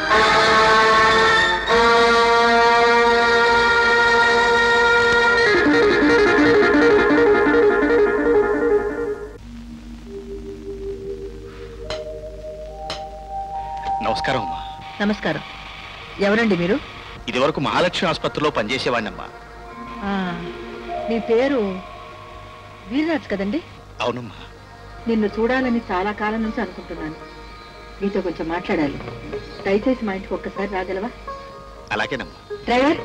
నమస్కారం అమ్మా నమస్కారం ఎవరండి మీరు ఇదివరకు మహాలక్ష్మి ఆసుపత్రిలో పనిచేసేవాడినమ్మా ఆ, మీ పేరు వీరరాజ్ కదండి అవునమ్మా నిన్ను చూడాలని చాలా కాలం నుంచి అనుకుంటున్నాను నీతో కొంచెం మాట్లాడాలి దయచేసి మా ఇంటికి ఒక్కసారి రాగలవా అలాగేనమ్మా డ్రైవర్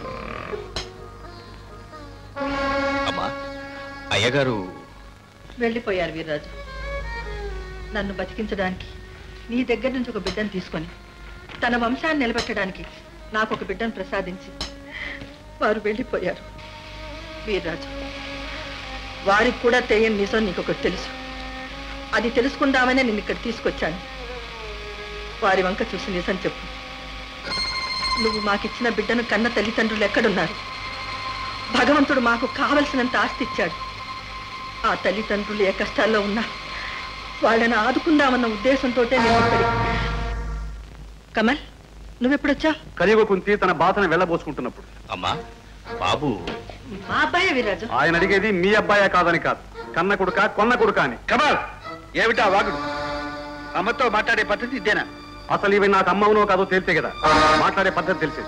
అమ్మా అయ్యగారు వెళ్ళిపోయారు వీర్రాజు నన్ను బతికించడానికి నీ దగ్గర నుంచి ఒక బిడ్డను తీసుకొని తన వంశాన్ని నిలబెట్టడానికి నాకు ఒక బిడ్డను ప్రసాదించి వారు వెళ్ళిపోయారు వీర్రాజు వారికి కూడా తెలియని నిజం నీకు ఒకటి తెలుసు అది తెలుసుకుందామనే నిన్ను ఇక్కడ తీసుకొచ్చాను వారి వంక చూసి నిజం చెప్పు నువ్వు మాకిచ్చిన బిడ్డను కన్న తల్లిదండ్రులు ఎక్కడున్నారు భగవంతుడు మాకు కావలసినంత ఆస్తి ఇచ్చాడు ఆ తల్లిదండ్రులు ఏ కష్టాల్లో ఉన్నా వాళ్ళని ఆదుకుందామన్న ఉద్దేశంతో నేను ఇక్కడికి కమల్ నువ్వెప్పుడొచ్చా కలియుగ కుంతి తన బాధను వెళ్ళబోసుకుంటున్నప్పుడు అమ్మా బాబు మా అబ్బాయే వీరాజు ఆయన అడిగేది మీ అబ్బాయే కాదని కాదు కన్న కొడుక కొన్న కొడుక అని కమాల్ ఏమిటా వాగుడు అమ్మతో మాట్లాడే పద్ధతి ఇదేనా అసలు ఇవి నాకు అమ్మవునో కాదో తేలితే కదా మాట్లాడే పద్ధతి తెలిసేది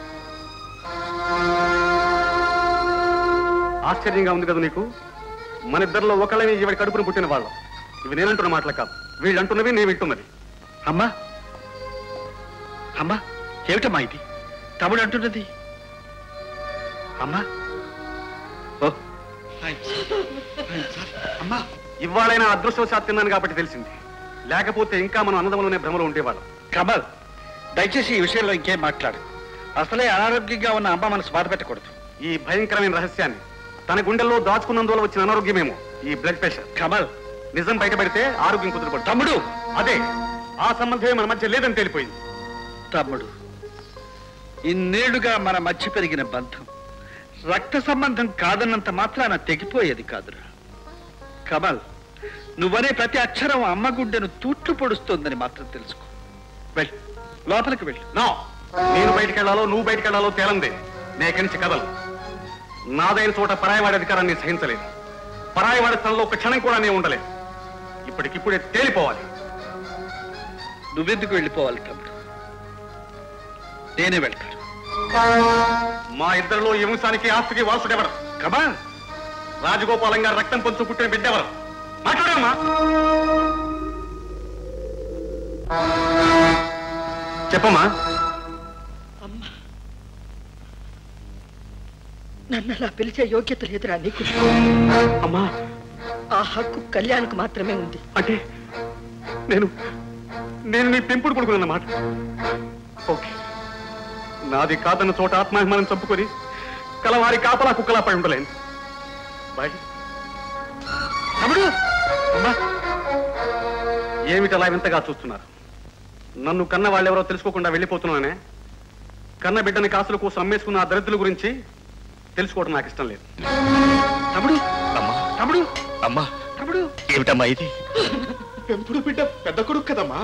ఆశ్చర్యంగా ఉంది కదా నీకు మన ఇద్దరిలో ఒకళ్ళని ఇవి కడుపున పుట్టిన వాళ్ళం ఇవి నేనంటున్న మాటలు కాదు వీళ్ళు అంటున్నవి నేను వింటున్నది అమ్మా అమ్మా ఏమిటమ్మా ఇది తమ్ముడు అంటున్నది అమ్మా ఓ అమ్మా ఇవాళైనా అదృష్టవశాత్తు తిన్నాను కాబట్టి తెలిసింది లేకపోతే ఇంకా మనం అన్నదమ్ములోనే భ్రమలో ఉండేవాళ్ళం కమల్ దయచేసి ఈ విషయంలో ఇంకేం మాట్లాడు అసలే అనారోగ్యంగా ఉన్న అమ్మ మనసు బాధ పెట్టకూడదు ఈ భయంకరమైన రహస్యాన్ని తన గుండెల్లో దాచుకున్నందువల్ల వచ్చిన అనారోగ్యమేమో ఈ బ్లడ్ ప్రెషర్ కమల్ నిజం బయటపడితే ఆరోగ్యం కుదురుపడు తమ్ముడు అదే ఆ సంబంధమే మన మధ్య లేదని తేలిపోయింది తమ్ముడు ఇన్నేళ్లుగా మన మధ్య పెరిగిన బంధం రక్త సంబంధం కాదన్నంత మాత్రాన తెగిపోయేది కాదురా కమల్ నువ్వనే ప్రతి అక్షరం అమ్మ గుండెను తూట్లు పొడుస్తోందని మాత్రం తెలుసుకో వెళ్ళు లోపలికి వెళ్ళు నో నేను బయటికి వెళ్ళాలో నువ్వు బయటికి వెళ్ళాలో తేలందే నేకరించి కదలు నాదైన చోట పరాయవాడి అధికారాన్ని సహించలేదు పరాయవాడి స్థలంలో ఒక క్షణం కూడా నేను ఉండలేదు ఇప్పటికిప్పుడే తేలిపోవాలి నువ్వెందుకు వెళ్ళిపోవాలి తమ్ముడు నేనే వెళ్తాను మా ఇద్దరిలో ఈ వంశానికి ఆస్తికి వారసుడెవరు కమా రాజగోపాలం గారు రక్తం పంచు పుట్టిన బిడ్డెవరు మాట్లాడమ్మా చెప్పమ్మా నన్ను అలా పిలిచే యోగ్యత లేదురా నీకు అమ్మా ఆ హక్కు కళ్యాణ్కు మాత్రమే ఉంది అంటే నేను నేను నీ పెంపుడు కొడుకునన్నమాట ఓకే నాది కాదన్న చోట ఆత్మాభిమానం చంపుకొని కలవారి కాపలా కుక్కలా పడి ఉండలేను బాయ్ తమ్ముడు అమ్మా ఏమిటి అలా వింతగా చూస్తున్నారు నన్ను కన్న వాళ్ళెవరో తెలుసుకోకుండా వెళ్ళిపోతున్నానే కన్న బిడ్డని కాసుల కోసం అమ్మేసుకున్న ఆ దరిద్రుల గురించి తెలుసుకోవడం నాకు ఇష్టం లేదు తమ్ముడు అమ్మా తమ్ముడు అమ్మా తమ్ముడు ఏమిటమ్మా ఇది పెంపుడు బిడ్డ పెద్ద కొడుకు కదమ్మా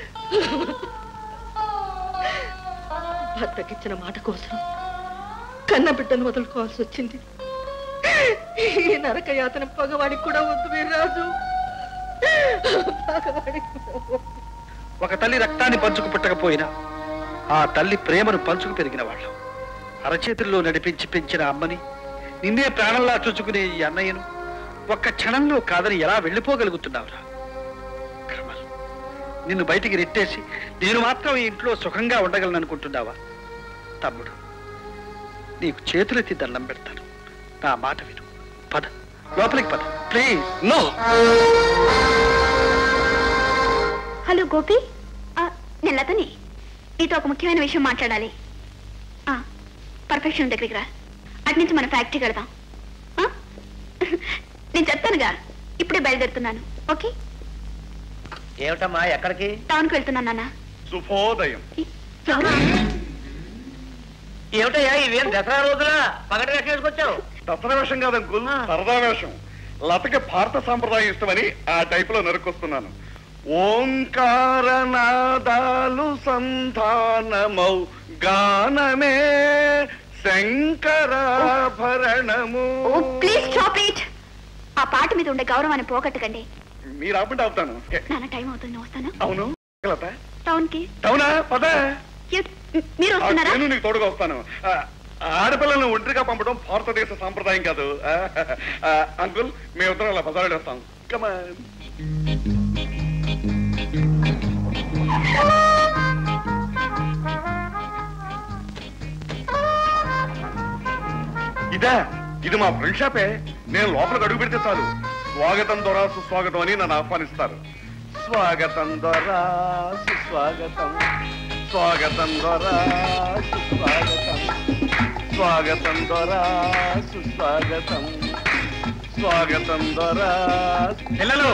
భర్తకిచ్చిన మాట కోసం కన్న బిడ్డను వదులుకోవాల్సి వచ్చింది ఈ నరక యాతన పగవాడికి కూడా వద్దు వీర్రాజు పగవాడికి కూడా వద్దు. ఒక తల్లి రక్తాన్ని పంచుకు పుట్టకపోయినా ఆ తల్లి ప్రేమను పంచుకు పెరిగిన వాళ్ళం అరచేతుల్లో నడిపించి పెంచిన అమ్మని నిన్నే ప్రాణంలా చూచుకునే ఈ అన్నయ్యను ఒక్క క్షణంలో కాదని ఎలా వెళ్ళిపోగలుగుతున్నావురా కమల్ నిన్ను బయటికి నెట్టేసి నేను మాత్రం ఈ ఇంట్లో సుఖంగా ఉండగలను అనుకుంటున్నావా తమ్ముడు నీకు చేతులెత్తి దండం పెడతాను నా మాట విను పద లోపలికి పద ప్లీజ్ నో హలో గోపి ఆ, నేను లతని నీతో ఒక ముఖ్యమైన విషయం మాట్లాడాలి ఆ, పర్ఫెక్షన్ దగ్గరికి రా అటు నుంచి మన ఫ్యాక్టరీకి వెళదాం ఆ? నేను చెప్తానుగా ఇప్పుడే బయలుదేరుతున్నాను ఓకే ఏమిటమ్మా ఎక్కడికి టౌన్కి వెళ్తున్నాను నాన్న శుభోదయం ఎవరు? ఏమిటయ్యా ఇవేం దసరా రోజున పగటి వేషం వేసుకొచ్చావు దసరా వేషం కాదు అంకుల్ సరదా వేషం లతకి భారత సాంప్రదాయం ఇష్టమని ఆ టైప్ లో నరుకొస్తున్నాను ఓంకారనాదాలు సంధానమౌ గానమే శంకరాభరణము ఓ ప్లీజ్ స్టాప్ ఇట్ ఆ పాట మీద ఉండే గౌరవాన్ని పోగొట్టకండి మీరు ఆపండి అవుతాను నాన్న టైం అవుతుంది వస్తాను అవును లత టౌన్ కి అవునా పద మీరు వస్తున్నారా నేను నీకు తోడుగా వస్తాను ఆ, ఆడపిల్లలను ఒంటరిగా పంపడం భారతదేశ సాంప్రదాయం కాదు ఆ, ఆ, అంకుల్ మేమిద్దరం అలా బజారు వస్తాం కమాన్ ఇదా ఇది మా ఫ్రెండ్ షాపే నేను లోపలికి అడుగు పెడితే చాలు స్వాగతం దొరా సుస్వాగతం అని నన్ను ఆహ్వానిస్తారు స్వాగతం దొరా సుస్వాగతం స్వాగతం దొరా సుస్వాగతం స్వాగతం దొరా సుస్వాగతం స్వాగతం దొరా పిల్లలు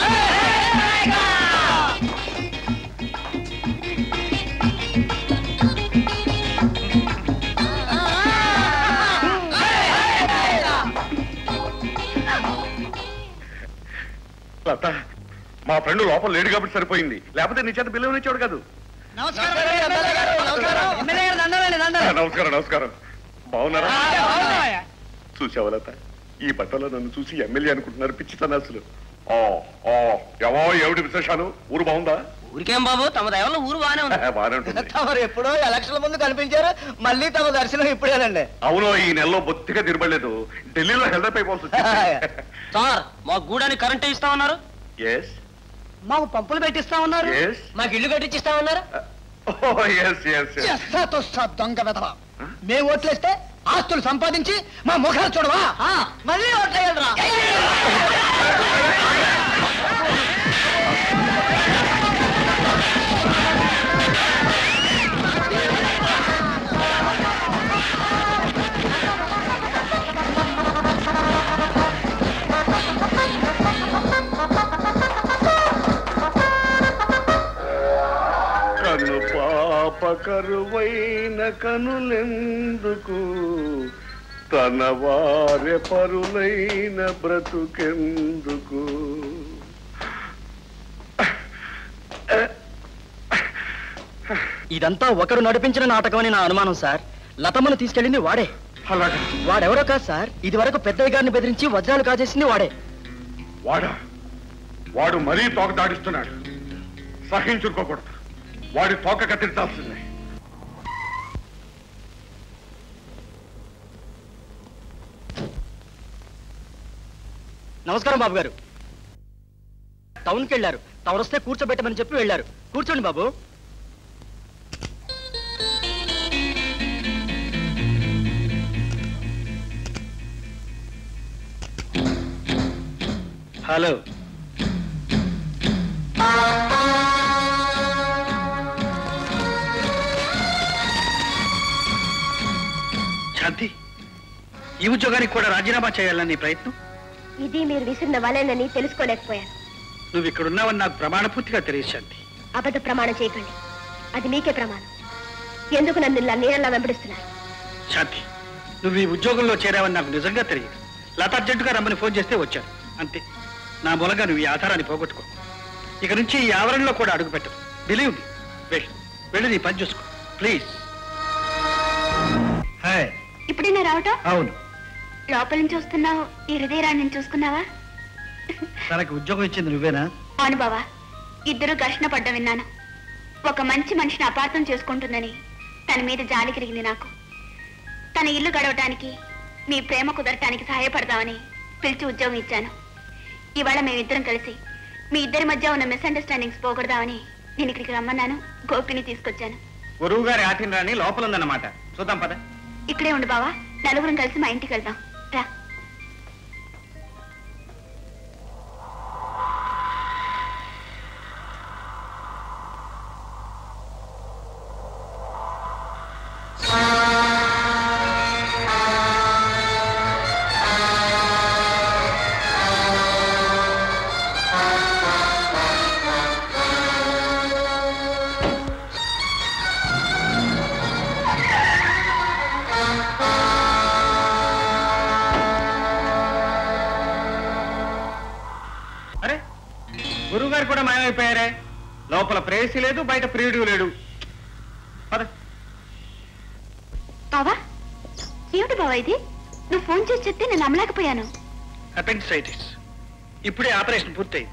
లత మా ఫ్రెండ్ లోపల లేడు కాబట్టి సరిపోయింది లేకపోతే నీ చేత బిల్లు ఇచ్చాడు కాదు నమస్కారం నమస్కారం బాగున్నారా చూసావా లత ఈ బట్టలో నన్ను చూసి ఎమ్మెల్యే అనుకుంటున్నారు పిచ్చి సన్నాసులు ఆ, ఆ, ఎవో ఏమిటి విశేషాలు ఊరు బాగుందా ఊరికేం బాబు తమ దయవల్ల ఊరు బానే ఉంది బాగానే ఉంటుంది తమరు ఎప్పుడో ఎలక్షన్ ముందు కనిపించారు మళ్ళీ తమ దర్శనం ఇప్పుడేనండి అవును ఈ నెలలో బొత్తిగా తిరగలేదు ఢిల్లీలో హెల్దప్ అయిపోవాల్సి వచ్చింది సార్ మా గూడానికి కరెంట్ ఇస్తామన్నారు ఎస్ మాకు పంపులు పెట్టిస్తా ఉన్నారు Yes. మాకు ఇల్లు కట్టించిస్తా ఉన్నారు ఓ ఎస్ ఎస్ ఎస్సాతో సా దొంగ వెధవ మేము ఓట్లేస్తే ఆస్తులు సంపాదించి మా ముఖాలు చూడవా మళ్ళీ ఓట్లేయాలరా కను పాప కరువైన కనులెందుకు తన వారె పరులైన బ్రతుకెందుకు ఇదంతా ఒకరు నడిపించిన నాటకం అని నా అనుమానం సార్ లతమ్మను తీసుకెళ్ళింది వాడే వాడెవరో కాదు సార్ ఇది వరకు పెద్దయ్య గారిని బెదిరించి వజ్రాలు కాజేసింది వాడే వాడా వాడు మరీ తోక దాడిస్తున్నాడు సహించుకోకూడదు వాడి తోక కత్తిరించాల్సిందే నమస్కారం బాబు గారు టౌన్కి వెళ్ళారు తమరొస్తే కూర్చోబెట్టమని చెప్పి వెళ్ళారు కూర్చోండి బాబు హలో శాంతి ఈ ఉద్యోగానికి కూడా రాజీనామా చేయాలని నీ ప్రయత్నం ఇది మీరు విసిరిన వలేనని తెలుసుకోలేకపోయాను నువ్వు ఇక్కడ ఉన్నావని నాకు ప్రమాణపూర్తిగా తెలియదు శాంతి అబద్ధ ప్రమాణం చేయకండి అది మీకే ప్రమాణం ఎందుకు నన్ను ఇలా నీళ్ళలా వెంబడిస్తున్నారు శాంతి నువ్వు ఈ ఉద్యోగంలో చేరావని నాకు నిజంగా తెలియదు లత అర్జెంటుగా రమ్మని ఫోన్ చేస్తే వచ్చాను అంతే నా మూలంగా నువ్వు ఈ ఆధారాన్ని పోగొట్టుకో ఇక నుంచి ఈ ఆవరణలో కూడా అడుగు పెట్టదు బిలీవ్ మీ వెళ్ళు వెళ్ళి నీ పని చూసుకో ప్లీజ్ హాయ్ ఇప్పుడైనా రావటం అవును లోపల నుంచి వస్తున్నావు ఈ హృదయరాన్ని నుంచి చూసుకున్నావా తనకి ఉద్యోగం ఇచ్చింది నువ్వేనా అవును బావా ఇద్దరు ఘర్షణ పడ్డ విన్నాను ఒక మంచి మనిషిని అపార్థం చేసుకుంటుందని తన మీద జాలి కలిగింది నాకు తన ఇల్లు గడవటానికి మీ ప్రేమ కుదరటానికి సహాయపడదామని పిలిచి ఉద్యోగం ఇచ్చాను ఇవాళ మేమిద్దరం కలిసి మీ ఇద్దరి మధ్య ఉన్న మిస్అండర్స్టాండింగ్స్ పోకూడదామని నేను ఇక్కడికి రమ్మన్నాను గోపిని తీసుకొచ్చాను గురువు గారి ఆటినరాని లోపల ఉందన్నమాట చూద్దాం పద ఇక్కడే ఉండు బావా నలుగురం కలిసి మా ఇంటికి వెళ్దాం రా అరే గురువు గారు కూడా మాయమైపోయారే లోపల ప్రేయసి లేదు బయట ప్రియుడు లేడు పద బావా ఏమిటి బావా ఇది నువ్వు ఫోన్ చేసి చెప్తే నేను నమ్మలేకపోయాను అపెండిసైటిస్ ఇప్పుడే ఆపరేషన్ పూర్తయింది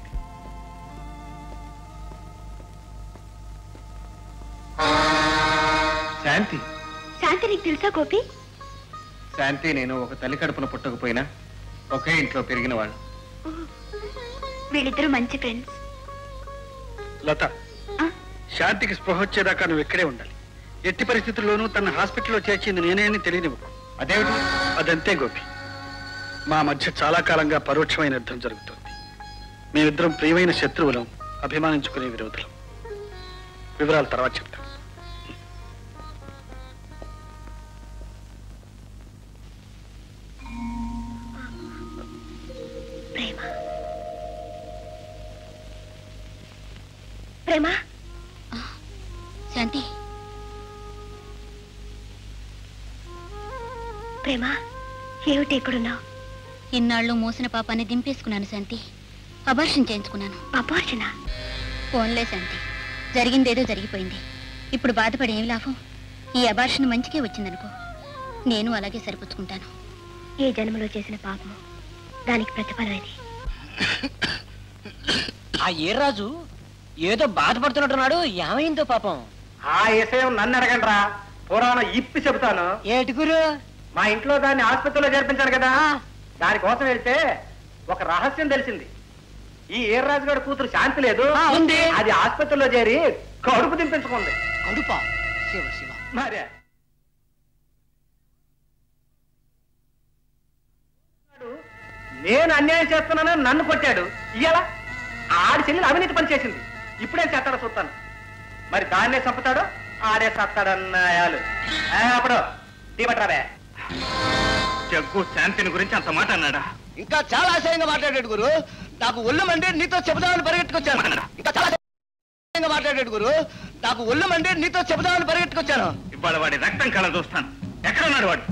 శాంతి శాంతి నీకు తెలుసా గోపి శాంతి నేను ఒక తల్లి కడుపున పుట్టకపోయినా ఒకే ఇంట్లో పెరిగిన వాళ్ళు వీళ్ళిద్దరూ మంచి ఫ్రెండ్స్ లత శాంతికి స్పృహ వచ్చేదాకా నువ్వు ఇక్కడే ఉండాలి ఎట్టి పరిస్థితుల్లోనూ తన హాస్పిటల్లో చేర్చింది నేనే అని తెలియనివ్వకు అదేమిటి అదంతే గోపి మా మధ్య చాలా కాలంగా పరోక్షమైన యుద్ధం జరుగుతోంది మేమిద్దరం ప్రియమైన శత్రువులం అభిమానించుకునే విరోధులం వివరాలు తర్వాత చెప్తాను ప్రేమ శాంతి ప్రేమ ఏమిటి ఇక్కడున్నావు ఇన్నాళ్ళు మోసిన పాపాన్ని దింపేసుకున్నాను శాంతి అబార్షన్ చేయించుకున్నాను అబార్షణ ఫోన్లే శాంతి జరిగిందేదో జరిగిపోయింది ఇప్పుడు బాధపడి ఏమి లాభం ఈ అబార్షన్ మంచికే వచ్చిందనుకో నేను అలాగే సరిపుచ్చుకుంటాను ఏ జన్మలో చేసిన పాపము దానికి ప్రతిఫలం ఇది ఆ ఏర్రాజు ఏదో బాధపడుతున్నట్టున్నాడు ఏమైందో పాపం ఆ విషయం నన్ను అడగండి రా పురాణం ఇప్పి చెబుతాను ఏటి గురు మా ఇంట్లో దాన్ని ఆసుపత్రిలో చేర్పించాను కదా దానికోసం వెళ్తే ఒక రహస్యం తెలిసింది ఈ ఈర్రాజు గారి కూతురు శాంతి లేదు ఉంది. అది ఆసుపత్రిలో చేరి కడుపు దింపించుకుంది కడుపా శివ శివ మరే నేను అన్యాయం చేస్తున్నానని నన్ను కొట్టాడు ఇయ్యాల ఆడి చెల్లెలు అవినీతి పని చేసింది ఇప్పుడే చేస్తాడో చూస్తాను మరి దాన్నే చంపుతాడు ఆడే సత్తాడన్నాయాలు ఆ, అప్పుడు దీపట్రావే జగ్గు శాంతిని గురించి అంత మాట అన్నాడా ఇంకా చాలా ఆశయంగా మాట్లాడాడు గురు నాకు ఒళ్ళు మండి నీతో చెబుదామని పరిగెట్టుకొచ్చాను ఇంకా చాలా ఆశయంగా మాట్లాడాడు గురు నాకు ఒళ్ళు మండి నీతో చెబుదామని పరిగెట్టుకొచ్చాను ఇవాళ వాడి రక్తం కళ చూస్తాను ఎక్కడ ఉన్నాడు వాడు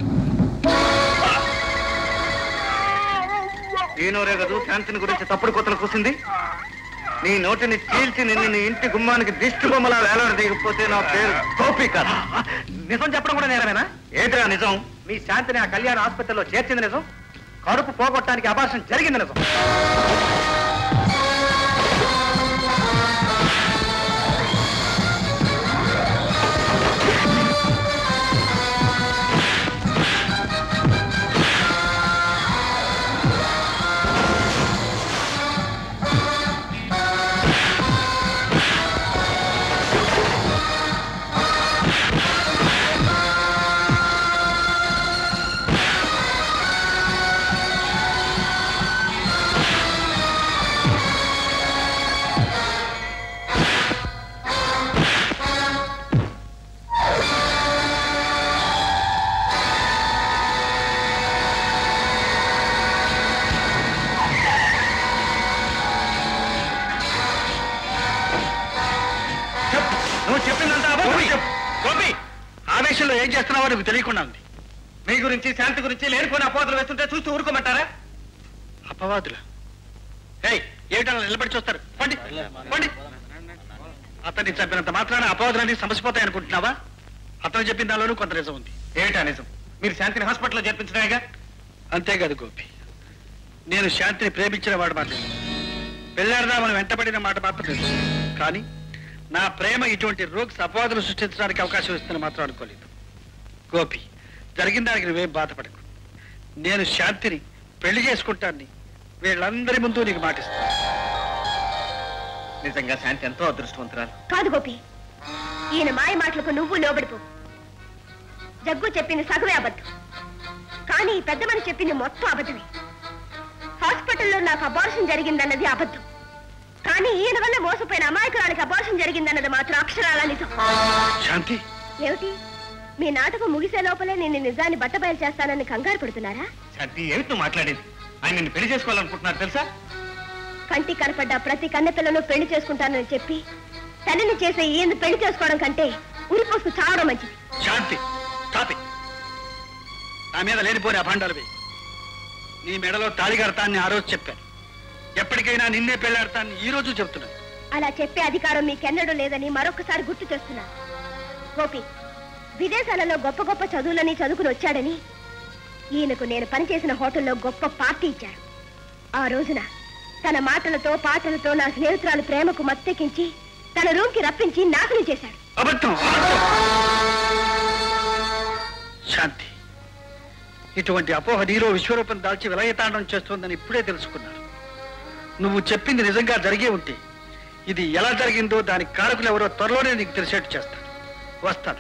ఈనోరే కదూ శాంతిని గురించి తప్పుడు కొత్తలు కూసింది నీ నోటిని చీల్చి నిన్ను నీ ఇంటి గుమ్మానికి దిష్టి బొమ్మలా వేలాడ దిగిపోతే నా పేరు గోపి కదా నిజం చెప్పడం కూడా నేరమేనా ఏంటిరా నిజం మీ శాంతిని ఆ కళ్యాణ ఆసుపత్రిలో చేర్చింది నిజం కడుపు పోగొట్టడానికి అభాషణ జరిగింది నిజం నువ్వు చెప్పిందంతా అబద్ధం చెప్పు. గోపి ఆవేశంలో ఏం చేస్తున్నావో నీకు తెలియకుండా ఉంది మీ గురించి శాంతి గురించి లేనిపోయిన అపోతలు వేస్తుంటే చూస్తూ ఊరుకోమంటారా అపవాదులు ఏయ్ ఏమిటలా నిలబడి చూస్తారు పండి పండి అతన్ని చంపినంత మాత్రాన అపవాదులన్నీ సమసిపోతాయి అనుకుంటున్నావా అతను చెప్పిన దానిలోనూ కొంత నిజం ఉంది ఏమిటా నిజం మీరు శాంతిని హాస్పిటల్లో చేర్పించడాగా అంతేకాదు గోపి నేను శాంతిని ప్రేమించిన వాడు మాత్రం పెళ్ళాడదామని వెంటబడిన మాట మాత్రం తెలుసు కానీ నా ప్రేమ ఇటువంటి రోగ్స్ అపవాదులు సృష్టించడానికి అవకాశం ఇస్తుందని మాత్రం అనుకోలేదు గోపి జరిగిన దానికి నువ్వేం బాధపడకు నేను శాంతిని పెళ్లి చేసుకుంటాన్ని వీళ్ళందరి ముందు నీకు మాటిస్తాను నిజంగా శాంతి ఎంతో అదృష్టవంతురాలు కాదు గోపి ఈయన మాయ మాటలకు నువ్వు లోబడిపో జగ్గు చెప్పింది సగమే అబద్ధం కానీ ఈ పెద్ద మనిషి చెప్పింది మొత్తం అబద్ధమే హాస్పిటల్లో నాకు అబార్షన్ జరిగిందన్నది అబద్ధం కానీ ఈయన వల్ల మోసపోయిన అమాయకురానికి అబార్షన్ జరిగిందన్నది మాత్రం అక్షరాల నిజం శాంతి ఏమిటి మీ నాటకం ముగిసే లోపలే నేను ఈ నిజాన్ని బట్టబయలు చేస్తానని కంగారు పడుతున్నారా శాంతి ఏమిటి నువ్వు మాట్లాడేది ఆయన నిన్ను పెళ్లి చేసుకోవాలనుకుంటున్నారు తెలుసా కంటి కనపడ్డ ప్రతి కన్నెపిల్లను పెళ్లి చేసుకుంటానని చెప్పి తల్లిని చేసే ఈయన పెళ్లి చేసుకోవడం కంటే ఉరిపోసుకు చావడం మంచిది శాంతి తాపి నా మీద లేనిపోని అభాండాలు వేయి నీ మెడలో తాళిగడతాన్ని ఆ రోజు చెప్పాను ఎప్పటికైనా నిన్నే పెళ్ళాడతాన్ని ఈ రోజు చెప్తున్నాను అలా చెప్పే అధికారం మీకెన్నడూ లేదని మరొకసారి గుర్తు చేస్తున్నాను గోపి విదేశాలలో గొప్ప గొప్ప చదువులని చదువుకుని వచ్చాడని ఈయనకు నేను పనిచేసిన హోటల్లో గొప్ప పార్టీ ఇచ్చారు ఆ రోజున తన మాటలతో పాటలతో నా స్నేహితురాలు ప్రేమకు మత్తెక్కించి తన రూమ్కి రప్పించి నాశనం చేశాడు అబద్ధం శాంతి ఇటువంటి అపోహ నీలో విశ్వరూపం దాల్చి విలయతాండం చేస్తోందని ఇప్పుడే తెలుసుకున్నాను నువ్వు చెప్పింది నిజంగా జరిగే ఉంటే ఇది ఎలా జరిగిందో దానికి కారకులు ఎవరో త్వరలోనే నీకు తెలిసేట్టు చేస్తాను వస్తాను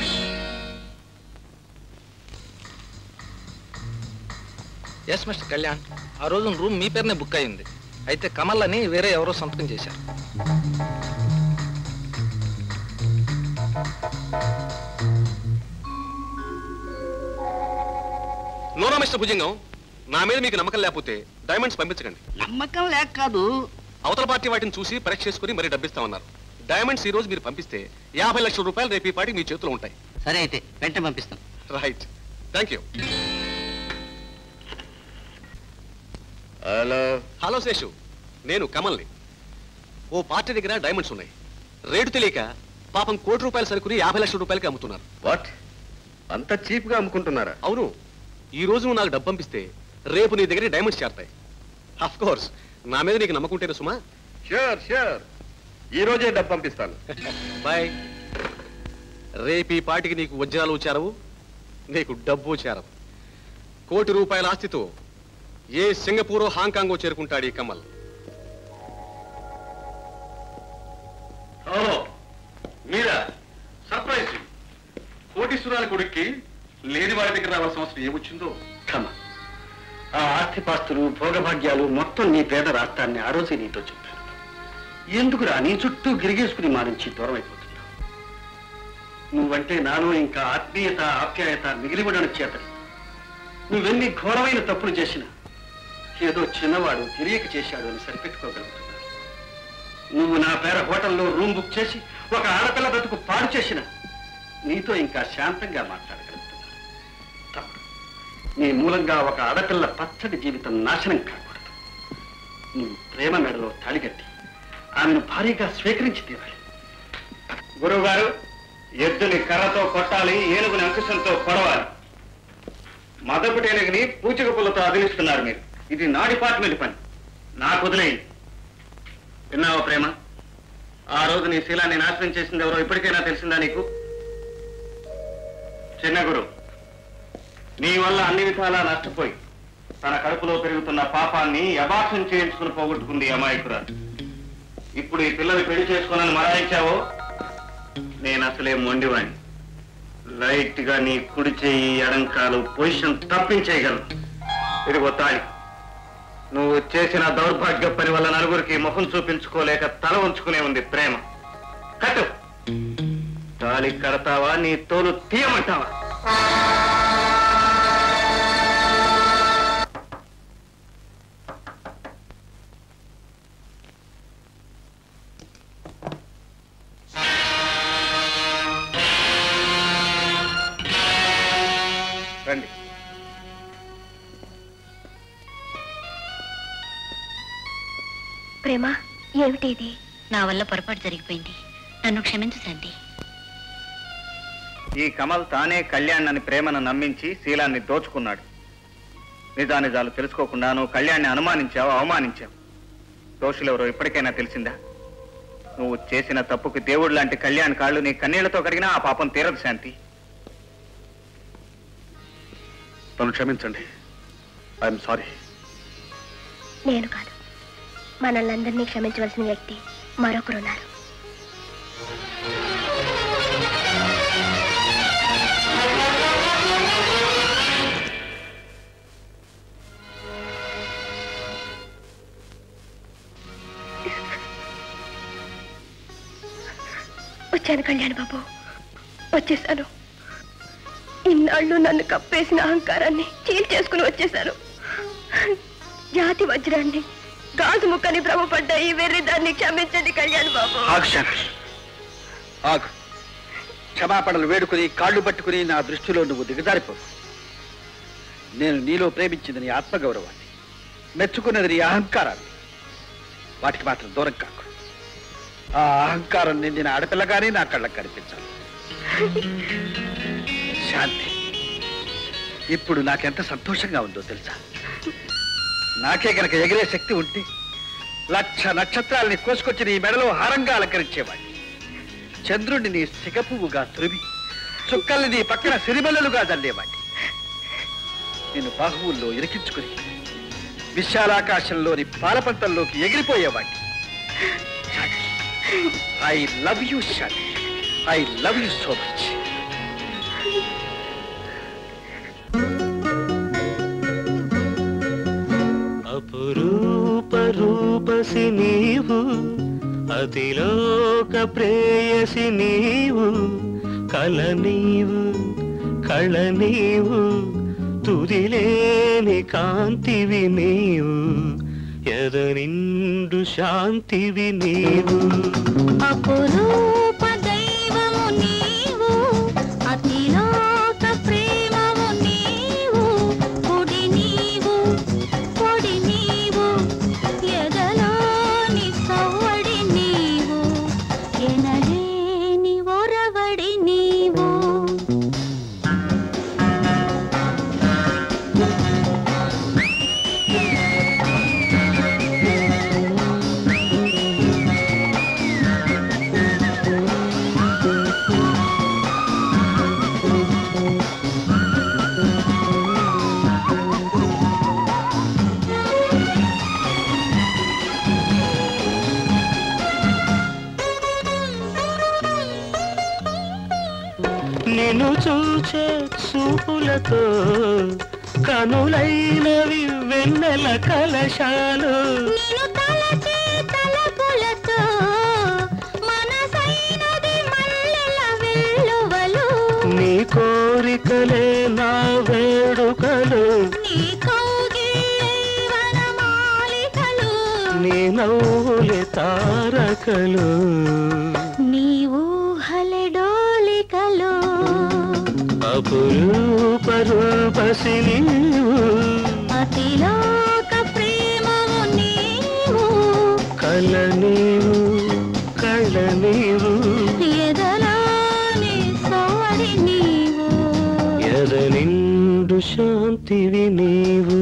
ఎస్ మిస్టర్ కళ్యాణ్ ఆ రోజు రూమ్ మీ పేరునే బుక్ అయింది అయితే కమల్ అని వేరే ఎవరో సంతకం చేశారు నోరా మిస్టర్ భుజంగం నా మీద మీకు నమ్మకం లేకపోతే డైమండ్స్ పంపించకండి నమ్మకం లేక కాదు అవతల పార్టీ వాటిని చూసి పరీక్ష చేసుకుని మరీ డబ్బిస్తామన్నారు డైమండ్స్ ఈ రోజు మీరు పంపిస్తే యాభై లక్షల రూపాయలు రేపు ఈ పాటికి మీ చేతిలో ఉంటాయి సరే అయితే వెంటనే పంపిస్తాం right thank you hello hello Seshu నేను కమల్ని ఓ పార్టీ దగ్గర డైమండ్స్ ఉన్నాయి రేటు తెలియక పాపం కోటి రూపాయల సరుకుని యాభై లక్షల రూపాయలకి అమ్ముతున్నారు వాట్ అంత చీప్ గా అమ్ముకుంటున్నారా అవును ఈ రోజు నువ్వు నాకు డబ్బు పంపిస్తే రేపు నీ దగ్గర డైమండ్స్ చేరతాయి అఫ్ కోర్స్ నా మీద నీకు నమ్మకం ఉంటేనే సుమా షూర్ షూర్ ఈ రోజే డబ్బు పంపిస్తాను బాయ్ రేపు ఈ పాటికి నీకు వజ్రాలు చేరవు నీకు డబ్బు చేరవు కోటి రూపాయల ఆస్తితో ఏ సింగపూరో హాంకాంగో చేరుకుంటాడు ఈ కమల్ హలో మీరా సర్ప్రైజ్ కోటీశ్వరాల కొడుక్కి లేని వారి దగ్గర రావాల్సిన అవసరం ఏమొచ్చిందో కమ ఆ ఆస్తిపాస్తులు భోగభాగ్యాలు మొత్తం నీ పేద రాష్ట్రాన్ని ఆ రోజే నీతో చెప్పాను ఎందుకురా నీ చుట్టూ గిరిగేసుకుని మా నుంచి దూరం అయిపోతున్నావు నువ్వంటే నాలో ఇంకా ఆత్మీయత ఆప్యాయత మిగిలి ఉండడం చేతని నువ్వెన్ని ఘోరమైన తప్పులు చేసినా ఏదో చిన్నవాడు తెలియక చేశాడు అని సరిపెట్టుకోగలుగుతున్నాను నువ్వు నా పేర హోటల్లో రూమ్ బుక్ చేసి ఒక ఆడపిల్ల బ్రతుకు పాడు చేసిన నీతో ఇంకా శాంతంగా మాట్లాడగలుగుతున్నాను తమ్ముడు నీ మూలంగా ఒక ఆడపిల్ల పచ్చడి జీవితం నాశనం కాకూడదు నువ్వు ప్రేమ మెడలో తాళిగట్టి ఆమెను భారీగా స్వీకరించి తీరాలి గురువు గారు ఎద్దుని కర్రతో కొట్టాలి ఏనుగుని అంకుశంతో పొడవాలి మదపుటేనుగుని పూచిక పుల్లతో అదిలిస్తున్నారు మీరు ఇది నా డిపార్ట్మెంట్ పని నాకు వదిలేయండి విన్నావా ప్రేమ ఆ రోజు నీ శీలాన్ని నాశనం చేసింది ఎవరో ఇప్పటికైనా తెలిసిందా నీకు చిన్న గురు నీ వల్ల అన్ని విధాలా నష్టపోయి తన కడుపులో పెరుగుతున్న పాపాన్ని అబాసం చేయించుకుని పోగొట్టుకుంది ఈ అమాయకురాలు ఇప్పుడు ఈ పిల్లని పెళ్లి చేసుకోనని మరాయించావో నేను అసలే మొండివాణ్ణి లైట్ గా నీ కుడి చేయి ఎడంకాలు పొజిషన్ తప్పించేయగలను ఇది తాళి నువ్వు చేసిన దౌర్భాగ్య పని వల్ల నలుగురికి ముఖం చూపించుకోలేక తల ఉంచుకునే ఉంది ప్రేమ కట్టు తాళి కడతావా నీ తోలు తీయమంటావా రండి ప్రేమ ఏమిటి ఇది నా వల్ల పొరపాటు జరిగిపోయింది నన్ను క్షమించు శాంతి ఈ కమల్ తానే కళ్యాణ్ అని ప్రేమను నమ్మించి శీలాన్ని దోచుకున్నాడు నిజానిజాలు తెలుసుకోకుండా నువ్వు కళ్యాణ్ని అనుమానించావు అవమానించావు దోషులెవరో ఇప్పటికైనా తెలిసిందా నువ్వు చేసిన తప్పుకి దేవుడు లాంటి కళ్యాణ్ కాళ్ళు నీ కన్నీళ్లతో కడిగినా ఆ పాపం తీరదు శాంతి నన్ను క్షమించండి ఐఎమ్ సారీ నేను కాదు మనల్ని అందరినీ క్షమించవలసిన వ్యక్తి మరొకరున్నారు వచ్చాను కళ్యాణ్ బాబు వచ్చేసాను ఇన్నాళ్ళు నన్ను కప్పేసిన అహంకారాన్ని చీల్ చేసుకుని వచ్చేసాను జాతి వజ్రాన్ని గాజు ముక్కని భ్రమపడ్డ ఈ వెర్రి దాన్ని క్షమించండి కళ్యాణ్ బాబు ఆగు శంకర్ ఆగు క్షమాపణలు వేడుకుని కాళ్ళు పట్టుకుని నా దృష్టిలో నువ్వు దిగజారిపోవు నేను నీలో ప్రేమించింది నీ ఆత్మగౌరవాన్ని మెచ్చుకున్నది నీ అహంకారాన్ని వాటికి మాత్రం దూరం కాకు ఆ అహంకారం నిండిన ఆడపిల్లగానే నా కళ్ళకు కనిపించాలి శాంతి ఇప్పుడు నాకెంత సంతోషంగా ఉందో తెలుసా నాకే గనక ఎగిరే శక్తి ఉంటే లక్ష నక్షత్రాలని కోసుకొచ్చి నీ మెడలో హారంగా అలంకరించేవాడిని చంద్రుడిని నీ సిగపువ్వుగా తురిమి చుక్కల్ని నీ పక్కన సిరిమల్లలుగా జల్లేవాడిని నేను బాహువుల్లో ఇరికించుకుని విశాలాకాశంలోని పాలపంతంలోకి ఎగిరిపోయేవాడిని I love you Shanti I love you so much అపురూప రూపసి నీవు అతిలోక ప్రేయసి నీవు కల నీవు కళ నీవు తుదిలేని కాంతివి నీవు ఎద నిండు శాంతివి నీవు అపురూ నిన్ను చూచే చూపులతో కనులైనవి వెన్నెల కలశాలు నిన్ను తలచే తలపులతో మనసైనది మల్లెల వెల్లువలు నీ కోరికలే నా వేడుకలు నీ కౌగిళ్ళే వనమాలికలు నీ నవ్వులే తారకలు నీ ఊహలే డోలికలు అపురూప రూపసి నీవు అతిలోక ప్రేమవు నీవు కల నీవు కళ్ళ నీవు ఎదలాని సవడి నీవు ఎద నిండు శాంతివి నీవు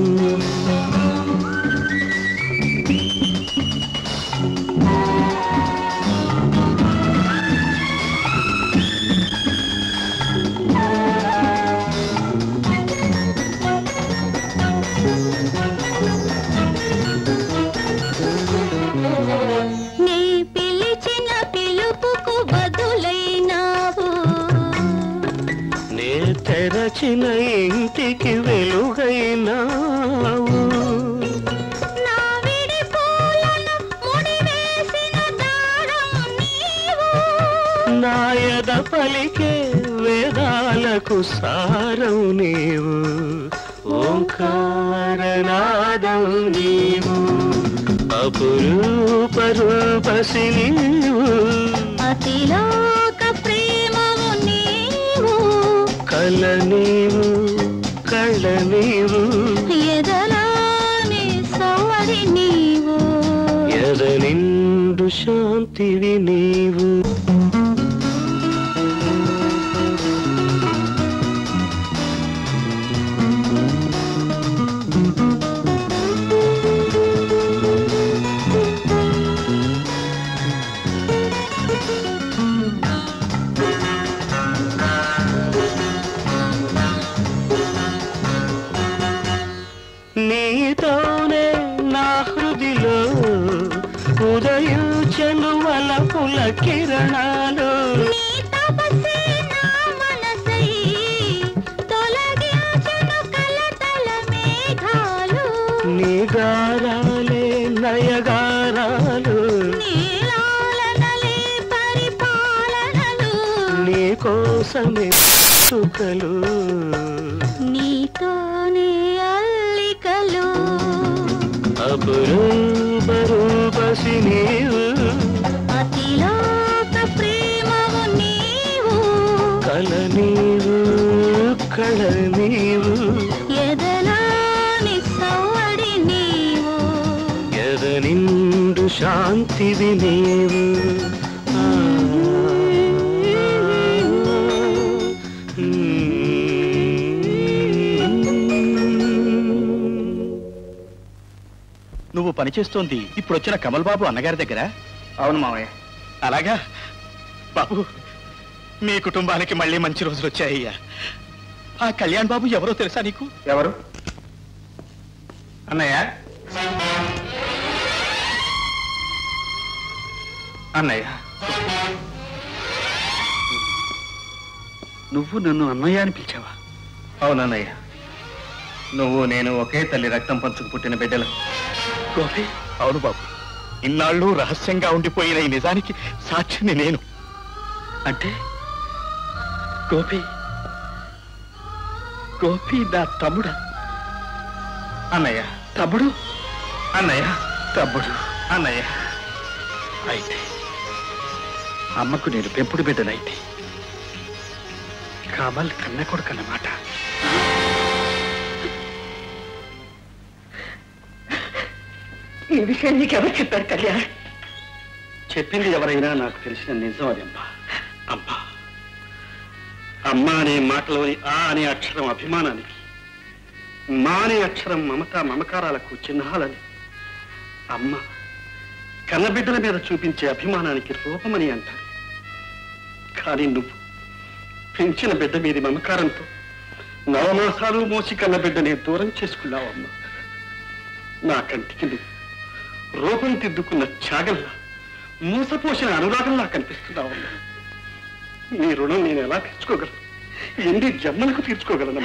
నీ పిలిచిన పిలుపుకు బదులైనావు నే తెరచిన ఇంటికి వెలుగైనావు నా విడి పూలను ముడివేసిన దారం నీవు నా ఎద పలికే వేదాలకు సారం నీవు ఓంకారనాదం నీవు అపురూప రూపసి నీవు అతిలోక ప్రేమవు నీవు కల నీవు కళ్ళ నీవు ఎదలాని సవడి నీవు ఎద నిండు శాంతివి నీవు నీతోనే నా హృదిలో ఉదయించను వలపుల కిరణాలు నీ తపస్సే నా మనసై తొలగించును కలతల మేఘాలు నీ గారాలే నయగారాలు నీలాలనలే పరిపాలనలు నీ కోసమే సుఖలు నీతోనే అల్లికలు అపురూప రూపసి నీవు అతిలోక ప్రేమవు నీవు కల నీవు కళ నీవు ఎదలాని సవ్వడి నీవు ఎద నిండు శాంతివి నీవు ఆ, నువ్వు పనిచేస్తోంది ఇప్పుడు వచ్చిన కమల్ బాబు అన్నగారి దగ్గర అవును మావయ్య అలాగా బాబు మీ కుటుంబానికి మళ్ళీ మంచి రోజులు వచ్చాయ్యా ఆ కళ్యాణ్ బాబు ఎవరో తెలుసా నీకు ఎవరు అన్నయ్య అన్నయ్య నువ్వు నన్ను అన్నయ్య అని పిలిచావా అవునన్నయ్య నువ్వు నేను ఒకే తల్లి రక్తం పంచుకు పుట్టిన బిడ్డలు గోపి అవును బాబు ఇన్నాళ్ళు రహస్యంగా ఉండిపోయిన ఈ నిజానికి సాక్షిని నేను అంటే గోపి గోపి నా తమ్ముడా అన్నయ్య తమ్ముడు అన్నయ్య తమ్ముడు అన్నయ్య అయితే అమ్మకు నేను పెంపుడు బిడ్డనైతే కామల్ కన్న కొడుకన్నమాట ఈ విషయం నీకెవరు చెప్పారు కళ్యాణ్ చెప్పింది ఎవరైనా నాకు తెలిసిన నిజం అది అమ్మా అమ్మా అమ్మ అనే మాటలోని ఆ అనే అక్షరం అభిమానానికి మా అనే అక్షరం మమత మమకారాలకు చిహ్నాలని అమ్మ కన్నబిడ్డల మీద చూపించే అభిమానానికి రూపమని అంటారు కానీ నువ్వు పెంచిన బిడ్డ మీది మమకారంతో నవమాసాలు మోసి కన్నబిడ్డని దూరం చేసుకున్నావమ్మా నా కంటికి నువ్వు రూపం దిద్దుకున్న త్యాగంలా మూసపోసిన అనురాగంలా కనిపిస్తున్నావమ్మా నీ రుణం నేను ఎలా తీర్చుకోగలను ఎన్ని జన్మలకు తీర్చుకోగలను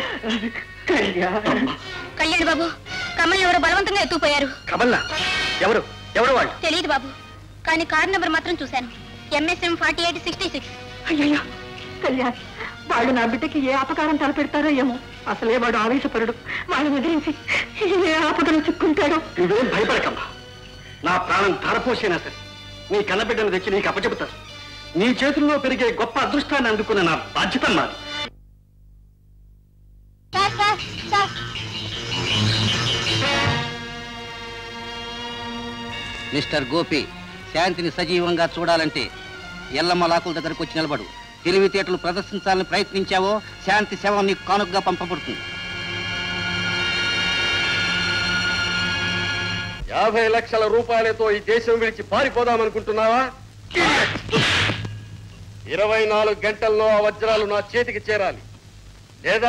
కళ్యాణ్ బాబు కమల్ ఎవరో బలవంతంగా ఎత్తుకుపోయారు కమల్లా ఎవరు ఎవరు వాళ్ళు తెలియదు బాబు కానీ కార్ నెంబర్ మాత్రం చూశాను MSM forty eight sixty six అయ్యయ్యో కళ్యాణ్ వాళ్ళు నా బిడ్డకి ఏ అపకారం తలపెడతారో ఏమో అసలే వాడు ఆవేశపరుడు వాళ్ళని వదిలేసి ఏ ఆపదలో చిక్కుంటాడో నువ్వేం భయపడకమ్మా నా ప్రాణం ధారపోసైనా సరే నీ కన్నబిడ్డను తెచ్చి నీకు అప్పచెబుతాను నీ చేతుల్లో పెరిగే గొప్ప అదృష్టాన్ని అందుకున్న నా బాధ్యత నాది మిస్టర్ గోపి శాంతిని సజీవంగా చూడాలంటే ఎల్లమ్మ లాకుల దగ్గరకు వచ్చి నిలబడు తెలివితేటలు ప్రదర్శించాలని ప్రయత్నించావో శాంతి శవం నీకు కానుకగా పంపబడుతుంది యాభై లక్షల రూపాయలతో ఈ దేశం విడిచి పారిపోదామనుకుంటున్నావా ఇరవై నాలుగు గంటల్లో ఆ వజ్రాలు నా చేతికి చేరాలి లేదా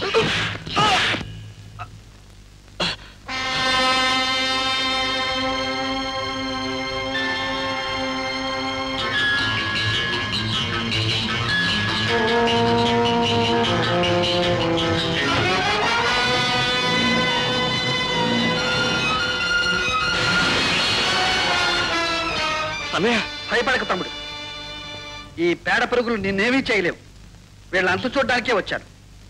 అన్నయ్య భయపడక తమ్ముడు ఈ పేడ పరుగులు నిన్నేమీ చేయలేవు వీళ్ళ అంతు చూడ్డానికే వచ్చాను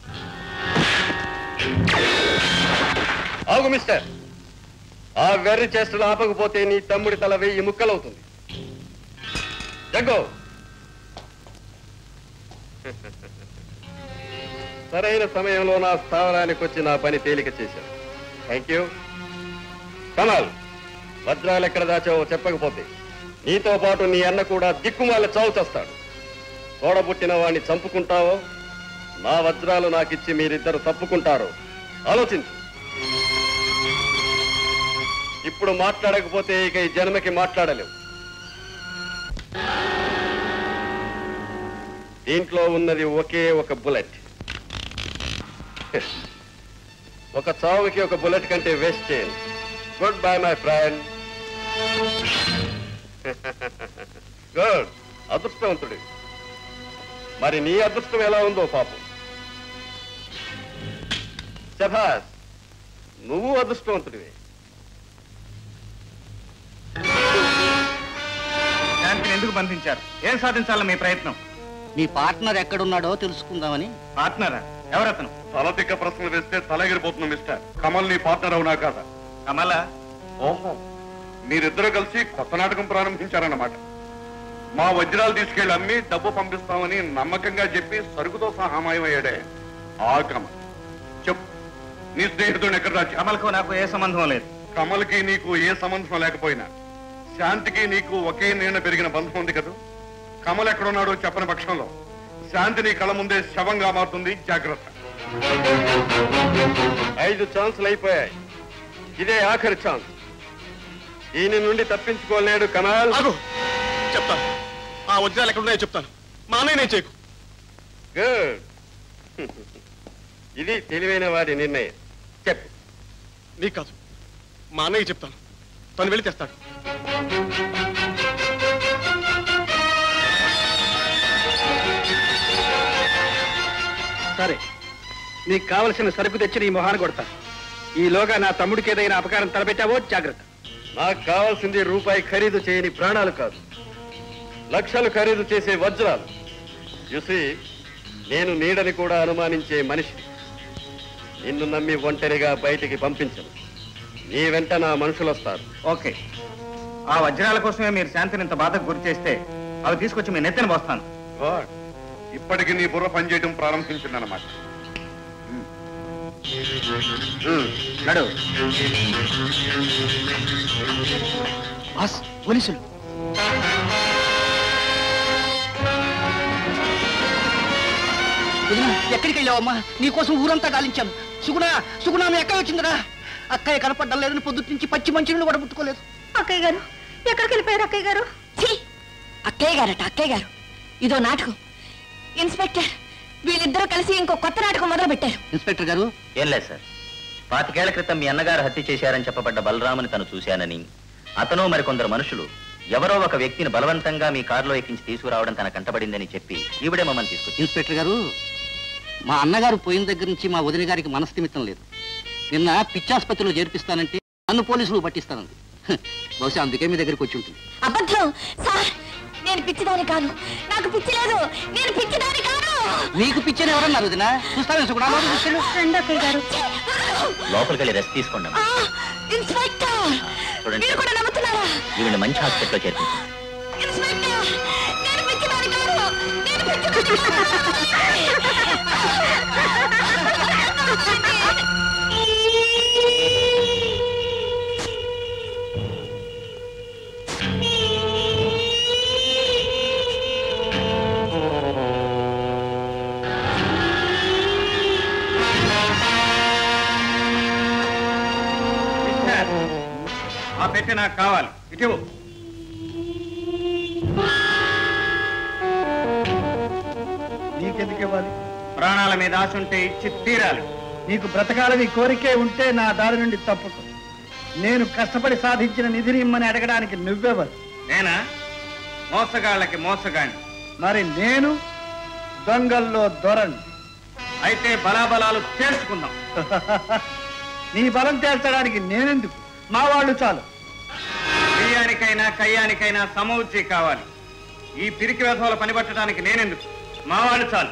ఆగు మిస్టర్ ఆ వెర్రి చేష్టలు ఆపకపోతే నీ తమ్ముడి తల వెయ్యి ముక్కలవుతుంది జగ్గో సరైన సమయంలో నా స్థావరానికి వచ్చి నా పని తేలిక చేశాను థ్యాంక్ యూ కమాల్ వజ్రాలు ఎక్కడ దాచావో చెప్పకపోతే నీతో పాటు నీ అన్న కూడా దిక్కుమాల చావు చేస్తాడు తోడబుట్టిన వాణ్ణి చంపుకుంటావో నా వజ్రాలు నాకిచ్చి మీరిద్దరు తప్పుకుంటారో ఆలోచించు ఇప్పుడు మాట్లాడకపోతే ఇక ఈ జన్మకి మాట్లాడలేవు దీంట్లో ఉన్నది ఒకే ఒక బుల్లెట్ ఒక చావుకి ఒక బుల్లెట్ కంటే వేస్ట్ చేయండి good bye my friend good అదృష్టవంతుడి మరి నీ అదృష్టం ఎలా ఉందో పాపం శభాస్ నువ్వు అదృష్టవంతుడివి శాంతిని ఎందుకు బంధించారు ఏం సాధించాలి మీ ప్రయత్నం మీ పార్ట్నర్ ఎక్కడున్నాడో తెలుసుకుందామని పార్ట్నరా ఎవరతను తలతిక్క ప్రశ్నలు వేస్తే తలగిరిపోతుంది మిస్టర్ కమల్ నీ పార్ట్నర్ అవునా కాదా కమల ఓహో మీరిద్దరూ కలిసి కొత్త నాటకం ప్రారంభించారన్నమాట మా వజ్రాలు తీసుకెళ్లి అమ్మి డబ్బు పంపిస్తామని నమ్మకంగా చెప్పి సరుకుతో సహా మాయమయ్యాడే ఆ కమల్ చెప్పు నీ స్నేహితుడిని ఎక్కడ దాచి కమల్కు నాకు ఏ సంబంధం లేదు కమల్కి నీకు ఏ సంబంధం లేకపోయినా శాంతికి నీకు ఒకే నేను పెరిగిన బంధం ఉంది కదా కమల్ ఎక్కడున్నాడో చెప్పని పక్షంలో శాంతి నీ కళ్ళ ముందే శవంగా మారుతుంది జాగ్రత్త ఐదు ఛాన్సులు అయిపోయాయి ఇదే ఆఖరి ఛాన్స్ దీని నుండి తప్పించుకోలేడు కనాల్ చెప్తాను ఆ వజ్రాలు ఎక్కడున్నాయో చెప్తాను మా అన్నయ్య నేను చేయకు గుడ్ ఇది తెలివైన వాడి నిర్ణయం చెప్పు నీకు కాదు మా అన్నయ్య చెప్తాను తను వెళ్ళి తెస్తాడు సరే నీకు కావలసిన సరుకు తెచ్చి నీ మొహాన కొడతా ఈలోగా నా తమ్ముడికి ఏదైనా అపకారం తలపెట్టావో జాగ్రత్త నాకు కావాల్సింది రూపాయి ఖరీదు చేయని ప్రాణాలు కాదు లక్షలు ఖరీదు చేసే వజ్రాలు యుసి నేను నీడని కూడా అనుమానించే మనిషి నిన్ను నమ్మి ఒంటరిగా బయటికి పంపించను నీ వెంట నా మనుషులు వస్తారు ఓకే ఆ వజ్రాల కోసమే మీరు శాంతిని ఇంత బాధకు గురి చేస్తే అవి తీసుకొచ్చి మీ నెత్తిన పోస్తాను గుడ్ ఇప్పటికి నీ బుర్ర పనిచేయడం ప్రారంభించిందన్నమాట నడు బాస్ పోలీసులు వదినా, ఎక్కడికి వెళ్ళావమ్మా నీకోసం ఊరంతా గాలించాను సుగుణ సుగుణ మీ అక్కయ్య వచ్చిందిరా అక్కయ్య కనపడ్డం లేదని పొద్దుటి నుంచి పచ్చి మంచి కూడా పుట్టుకోలేదు అక్కయ్య గారు ఎక్కడికి వెళ్ళిపోయారు అక్కయ్య గారు అక్కయ్య గారట అక్కయ్య గారు ఇదో నాటకం ఇన్స్పెక్టర్ వీళ్ళిద్దరూ కలిసి ఇంకో కొత్త నాటకం మొదలు పెట్టారు ఇన్స్పెక్టర్ గారు ఏం లేదు సార్ పాతికేళ్ల క్రితం మీ అన్నగారు హత్య చేశారని చెప్పబడ్డ బలరాముని తను చూశానని అతను మరికొందరు మనుషులు ఎవరో ఒక వ్యక్తిని బలవంతంగా మీ కారులో ఎక్కించి తీసుకురావడం తన కంటపడిందని చెప్పి ఈవిడే మమ్మల్ని తీసుకొచ్చి ఇన్స్పెక్టర్ గారు మా అన్నగారు పోయిన దగ్గర నుంచి మా వదిన గారికి మనస్థిమితం లేదు నిన్న పిచ్చాసుపత్రిలో చేర్పిస్తానంటే నన్ను పోలీసులు పట్టిస్తానంది హ, బహుశా అందుకే మీ దగ్గరికి వచ్చి ఉంటుంది అబద్ధం సార్ నేను పిచ్చిదాని కాను నాకు పిచ్చి లేదు నేను పిచ్చిదాని కాను నీకు పిచ్చని ఎవరన్నారు వదిన చూస్తాను కూడా రండి అక్కయ్య గారు లోపలికి వెళ్ళి రెస్ట్ తీసుకోండి ఆ, ఇన్స్పెక్టర్ చూడండి మీరు కూడా నమ్ముతున్నారా ఈవిడ మంచి హాస్పిటల్లో చేర్పించండి ఇన్స్పెక్టర్ నేను పిచ్చిదాని కాను నేను పిచ్చిదాని ఆ పెట్టి నాకు కావాలి ఇటు నీకెందుకు ఇవ్వాలి ప్రాణాల మీద ఆశ ఉంటే ఇచ్చి తీరాలి నీకు బ్రతకాలని కోరికే ఉంటే నా దారి నుండి తప్పుకో నేను కష్టపడి సాధించిన నిధిని ఇమ్మని అడగడానికి నువ్వెవరు నేనా మోసగాళ్ళకి మోసగాండి మరి నేను దొంగల్లో దొరని అయితే బలాబలాలు తేల్చుకుందాం నీ బలం తేల్చడానికి నేనెందుకు మా వాళ్ళు చాలు బియ్యానికైనా కయ్యానికైనా సమౌచి కావాలి ఈ పిరికి వేధవుల పని పట్టడానికి నేనెందుకు మా వాళ్ళు చాలు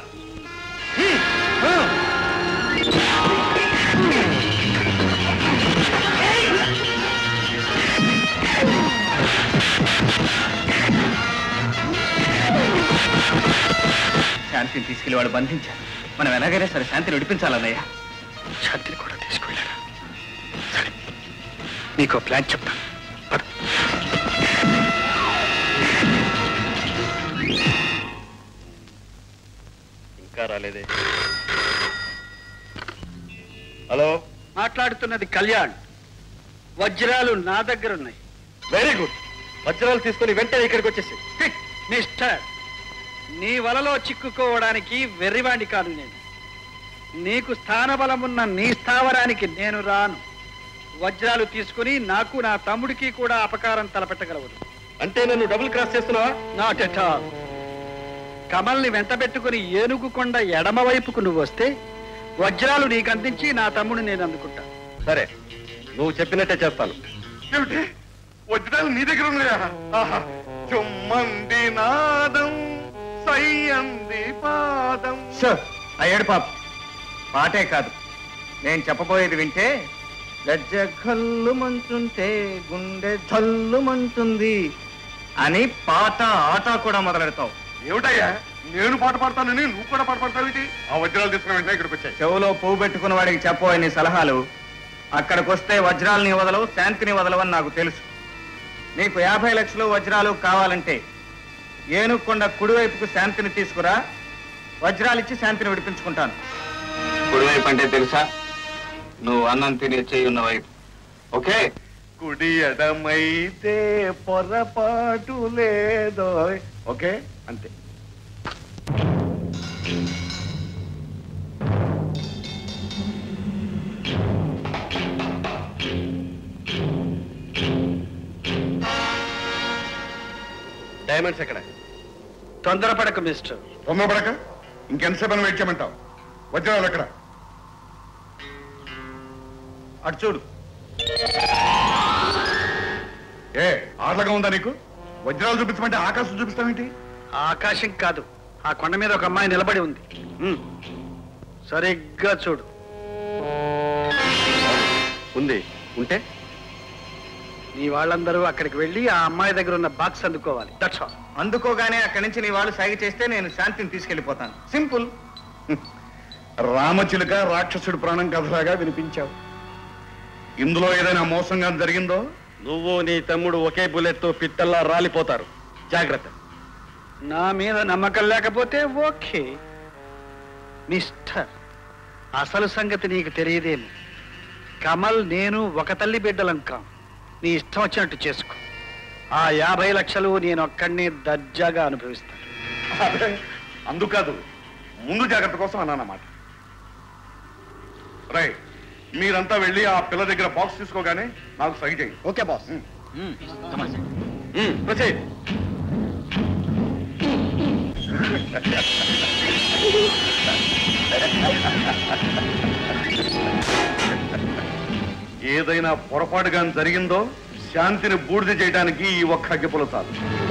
శాంతిని తీసుకెళ్లి వాళ్ళు బంధించారు మనం ఎలాగైనా సరే శాంతిని విడిపించాలన్నయ్య శాంతిని కూడా తీసుకెళ్ళారా సరే నీకు ప్లాన్ చెప్తాను ఇంకా రాలేదే హలో మాట్లాడుతున్నది కళ్యాణ్ వజ్రాలు నా దగ్గర ఉన్నాయి వెరీ గుడ్ వజ్రాలు తీసుకుని వెంటనే ఇక్కడికి వచ్చేసి మిస్టర్ నీ వలలో చిక్కుకోవడానికి వెర్రివాణ్ణి కాదు నేను నీకు స్థానబలమున్న నీ స్థావరానికి నేను రాను వజ్రాలు తీసుకుని నాకు నా తమ్ముడికి కూడా అపకారం తలపెట్టగలవదు అంటే నన్ను డబుల్ క్రాస్ చేస్తున్నావా నాట్ ఎట్ ఆల్ కమల్ని వెంట పెట్టుకుని ఏనుగు కొండ ఎడమ వైపుకు నువ్వు వస్తే వజ్రాలు నీకు అందించి నా తమ్ముడు నేను అందుకుంటా సరే నువ్వు చెప్పినట్టే చేస్తాను ఏమిటి వజ్రాలు నీ దగ్గర ఉన్నాయా ఆహా. చుమ్మంది నాదం సయ్యంది పాదం సార్ అయ్యాడు పాప పాటే కాదు నేను చెప్పబోయేది వింటే లజ్జ కల్లు మంచుంటే గుండె జల్లు మంటుంది అని పాట ఆట కూడా మొదలెడతావు ఏమిటయ్యా నేను పాట పాడతానని నువ్వు కూడా పాట పాడతావు ఆ వజ్రాలు తీసుకున్న వెంటనే ఇక్కడికి వచ్చాయి చెవులో పువ్వు పెట్టుకున్న వాడికి చెప్పబోయే నీ సలహాలు అక్కడికి వస్తే వజ్రాలని వదలవు శాంతిని వదలవని నాకు తెలుసు నీకు యాభై లక్షలు వజ్రాలు కావాలంటే ఏనుకొండ కుడివైపుకు శాంతిని తీసుకురా వజ్రాలు ఇచ్చి శాంతిని విడిపించుకుంటాను కుడివైపు అంటే తెలుసా నువ్వు అన్నం తినే చెయ్యి ఉన్న వైపు ఓకే కుడి ఎడమైతే పొరపాటు లేదో ఓకే అంతే డైమండ్స్ ఎక్కడ తొందరపడక మిస్టర్ తొందరపడక ఇంకెంతసేపు అని వెయిట్ చేయమంటావు వజ్రాలు ఎక్కడ అటు చూడు ఏ ఆటలుగా ఉందా నీకు వజ్రాలు చూపించమంటే ఆకాశం చూపిస్తావేంటి ఆ ఆకాశం కాదు ఆ కొండ మీద ఒక అమ్మాయి నిలబడి ఉంది ఉమ్. సరిగ్గా చూడు ఉంది ఉంటే నీ వాళ్ళందరూ అక్కడికి వెళ్ళి ఆ అమ్మాయి దగ్గర ఉన్న బాక్స్ అందుకోవాలి దట్స్ ఆల్ అందుకోగానే అక్కడి నుంచి నీ వాళ్ళు సాగి చేస్తే నేను శాంతిని తీసుకెళ్లిపోతాను సింపుల్ రామచిలుక రాక్షసుడి ప్రాణం కథలాగా వినిపించావు ఇందులో ఏదైనా మోసంగా జరిగిందో నువ్వు నీ తమ్ముడు ఒకే బుల్లెట్ తో పిట్టల్లా రాలిపోతారు జాగ్రత్త నా మీద నమ్మకం లేకపోతే ఓకే మిస్టర్ అసలు సంగతి నీకు తెలియదేమో కమల్ నేను ఒక తల్లి బిడ్డలం కాం నీ ఇష్టం వచ్చినట్టు చేసుకో ఆ యాభై లక్షలు నేను ఒక్కడిని దర్జాగా అనుభవిస్తాను అదే, అందుకాదు ముందు జాగ్రత్త కోసం అన్నానన్నమాట రైట్ మీరంతా వెళ్ళి ఆ పిల్ల దగ్గర బాక్స్ తీసుకోగానే నాకు సై చేయండి ఓకే బాస్ ప్రొసీడ్ ఏదైనా పొరపాటుగా జరిగిందో శాంతిని బూడిద చేయడానికి ఈ ఒక్క అగ్గిపుల చాలు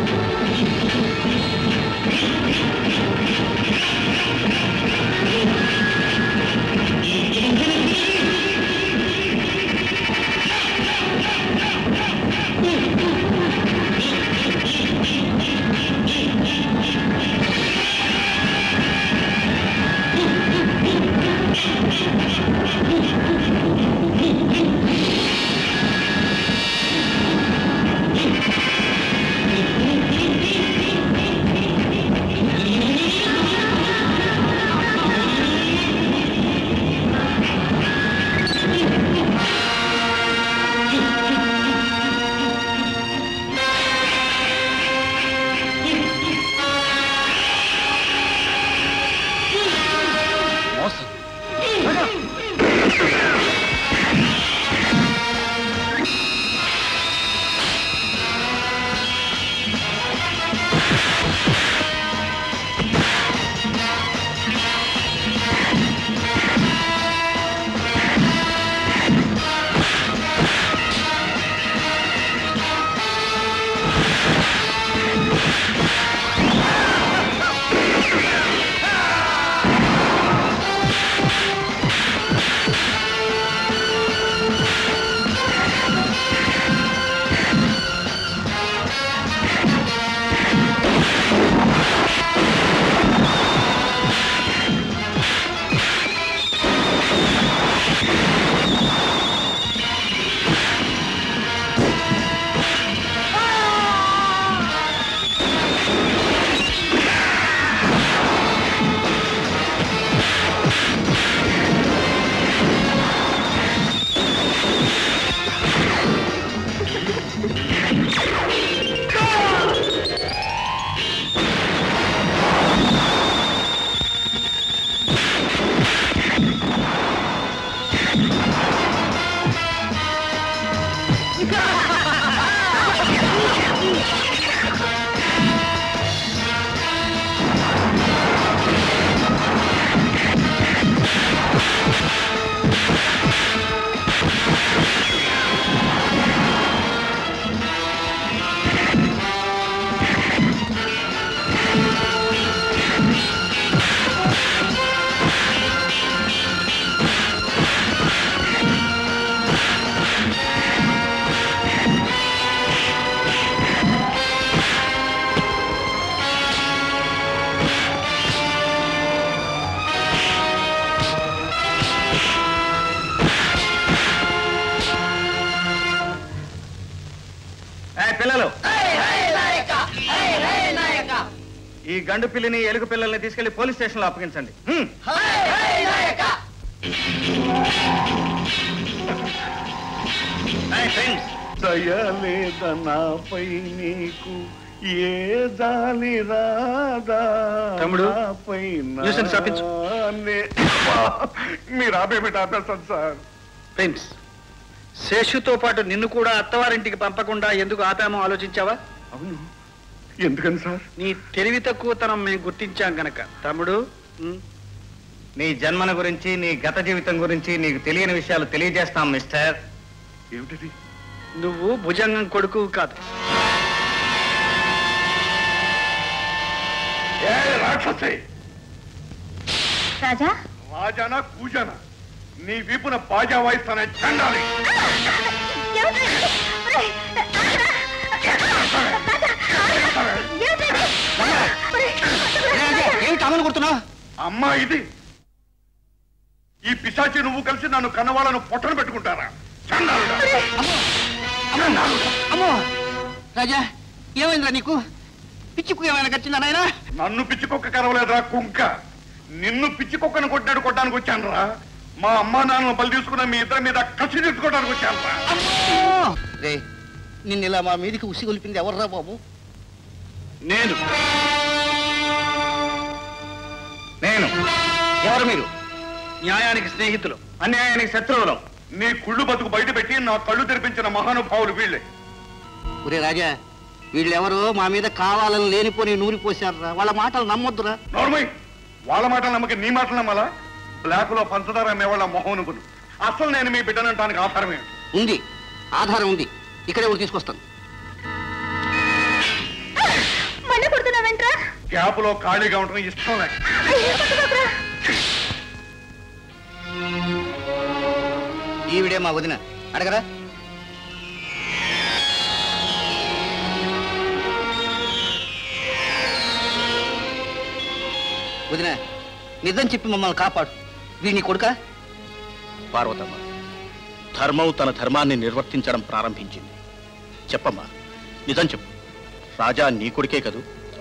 మోసం ఏయ్, పిల్లలు ఈ గండు పిల్లిని ఎలుగు పిల్లల్ని తీసుకెళ్లి పోలీస్ స్టేషన్ లో అప్పగించండి హ్మ్. ఏయ్, ఫ్రెండ్స్ దయలేదనాపై నీకు ఏ జాలి రాదా తమ్ముడు, నాపై న్యూసెన్స్ ఆపించు. నానే- మీరు ఆపేమిటి ఆపేస్తాను సార్ ప్రిన్స్ శేషుతో పాటు నిన్ను కూడా అత్తవారింటికి పంపకుండా ఎందుకు ఆపామో ఆలోచించావా అవును ఎందుకని సార్ నీ తెలివి తక్కువతనం మేము గుర్తించాం గనక తమ్ముడు ఉమ్, నీ జన్మన గురించి నీ గత జీవితం గురించి నీకు తెలియని విషయాలు తెలియజేస్తాం మిస్టర్ ఏమిటిది నువ్వు భుజంగం కొడుకు కాదు ఏ రాక్షసే రాజా రాజానా కూజానా నీ వీపున బాజా వాయిస్తానే చండాలి ఏమి కామని కొడుతున్నావు అమ్మా ఇది ఈ పిశాచి నువ్వు కలిసి నన్ను కన్నవాళ్ళను పొట్టను పెట్టుకుంటారా చండాలుడా చండాలుడా. అమ్మో రాజా ఏమైందిరా నీకు పిచ్చికు ఏమైనా కచ్చిందా నాయనా నన్ను పిచ్చి కుక్క కరవలేదురా కుంక నిన్ను పిచ్చి కుక్కను కొట్టాడు కొట్టడానికి వచ్చాను రా మా అమ్మా నాన్నను బలి తీసుకున్న మీ ఇద్దరి మీద కసి తెచ్చుకోవడానికి వచ్చాను రా రే నిన్న ఇలా మా మీదికి ఉసి గొలిపింది ఎవర్రా బాబు నేను నేను ఎవరు మీరు న్యాయానికి స్నేహితులు అన్యాయానికి శత్రువులం నీ కుళ్ళు బతుకు బయట పెట్టి నా కళ్ళు తెరిపించిన మహానుభావులు వీళ్ళే ఒరే రాజా వీళ్ళెవరో మా మీద కావాలని లేనిపోని నూరిపోశారా వాళ్ళ మాటలు నమ్మొద్దురా నోర్మయ్ వాళ్ళ మాటలు నమ్మక నీ మాటలు నమ్మాలా బ్లాక్ లో పంచదార అమ్మేవాళ్ళ మొహం నువ్వు అసలు నేను మీ బిడ్డనంటానికి ఆధారం ఏంటి ఉంది ఆధారం ఉంది ఇక్కడే ఒకటి తీసుకొస్తాను మళ్ళీ కొడుతున్నావేంట్రా గ్యాప్ లో ఖాళీగా ఉండడం ఇష్టం లేక అయ్యో, కొట్టుకోకురా. ఈవిడే మా వదిన అడగరా వదిన నిజం చెప్పి మమ్మల్ని కాపాడు వీడిని కొడుక పార్వతమ్మ ధర్మం తన ధర్మాన్ని నిర్వర్తించడం ప్రారంభించింది చెప్పమ్మా నిజం చెప్పు రాజా నీ కొడుకే కదూ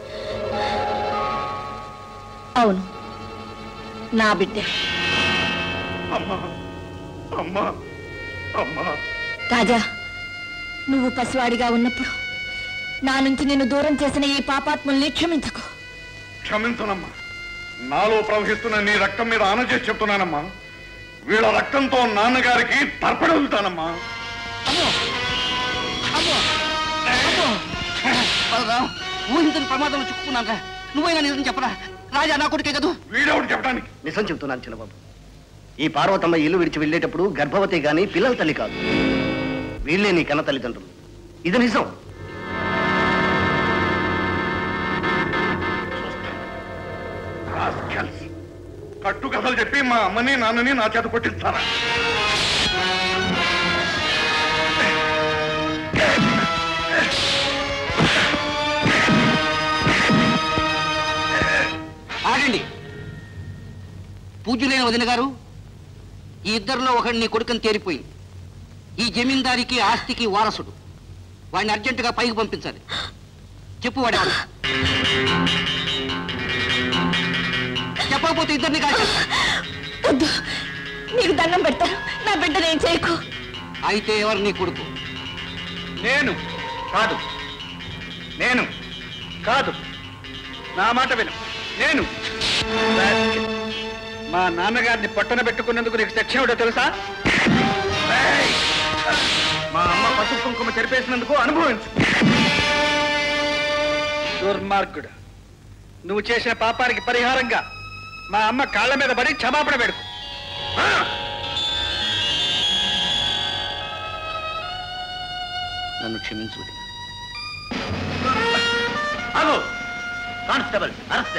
అవును నా బిడ్డే అమ్మా అమ్మా అమ్మా రాజా నువ్వు పసివాడిగా ఉన్నప్పుడు నా నుంచి నిన్ను దూరం చేసిన ఈ పాపాత్ముల్ని క్షమించకు క్షమించనమ్మా నాలో ప్రవహిస్తున్న నీ రక్తం మీద ఆన చేసి చెప్తున్నానమ్మా వీళ్ళ రక్తంతో నాన్నగారికి తర్పడవుతానమ్మా బలరాం ఊహించని ప్రమాదంలో చిక్కుకున్నాను నువ్వైనా నిజం చెప్పరా రాజా నా కొడుకే కదూ వీడెవడు చెప్పడానికి నిజం చెబుతున్నాను చిన్నబాబు ఈ పార్వతమ్మ ఇల్లు విడిచి వెళ్ళేటప్పుడు గర్భవతి గాని పిల్లల తల్లి కాదు వీళ్ళే నీ కన్న తల్లిదండ్రులు ఇది నిజం Rascals. కట్టు కథలు చెప్పి మా అమ్మని నాన్నని నా చేత కొట్టిస్తారా ఆగండి పూజ్యులైన వదిన గారు ఈ ఇద్దరిలో ఒకడు నీ కొడుకుని తేరిపోయింది ఈ జమీందారికి ఆస్తికి వారసుడు వాడిని అర్జెంటుగా పైకి పంపించాలి చెప్పు వాడు ఎవడు? చెప్పకపోతే ఇద్దరిని కాల్చేస్తా వద్దు నీకు దండం పెడతాను నా బిడ్డ నేను చేయకు అయితే ఎవరు నీ కొడుకు నేను కాదు నేను కాదు నా మాట విను నేను మా నాన్నగారిని పట్టున పెట్టుకున్నందుకు నీకు శిక్ష ఏమిటో తెలుసా ఏయ్! మా అమ్మ పసుపు కుంకుమ చెరిపేసినందుకు అనుభవించు దుర్మార్గుడు నువ్వు చేసిన పాపానికి పరిహారంగా మా అమ్మ కాళ్ళ మీద పడి క్షమాపణ పెడుకు నన్ను క్షమించు వదిన. ఆగు కానిస్టేబుల్ అరెస్ట్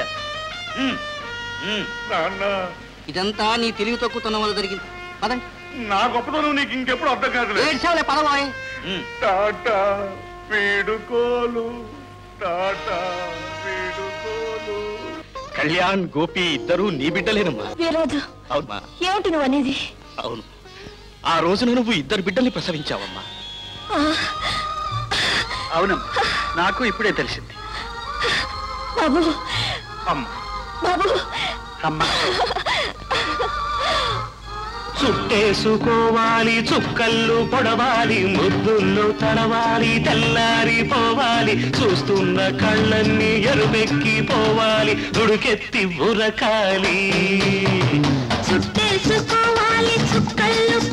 ఇదంతా నీ తెలివి తక్కువతనం వల్ల జరిగింది పదండి నా గొప్పతనం నీకు ఇంకెప్పుడు అర్థం కాదు ఏడ్చావులే పదవాయ్ టాటా వీడుకోలు టాటా వీడుకోలు కళ్యాణ్ గోపి ఇద్దరు నీ బిడ్డలేనమ్మా వీరాజు అవునమ్మా ఏమిటి నువ్వు అనేది అవును ఆ రోజున నువ్వు ఇద్దరు బిడ్డల్ని ప్రసవించావమ్మా ఆ, అవునమ్మా నాకు ఇప్పుడే తెలిసింది బాబు అమ్మ బాబు అమ్మ చుట్టేసుకోవాలి చుక్కళ్ళు పొడవాలి ముద్దుల్లో తడవాలి తెల్లారి పోవాలి చూస్తున్న కళ్ళన్నీ ఎరుపెక్కి పోవాలి ఉడుకెత్తి ఉరకాలి చుట్టేసుకోవాలి చుక్కళ్ళు